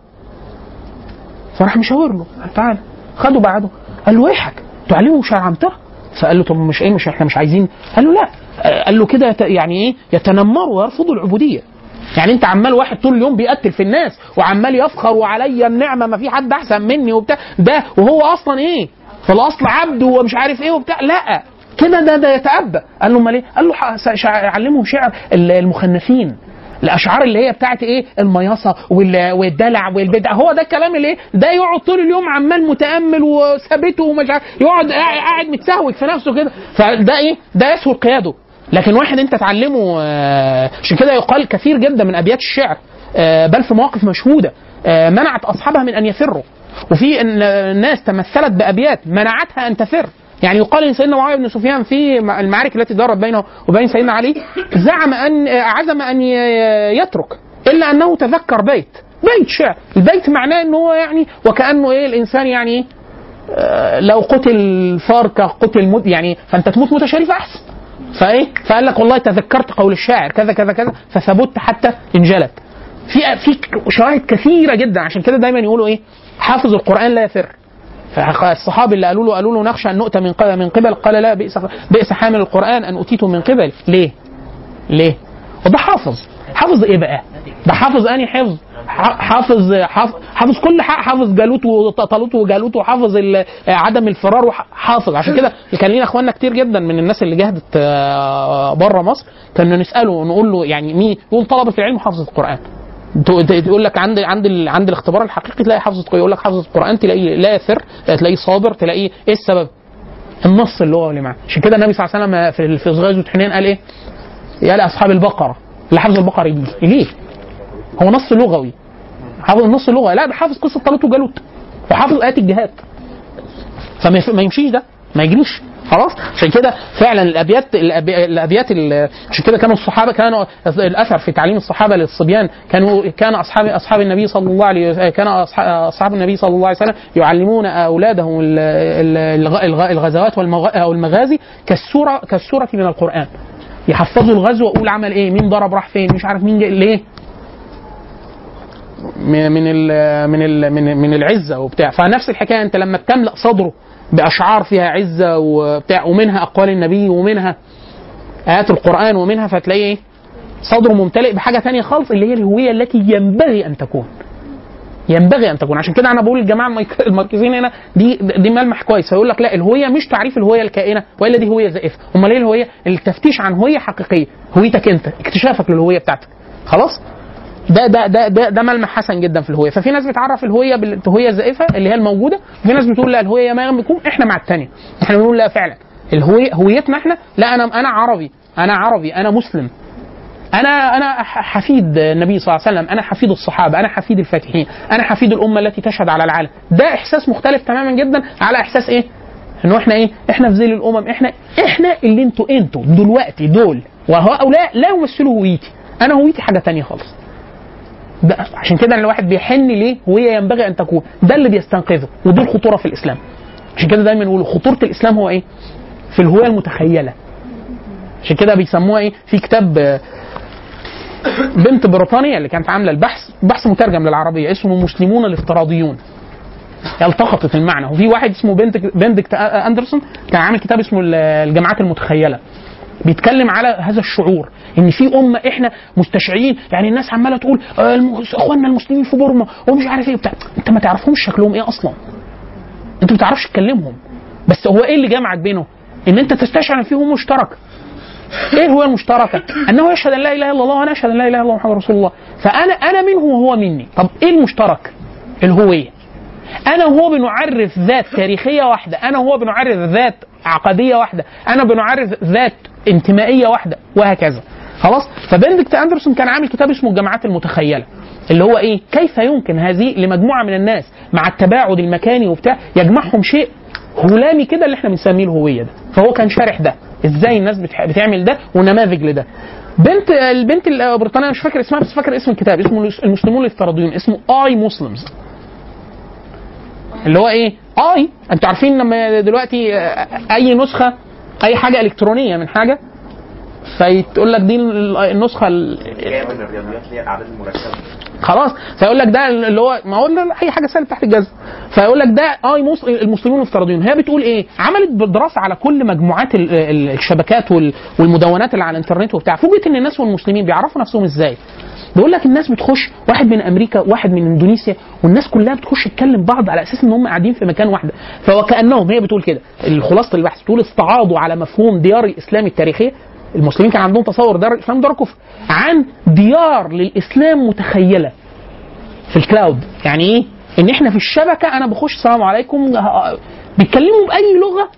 فراح مشاور له قال تعالى خده بعده قال له ويحك تعلمه شعر عنتره فقال له طب مش ايه مش احنا مش عايزين قال له لا آه، قال له كده يت- يعني ايه يتنمر ويرفض العبوديه يعني انت عمال واحد طول اليوم بيقتل في الناس وعمال يفخر وعليا النعمه ما في حد احسن مني وبتاع ده وهو اصلا ايه في الاصل عبد ومش عارف ايه وبتاع لا كده ده ده يتأبى قال له امال ايه؟ قال له ح- شع- علمهم شعر ال- المخنثين الاشعار اللي هي بتاعت ايه المياصه وال- والدلع والبدع هو ده الكلام اللي ايه ده يقعد طول اليوم عمال متامل وثابته ومش عارف يقعد قاعد قاعد متسهوك في نفسه كده فده ايه ده يسهل قياده لكن واحد انت تعلمه آه، عشان كده يقال كثير جدا من ابيات الشعر آه، بل في مواقف مشهوده آه، منعت اصحابها من ان يفروا وفي ان الناس تمثلت بابيات منعتها ان تفر يعني يقال ان سيدنا معاويه بن سفيان في المعارك التي دارت بينه وبين سيدنا علي زعم ان عزم ان ي- يترك الا انه تذكر بيت بيت شعر البيت معناه ان هو يعني وكانه ايه الانسان يعني ايه آه، لو قتل فاركه قتل مد يعني فانت تموت موته شريفه احسن فايه فقال لك والله تذكرت قول الشاعر كذا كذا كذا فثبت حتى انجلت في في شواهد كثيره جدا عشان كده دايما يقولوا ايه حافظ القران لا يفر فالصحابي اللي قالوا له قالوا له نخشى ان نؤتى من قبل من قبل قال لا بئس بئس حامل القران ان اتيته من قبل ليه؟ ليه؟ وده حافظ حافظ ايه بقى؟ ده حافظ اني حفظ ح- حافظ حافظ, حافظ كل حاجه حافظ جالوت وطالوت وجالوت وحافظ ال- عدم الفرار وح- حافظ عشان كده كان لينا اخواننا كتير جدا من الناس اللي جهدت بره مصر كنا نساله نقول له يعني مين يقول طلبه العلم حافظ القران تو- ت- تقول لك عند عند ال- عند الاختبار الحقيقي تلاقي حافظ يقول لك حافظ القران تلاقيه لا يثر تلاقيه صابر تلاقيه ايه السبب؟ النص اللي هو اللي معاه عشان كده النبي صلى الله عليه وسلم في في غزوه حنين قال ايه؟ يا لاصحاب البقره اللي حافظ البقره يجي ليه؟ هو نص لغوي حافظ النص اللغوي لا ده حافظ قصه طالوت وجالوت وحافظ ايات الجهاد فما يف- ما يمشيش ده ما يجريش خلاص عشان كده فعلا الابيات الأبي- الابيات ال- عشان كده كانوا الصحابه كانوا الاثر في تعليم الصحابه للصبيان كانوا كان اصحاب اصحاب النبي صلى الله عليه وسلم كان أصح- اصحاب النبي صلى الله عليه وسلم يعلمون اولادهم ال- ال- الغ- الغ- الغزوات والمغ- او المغازي كالسوره كالسوره من القران يحفظوا الغزو واقول عمل ايه مين ضرب راح فين مش عارف مين جاي ليه من من ال من ال من, من العزه وبتاع فنفس الحكايه انت لما بتملا صدره باشعار فيها عزه وبتاع ومنها اقوال النبي ومنها ايات القران ومنها فتلاقيه ايه صدره ممتلئ بحاجه تانية خالص اللي هي الهويه التي ينبغي ان تكون ينبغي ان تكون عشان كده انا بقول للجماعه الميك- المركزين هنا دي دي ملمح كويس فيقول لك لا الهويه مش تعريف الهويه الكائنه والا دي هويه زائفه امال ايه الهويه التفتيش عن هويه حقيقيه هويتك انت اكتشافك للهويه بتاعتك خلاص ده ده ده ده, ده ملمح حسن جدا في الهويه ففي ناس بتعرف الهويه بالهويه الزائفه اللي هي الموجوده وفي ناس بتقول لا الهويه ما بيكون احنا مع الثانيه احنا بنقول لا فعلا الهويه هويتنا احنا لا انا انا عربي انا عربي انا مسلم انا انا ح- حفيد النبي صلى الله عليه وسلم انا حفيد الصحابه انا حفيد الفاتحين انا حفيد الامه التي تشهد على العالم ده احساس مختلف تماما جدا على احساس ايه انه احنا ايه احنا في ذيل الامم احنا احنا اللي انتوا انتوا دلوقتي دول وهؤلاء لا يمثلوا هويتي انا هويتي حاجه تانية خالص ده عشان كده ان الواحد بيحن ليه هويه ينبغي ان تكون ده اللي بيستنقذه ودي الخطوره في الاسلام عشان كده دايما يقولوا خطوره الاسلام هو ايه في الهويه المتخيله عشان كده بيسموها ايه في كتاب آه، بنت بريطانيا اللي كانت عامله البحث بحث مترجم للعربيه اسمه المسلمون الافتراضيون التقطت المعنى وفي واحد اسمه بندك بندكت اندرسون كان عامل كتاب اسمه ال- الجماعات المتخيله بيتكلم على هذا الشعور ان في امه احنا مستشعرين يعني الناس عماله تقول آه، الم- اخواننا المسلمين في بورما ومش عارف ايه بتاع انت ما تعرفهمش شكلهم ايه اصلا انت ما بتعرفش تكلمهم بس هو ايه اللي جمعك بينهم ان انت تستشعر ان فيهم مشترك ايه هو المشتركه؟ انه يشهد ان لا اله الا الله وانا اشهد ان لا اله الا الله محمد رسول الله فانا انا منه وهو مني طب ايه المشترك؟ الهويه انا وهو بنعرف ذات تاريخيه واحده انا وهو بنعرف ذات عقديه واحده انا بنعرف ذات انتمائيه واحده وهكذا خلاص فبندكت اندرسون كان عامل كتاب اسمه الجماعات المتخيله اللي هو ايه كيف يمكن هذه لمجموعه من الناس مع التباعد المكاني وبتاع يجمعهم شيء هلامي كده اللي احنا بنسميه الهويه ده فهو كان شارح ده ازاي الناس بتح- بتعمل ده ونماذج لده بنت البنت البريطانيه مش فاكر اسمها بس فاكر اسم الكتاب اسمه المسلمون الافتراضيون اسمه اي مسلمز اللي هو ايه اي انتوا عارفين لما دلوقتي آه، اي نسخه اي حاجه الكترونيه من حاجه فيتقول لك دي ال- النسخه ال- جايه من الرياضيات اللي هي الاعداد المركبه خلاص فيقول لك ده اللي هو ما هو ده اي حاجه سالب تحت الجذر فيقول لك ده اه مص- المسلمون مفترضين هي بتقول ايه عملت دراسه على كل مجموعات ال- ال- الشبكات وال- والمدونات اللي على الانترنت وبتاع فوجئت ان الناس والمسلمين بيعرفوا نفسهم ازاي بيقول لك الناس بتخش واحد من امريكا واحد من اندونيسيا والناس كلها بتخش تكلم بعض على اساس ان هم قاعدين في مكان واحد فوكانهم هي بتقول كده خلاصه البحث بتقول استعاضوا على مفهوم ديار الاسلام التاريخيه المسلمين كان عندهم تصور دار الاسلام دار كفر عن ديار للاسلام متخيله في الكلاود يعني ايه ان احنا في الشبكه انا بخش السلام عليكم ه- بيتكلموا باي لغه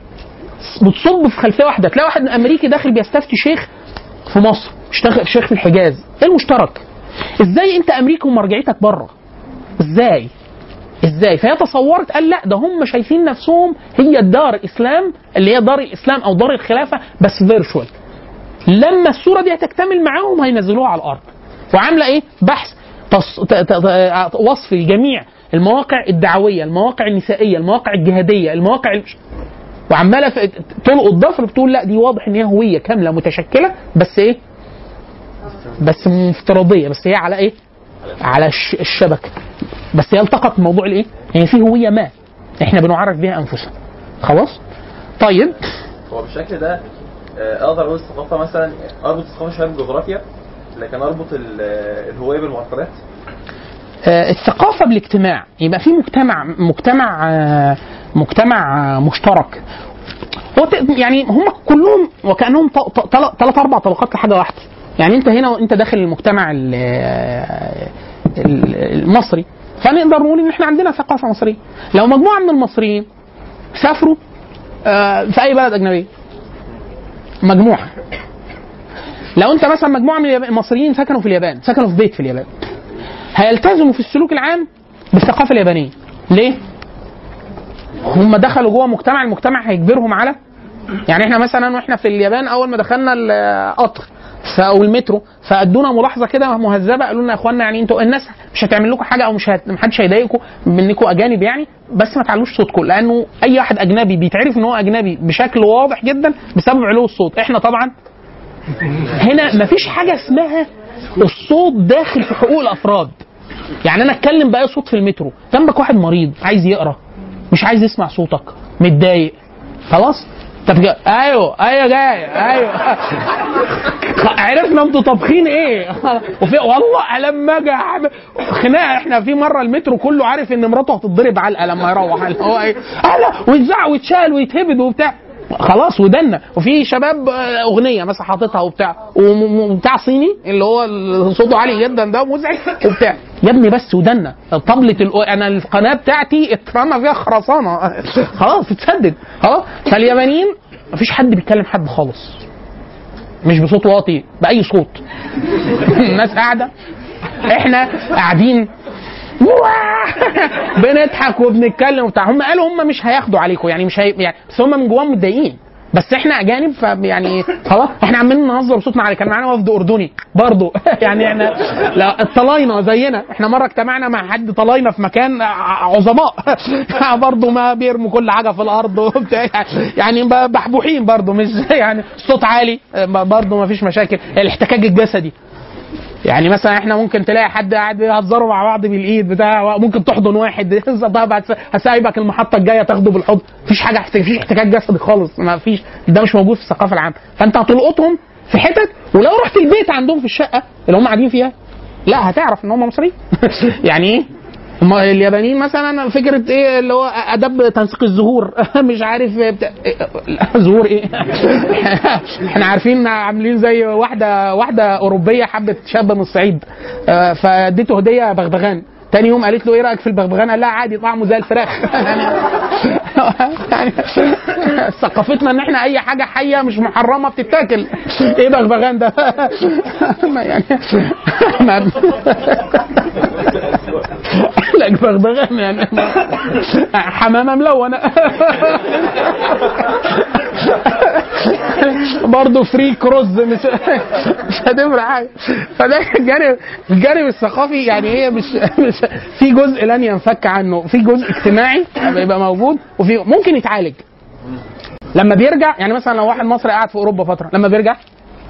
بتصب في خلفيه واحده تلاقي واحد امريكي داخل بيستفتي شيخ في مصر اشتغل شيخ في الحجاز ايه المشترك ازاي انت امريكا ومرجعيتك بره ازاي ازاي فهي تصورت قال لا ده هم شايفين نفسهم هي دار الاسلام اللي هي دار الاسلام او دار الخلافه بس فيرشوال لما الصوره دي هتكتمل معاهم هينزلوها على الارض وعامله ايه بحث تص... ت... ت... ت... وصف لجميع المواقع الدعويه المواقع النسائيه المواقع الجهاديه المواقع ال... وعماله في... تلقط ضفر بتقول لا دي واضح ان هي هويه كامله متشكله بس ايه بس مفترضيه بس هي على ايه على الش... الشبكه بس هي التقط موضوع الايه يعني في هويه ما احنا بنعرف بها انفسنا خلاص طيب هو بالشكل ده آه، اقدر اقول الثقافه مثلا اربط الثقافه شويه بالجغرافيا لكن اربط ال- الهويه بالمعتقدات آه، الثقافة بالاجتماع يبقى في مجتمع مجتمع آه، مجتمع آه، مشترك هو ت- يعني هم كلهم وكانهم ثلاث اربع طبقات لحاجه واحده يعني انت هنا وانت داخل المجتمع ال- ال- المصري فنقدر نقول ان احنا عندنا ثقافه مصريه لو مجموعه من المصريين سافروا آه، في اي بلد اجنبيه مجموعه لو انت مثلا مجموعه من اليابان- المصريين سكنوا في اليابان سكنوا في بيت في اليابان هيلتزموا في السلوك العام بالثقافه اليابانيه ليه هم دخلوا جوه مجتمع المجتمع هيجبرهم على يعني احنا مثلا واحنا في اليابان اول ما دخلنا القطر ف- او المترو فادونا ملاحظه كده مهذبه قالوا لنا يا اخوانا يعني انتوا الناس مش هتعمل لكم حاجه او مش هت... محدش هيضايقكم بانكم اجانب يعني بس ما تعلوش صوتكم لانه اي واحد اجنبي بيتعرف ان هو اجنبي بشكل واضح جدا بسبب علو الصوت احنا طبعا هنا مفيش حاجه اسمها الصوت داخل في حقوق الافراد يعني انا اتكلم باي صوت في المترو جنبك واحد مريض عايز يقرا مش عايز يسمع صوتك متضايق خلاص طب جا... ايوه ايوه جاي ايوه عرفنا انتوا طابخين ايه وفي والله لما اجي أعمل خناقه احنا في مره المترو كله عارف ان مراته هتتضرب علقه لما يروح اللي هو ايه لا ويتزعق ويتشال ويتهبد وبتاع خلاص ودنا وفي شباب آه، اغنيه مثلا حاططها وبتاع وم- وبتاع صيني اللي هو ال- صوته عالي جدا ده مزعج وبتاع يا ابني بس ودنا طبلة الأو... انا القناه بتاعتي اترمى فيها خرسانه خلاص اتسدد خلاص فاليابانيين مفيش حد بيتكلم حد خالص مش بصوت واطي باي صوت الناس قاعده احنا قاعدين بنضحك وبنتكلم وبتاع هم قالوا هم مش هياخدوا عليكم يعني مش هي... يعني بس هم من جواهم متضايقين بس احنا اجانب فيعني خلاص احنا عمالين نهزر صوتنا عليه كان معانا وفد اردني برضه يعني احنا لا الطلاينه زينا احنا مره اجتمعنا مع حد طلاينه في مكان ع- عظماء برضه ما بيرموا كل حاجه في الارض وبتاع يعني ب- بحبوحين برضه مش يعني صوت عالي برضه ما فيش مشاكل الاحتكاك الجسدي يعني مثلا احنا ممكن تلاقي حد قاعد يهزروا مع بعض بالايد بتاع ممكن تحضن واحد طب هتس- هسايبك المحطه الجايه تاخده بالحضن مفيش حاجه مفيش احتكاك جسدي خالص ما فيش ده مش موجود في الثقافه العامه فانت هتلقطهم في حتت ولو رحت البيت عندهم في الشقه اللي هم قاعدين فيها لا هتعرف ان هم مصريين يعني ايه هم اليابانيين مثلا فكره ايه اللي هو اداب تنسيق الزهور مش عارف بتاع لا، زهور ايه احنا عارفين عاملين زي واحده واحده اوروبيه حبت شاب من الصعيد آه، فاديته هديه بغبغان تاني يوم قالت له ايه رايك في البغبغان؟ قال لها عادي طعمه زي الفراخ يعني ثقافتنا ان احنا اي حاجه حيه مش محرمه بتتاكل ايه بغبغان ده؟ ما يعني ما لك بغبغان يعني حمامه ملونه برضه فري كروز مش مش هتفرق حاجه فده الجانب الجانب الثقافي يعني هي مش, مش في جزء لن ينفك عنه في جزء اجتماعي بيبقى موجود وفي ممكن يتعالج لما بيرجع يعني مثلا لو واحد مصري قاعد في اوروبا فتره لما بيرجع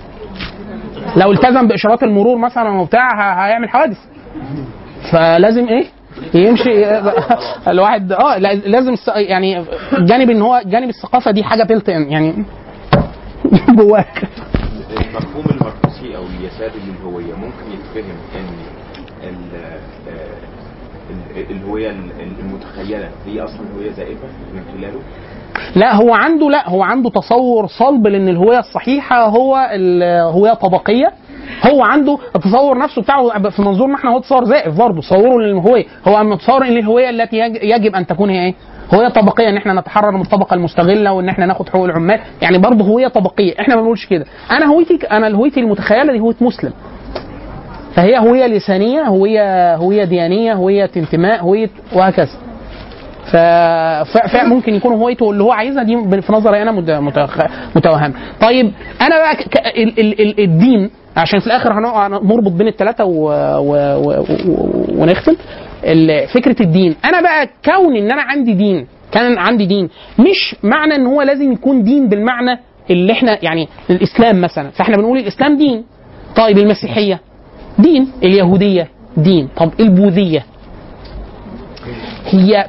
لو التزم باشارات المرور مثلا وبتاع ه- هيعمل حوادث فلازم ايه يمشي الواحد اه لا- لازم الس- يعني جانب ان هو جانب الثقافه دي حاجه بلت يعني جواك المفهوم المركزي او اليساري للهويه ممكن يتفهم ان ال- آه، ال- الهويه ال- المتخيله هي اصلا هويه زائفه من خلاله لا هو عنده لا هو عنده تصور صلب لان الهويه الصحيحه هو الهويه طبقيه هو عنده التصور نفسه بتاعه في منظورنا احنا هو تصور زائف برضه تصوره للهويه هو متصور ان الهويه التي يج- يجب ان تكون هي ايه؟ هويه طبقيه ان احنا نتحرر من الطبقه المستغله وان احنا ناخد حقوق العمال يعني برضه هويه طبقيه احنا ما بنقولش كده انا هويتي انا هويتي المتخيله دي هويه مسلم فهي هويه لسانيه هويه هويه ديانيه هويه انتماء هويه وهكذا ف... ف... فممكن يكون هويته اللي هو عايزها دي في نظري انا مت... متخ... متوهمه. طيب انا بقى ك... ك... ال... ال... ال... الدين عشان في الاخر هنقع نربط بين الثلاثه و... و... و... و... ونختم ال... فكره الدين انا بقى كون ان انا عندي دين كان عندي دين مش معنى ان هو لازم يكون دين بالمعنى اللي احنا يعني الاسلام مثلا فاحنا بنقول الاسلام دين طيب المسيحيه دين اليهوديه دين طب البوذيه هي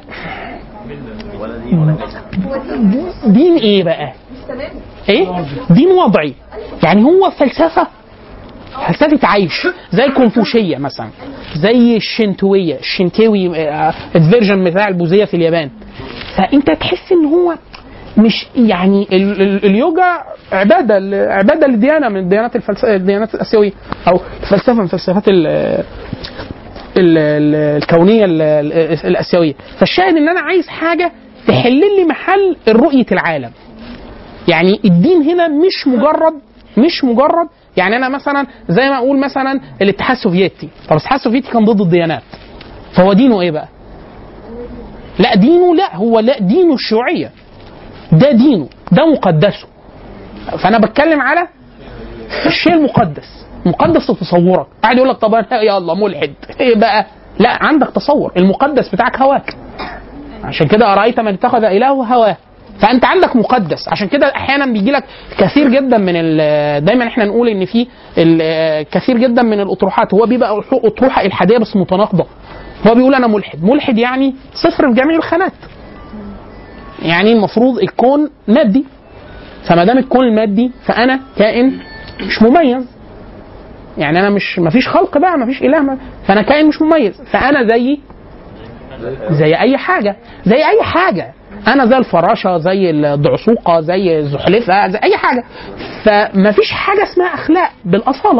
دين ايه بقى؟ ايه؟ دين وضعي يعني هو فلسفه فلسفه عيش زي الكونفوشيه مثلا زي الشنتويه الشنتوي آه، الفيرجن بتاع البوذيه في اليابان فانت تحس ان هو مش يعني ال- ال- اليوجا عباده ل- عباده لديانه من الديانات الفلسفه الديانات الاسيويه او فلسفه من فلسفات ال- ال- ال- الكونيه ال- ال- الاسيويه فالشاهد ان انا عايز حاجه تحل لي محل رؤيه العالم يعني الدين هنا مش مجرد مش مجرد يعني انا مثلا زي ما اقول مثلا الاتحاد السوفيتي طب الاتحاد السوفيتي كان ضد الديانات فهو دينه ايه بقى لا دينه لا هو لا دينه الشيوعيه ده دينه ده مقدسه فانا بتكلم على الشيء المقدس مقدس في تصورك قاعد يقول لك طب انا يلا ملحد ايه بقى لا عندك تصور المقدس بتاعك هواك عشان كده ارايت من اتخذ الهه هواه فانت عندك مقدس عشان كده احيانا بيجي لك كثير جدا من ال- دايما احنا نقول ان في ال- كثير جدا من الاطروحات هو بيبقى اطروحه الحاديه بس متناقضه هو بيقول انا ملحد ملحد يعني صفر في جميع الخانات يعني المفروض الكون مادي فما دام الكون المادي فانا كائن مش مميز يعني انا مش مفيش خلق بقى مفيش اله ما فانا كائن مش مميز فانا زي زي اي حاجه زي اي حاجه انا زي الفراشه زي الدعسوقه زي الزحلفه زي اي حاجه فمفيش حاجه اسمها اخلاق بالاصاله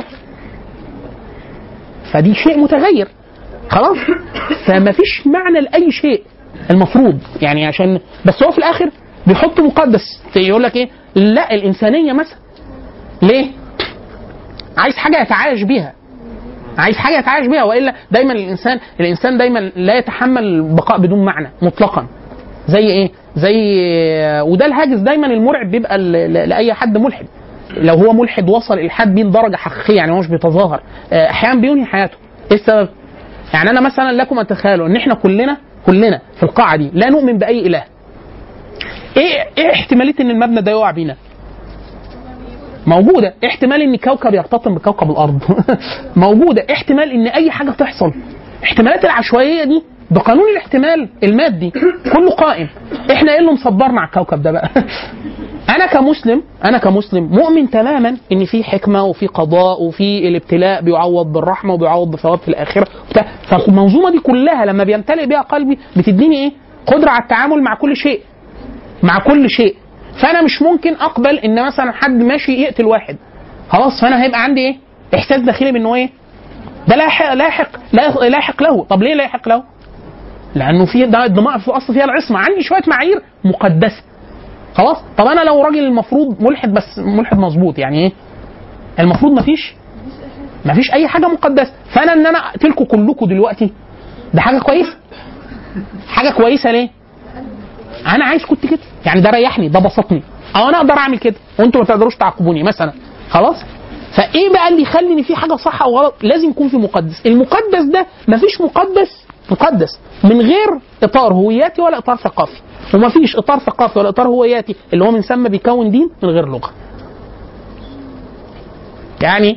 فدي شيء متغير خلاص فمفيش معنى لاي شيء المفروض يعني عشان بس هو في الاخر بيحط مقدس يقول لك ايه لا الانسانيه مثلا ليه عايز حاجه يتعايش بيها عايز حاجه يتعايش بيها والا دايما الانسان الانسان دايما لا يتحمل البقاء بدون معنى مطلقا زي ايه زي وده الهاجس دايما المرعب بيبقى ل- ل- لاي حد ملحد لو هو ملحد وصل الحاد بيه لدرجه حقيقيه يعني هو مش بيتظاهر آه، احيانا بينهي حياته ايه السبب يعني انا مثلا لكم ان تتخيلوا ان احنا كلنا كلنا في القاعه دي لا نؤمن باي اله ايه ايه احتماليه ان المبنى ده يقع بينا موجوده احتمال ان كوكب يرتطم بكوكب الارض موجوده احتمال ان اي حاجه تحصل احتمالات العشوائيه دي بقانون الاحتمال المادي كله قائم احنا ايه اللي مصبرنا على الكوكب ده بقى انا كمسلم انا كمسلم مؤمن تماما ان في حكمه وفي قضاء وفي الابتلاء بيعوض بالرحمه وبيعوض بثواب في الاخره وبتاع فالمنظومه دي كلها لما بيمتلئ بها قلبي بتديني ايه قدره على التعامل مع كل شيء مع كل شيء فانا مش ممكن اقبل ان مثلا حد ماشي يقتل واحد خلاص فانا هيبقى عندي ايه احساس داخلي بانه ايه ده لاحق لاحق لا- لاحق له طب ليه لاحق له لانه في ده الدماء في الاصل فيها العصمه عندي شويه معايير مقدسه خلاص طب انا لو راجل المفروض ملحد بس ملحد مظبوط يعني ايه المفروض مفيش مفيش اي حاجه مقدسه فانا ان انا اقتلكم كلكم دلوقتي ده حاجه كويسه حاجه كويسه ليه انا عايز كنت كده يعني ده ريحني ده بسطني او انا اقدر اعمل كده وانتوا ما تقدروش تعاقبوني مثلا خلاص فايه بقى اللي يخلي ان في حاجه صح او غلط لازم يكون في مقدس المقدس ده مفيش مقدس مقدس من غير اطار هوياتي ولا اطار ثقافي ومفيش اطار ثقافي ولا اطار هوياتي اللي هو من ثم بيكون دين من غير لغه يعني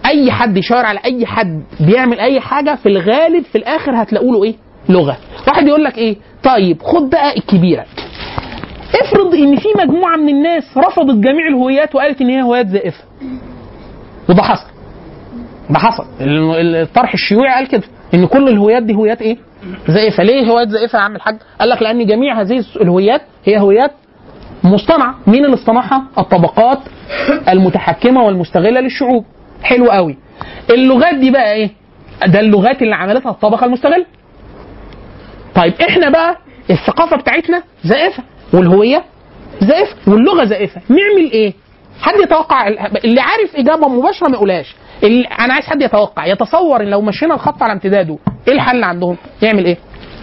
اي حد يشاور على اي حد بيعمل اي حاجه في الغالب في الاخر هتلاقوا له ايه لغه واحد يقول لك ايه طيب خد بقى الكبيره افرض ان في مجموعه من الناس رفضت جميع الهويات وقالت ان هي هويات زائفه وده حصل ده حصل ال- ال- الطرح الشيوعي قال كده ان كل الهويات دي هويات ايه زائفه ليه هويات زائفه يا عم الحاج قال لك لان جميع هذه الهويات هي هويات مصطنعه مين اللي اصطنعها الطبقات المتحكمه والمستغله للشعوب حلو قوي اللغات دي بقى ايه ده اللغات اللي عملتها الطبقه المستغله طيب احنا بقى الثقافه بتاعتنا زائفه والهويه زائفه واللغه زائفه نعمل ايه حد يتوقع اللي عارف اجابه مباشره ما يقولهاش اللي انا عايز حد يتوقع يتصور ان لو مشينا الخط على امتداده ايه الحل عندهم يعمل ايه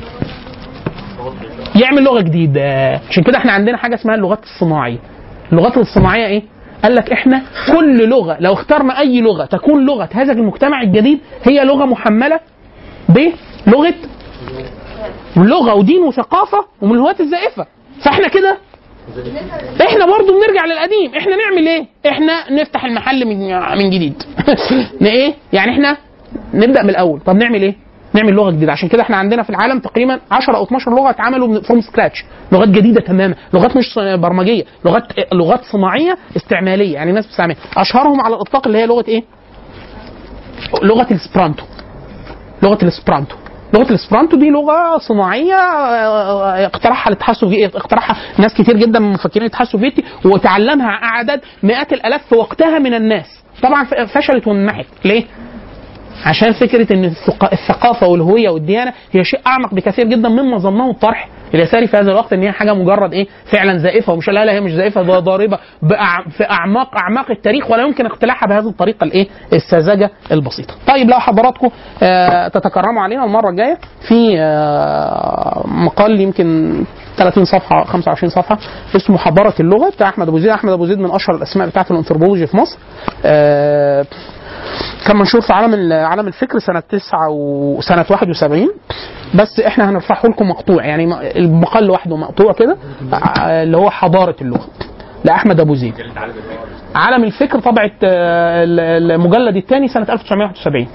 يعمل لغه جديده عشان كده احنا عندنا حاجه اسمها اللغات الصناعيه اللغات الصناعيه ايه قال لك احنا كل لغه لو اخترنا اي لغه تكون لغه هذا المجتمع الجديد هي لغه محمله بلغه لغه ودين وثقافه ومن الهويات الزائفه فاحنا كده احنا برضو بنرجع للقديم احنا نعمل ايه احنا نفتح المحل من من جديد ن- ايه يعني احنا نبدا من الاول طب نعمل ايه نعمل لغه جديده عشان كده احنا عندنا في العالم تقريبا 10 او 12 لغه اتعملوا فروم سكراتش لغات جديده تماما لغات مش برمجيه لغات لغات صناعيه استعماليه يعني الناس بتستعمل اشهرهم على الاطلاق اللي هي لغه ايه لغه الاسبرانتو لغه الاسبرانتو لغه الاسبرانتو دي لغه صناعيه آه، اقترحها الاتحاد السوفيتي اقترحها ناس كتير جدا من مفكرين الاتحاد السوفيتي وتعلمها اعداد مئات الالاف في وقتها من الناس طبعا ف- فشلت وانمحت ليه؟ عشان فكره ان الثق- الثقافه والهويه والديانه هي شيء اعمق بكثير جدا مما ظنه الطرح اليساري في هذا الوقت ان هي حاجه مجرد ايه فعلا زائفه ومش لا لا هي مش زائفه ده ضاربه بأع- في اعماق اعماق التاريخ ولا يمكن اقتلاعها بهذه الطريقه الايه الساذجه البسيطه. طيب لو حضراتكم آه تتكرموا علينا المره الجايه في آه مقال يمكن 30 صفحه 25 صفحه اسمه حضاره اللغه بتاع احمد ابو زيد، احمد ابو زيد من اشهر الاسماء بتاعت الانثروبولوجي في مصر. آه كان منشور في عالم ال- عالم الفكر سنه 9 وسنه 71 بس احنا هنرفعه لكم مقطوع يعني م- المقال لوحده مقطوع كده ع- اللي هو حضاره اللغه لاحمد ابو زيد عالم الفكر طبعت آه، ال- المجلد الثاني سنه 1971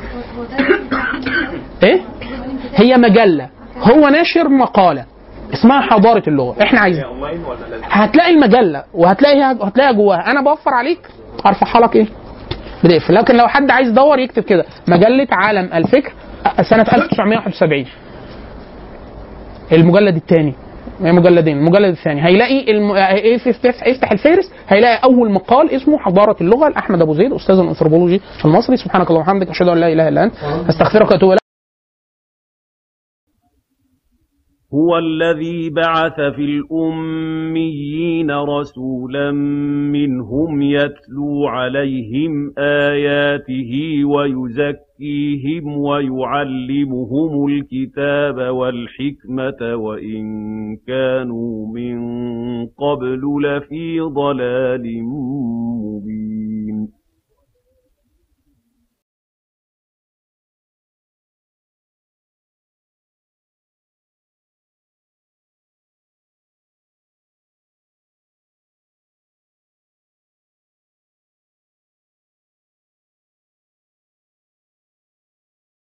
ايه هي مجله هو ناشر مقاله اسمها حضاره اللغه احنا عايزين اونلاين ولا لازم هتلاقي المجله وهتلاقيها هتلاقيها جواها انا بوفر عليك ارفعها لك ايه بدقف لكن لو حد عايز يدور يكتب كده مجله عالم الفكر سنه 1971 المجلد الثاني مجلدين المجلد الثاني هيلاقي الم... يفتح يفتح الفهرس هيلاقي اول مقال اسمه حضاره اللغه لاحمد ابو زيد استاذ الانثروبولوجي المصري سبحانك اللهم وبحمدك اشهد ان لا اله الا انت استغفرك واتوب اليك هو الذي بعث في الأميين رسولا منهم يتلو عليهم آياته ويزكيهم ويعلمهم الكتاب والحكمة وإن كانوا من قبل لفي ضلال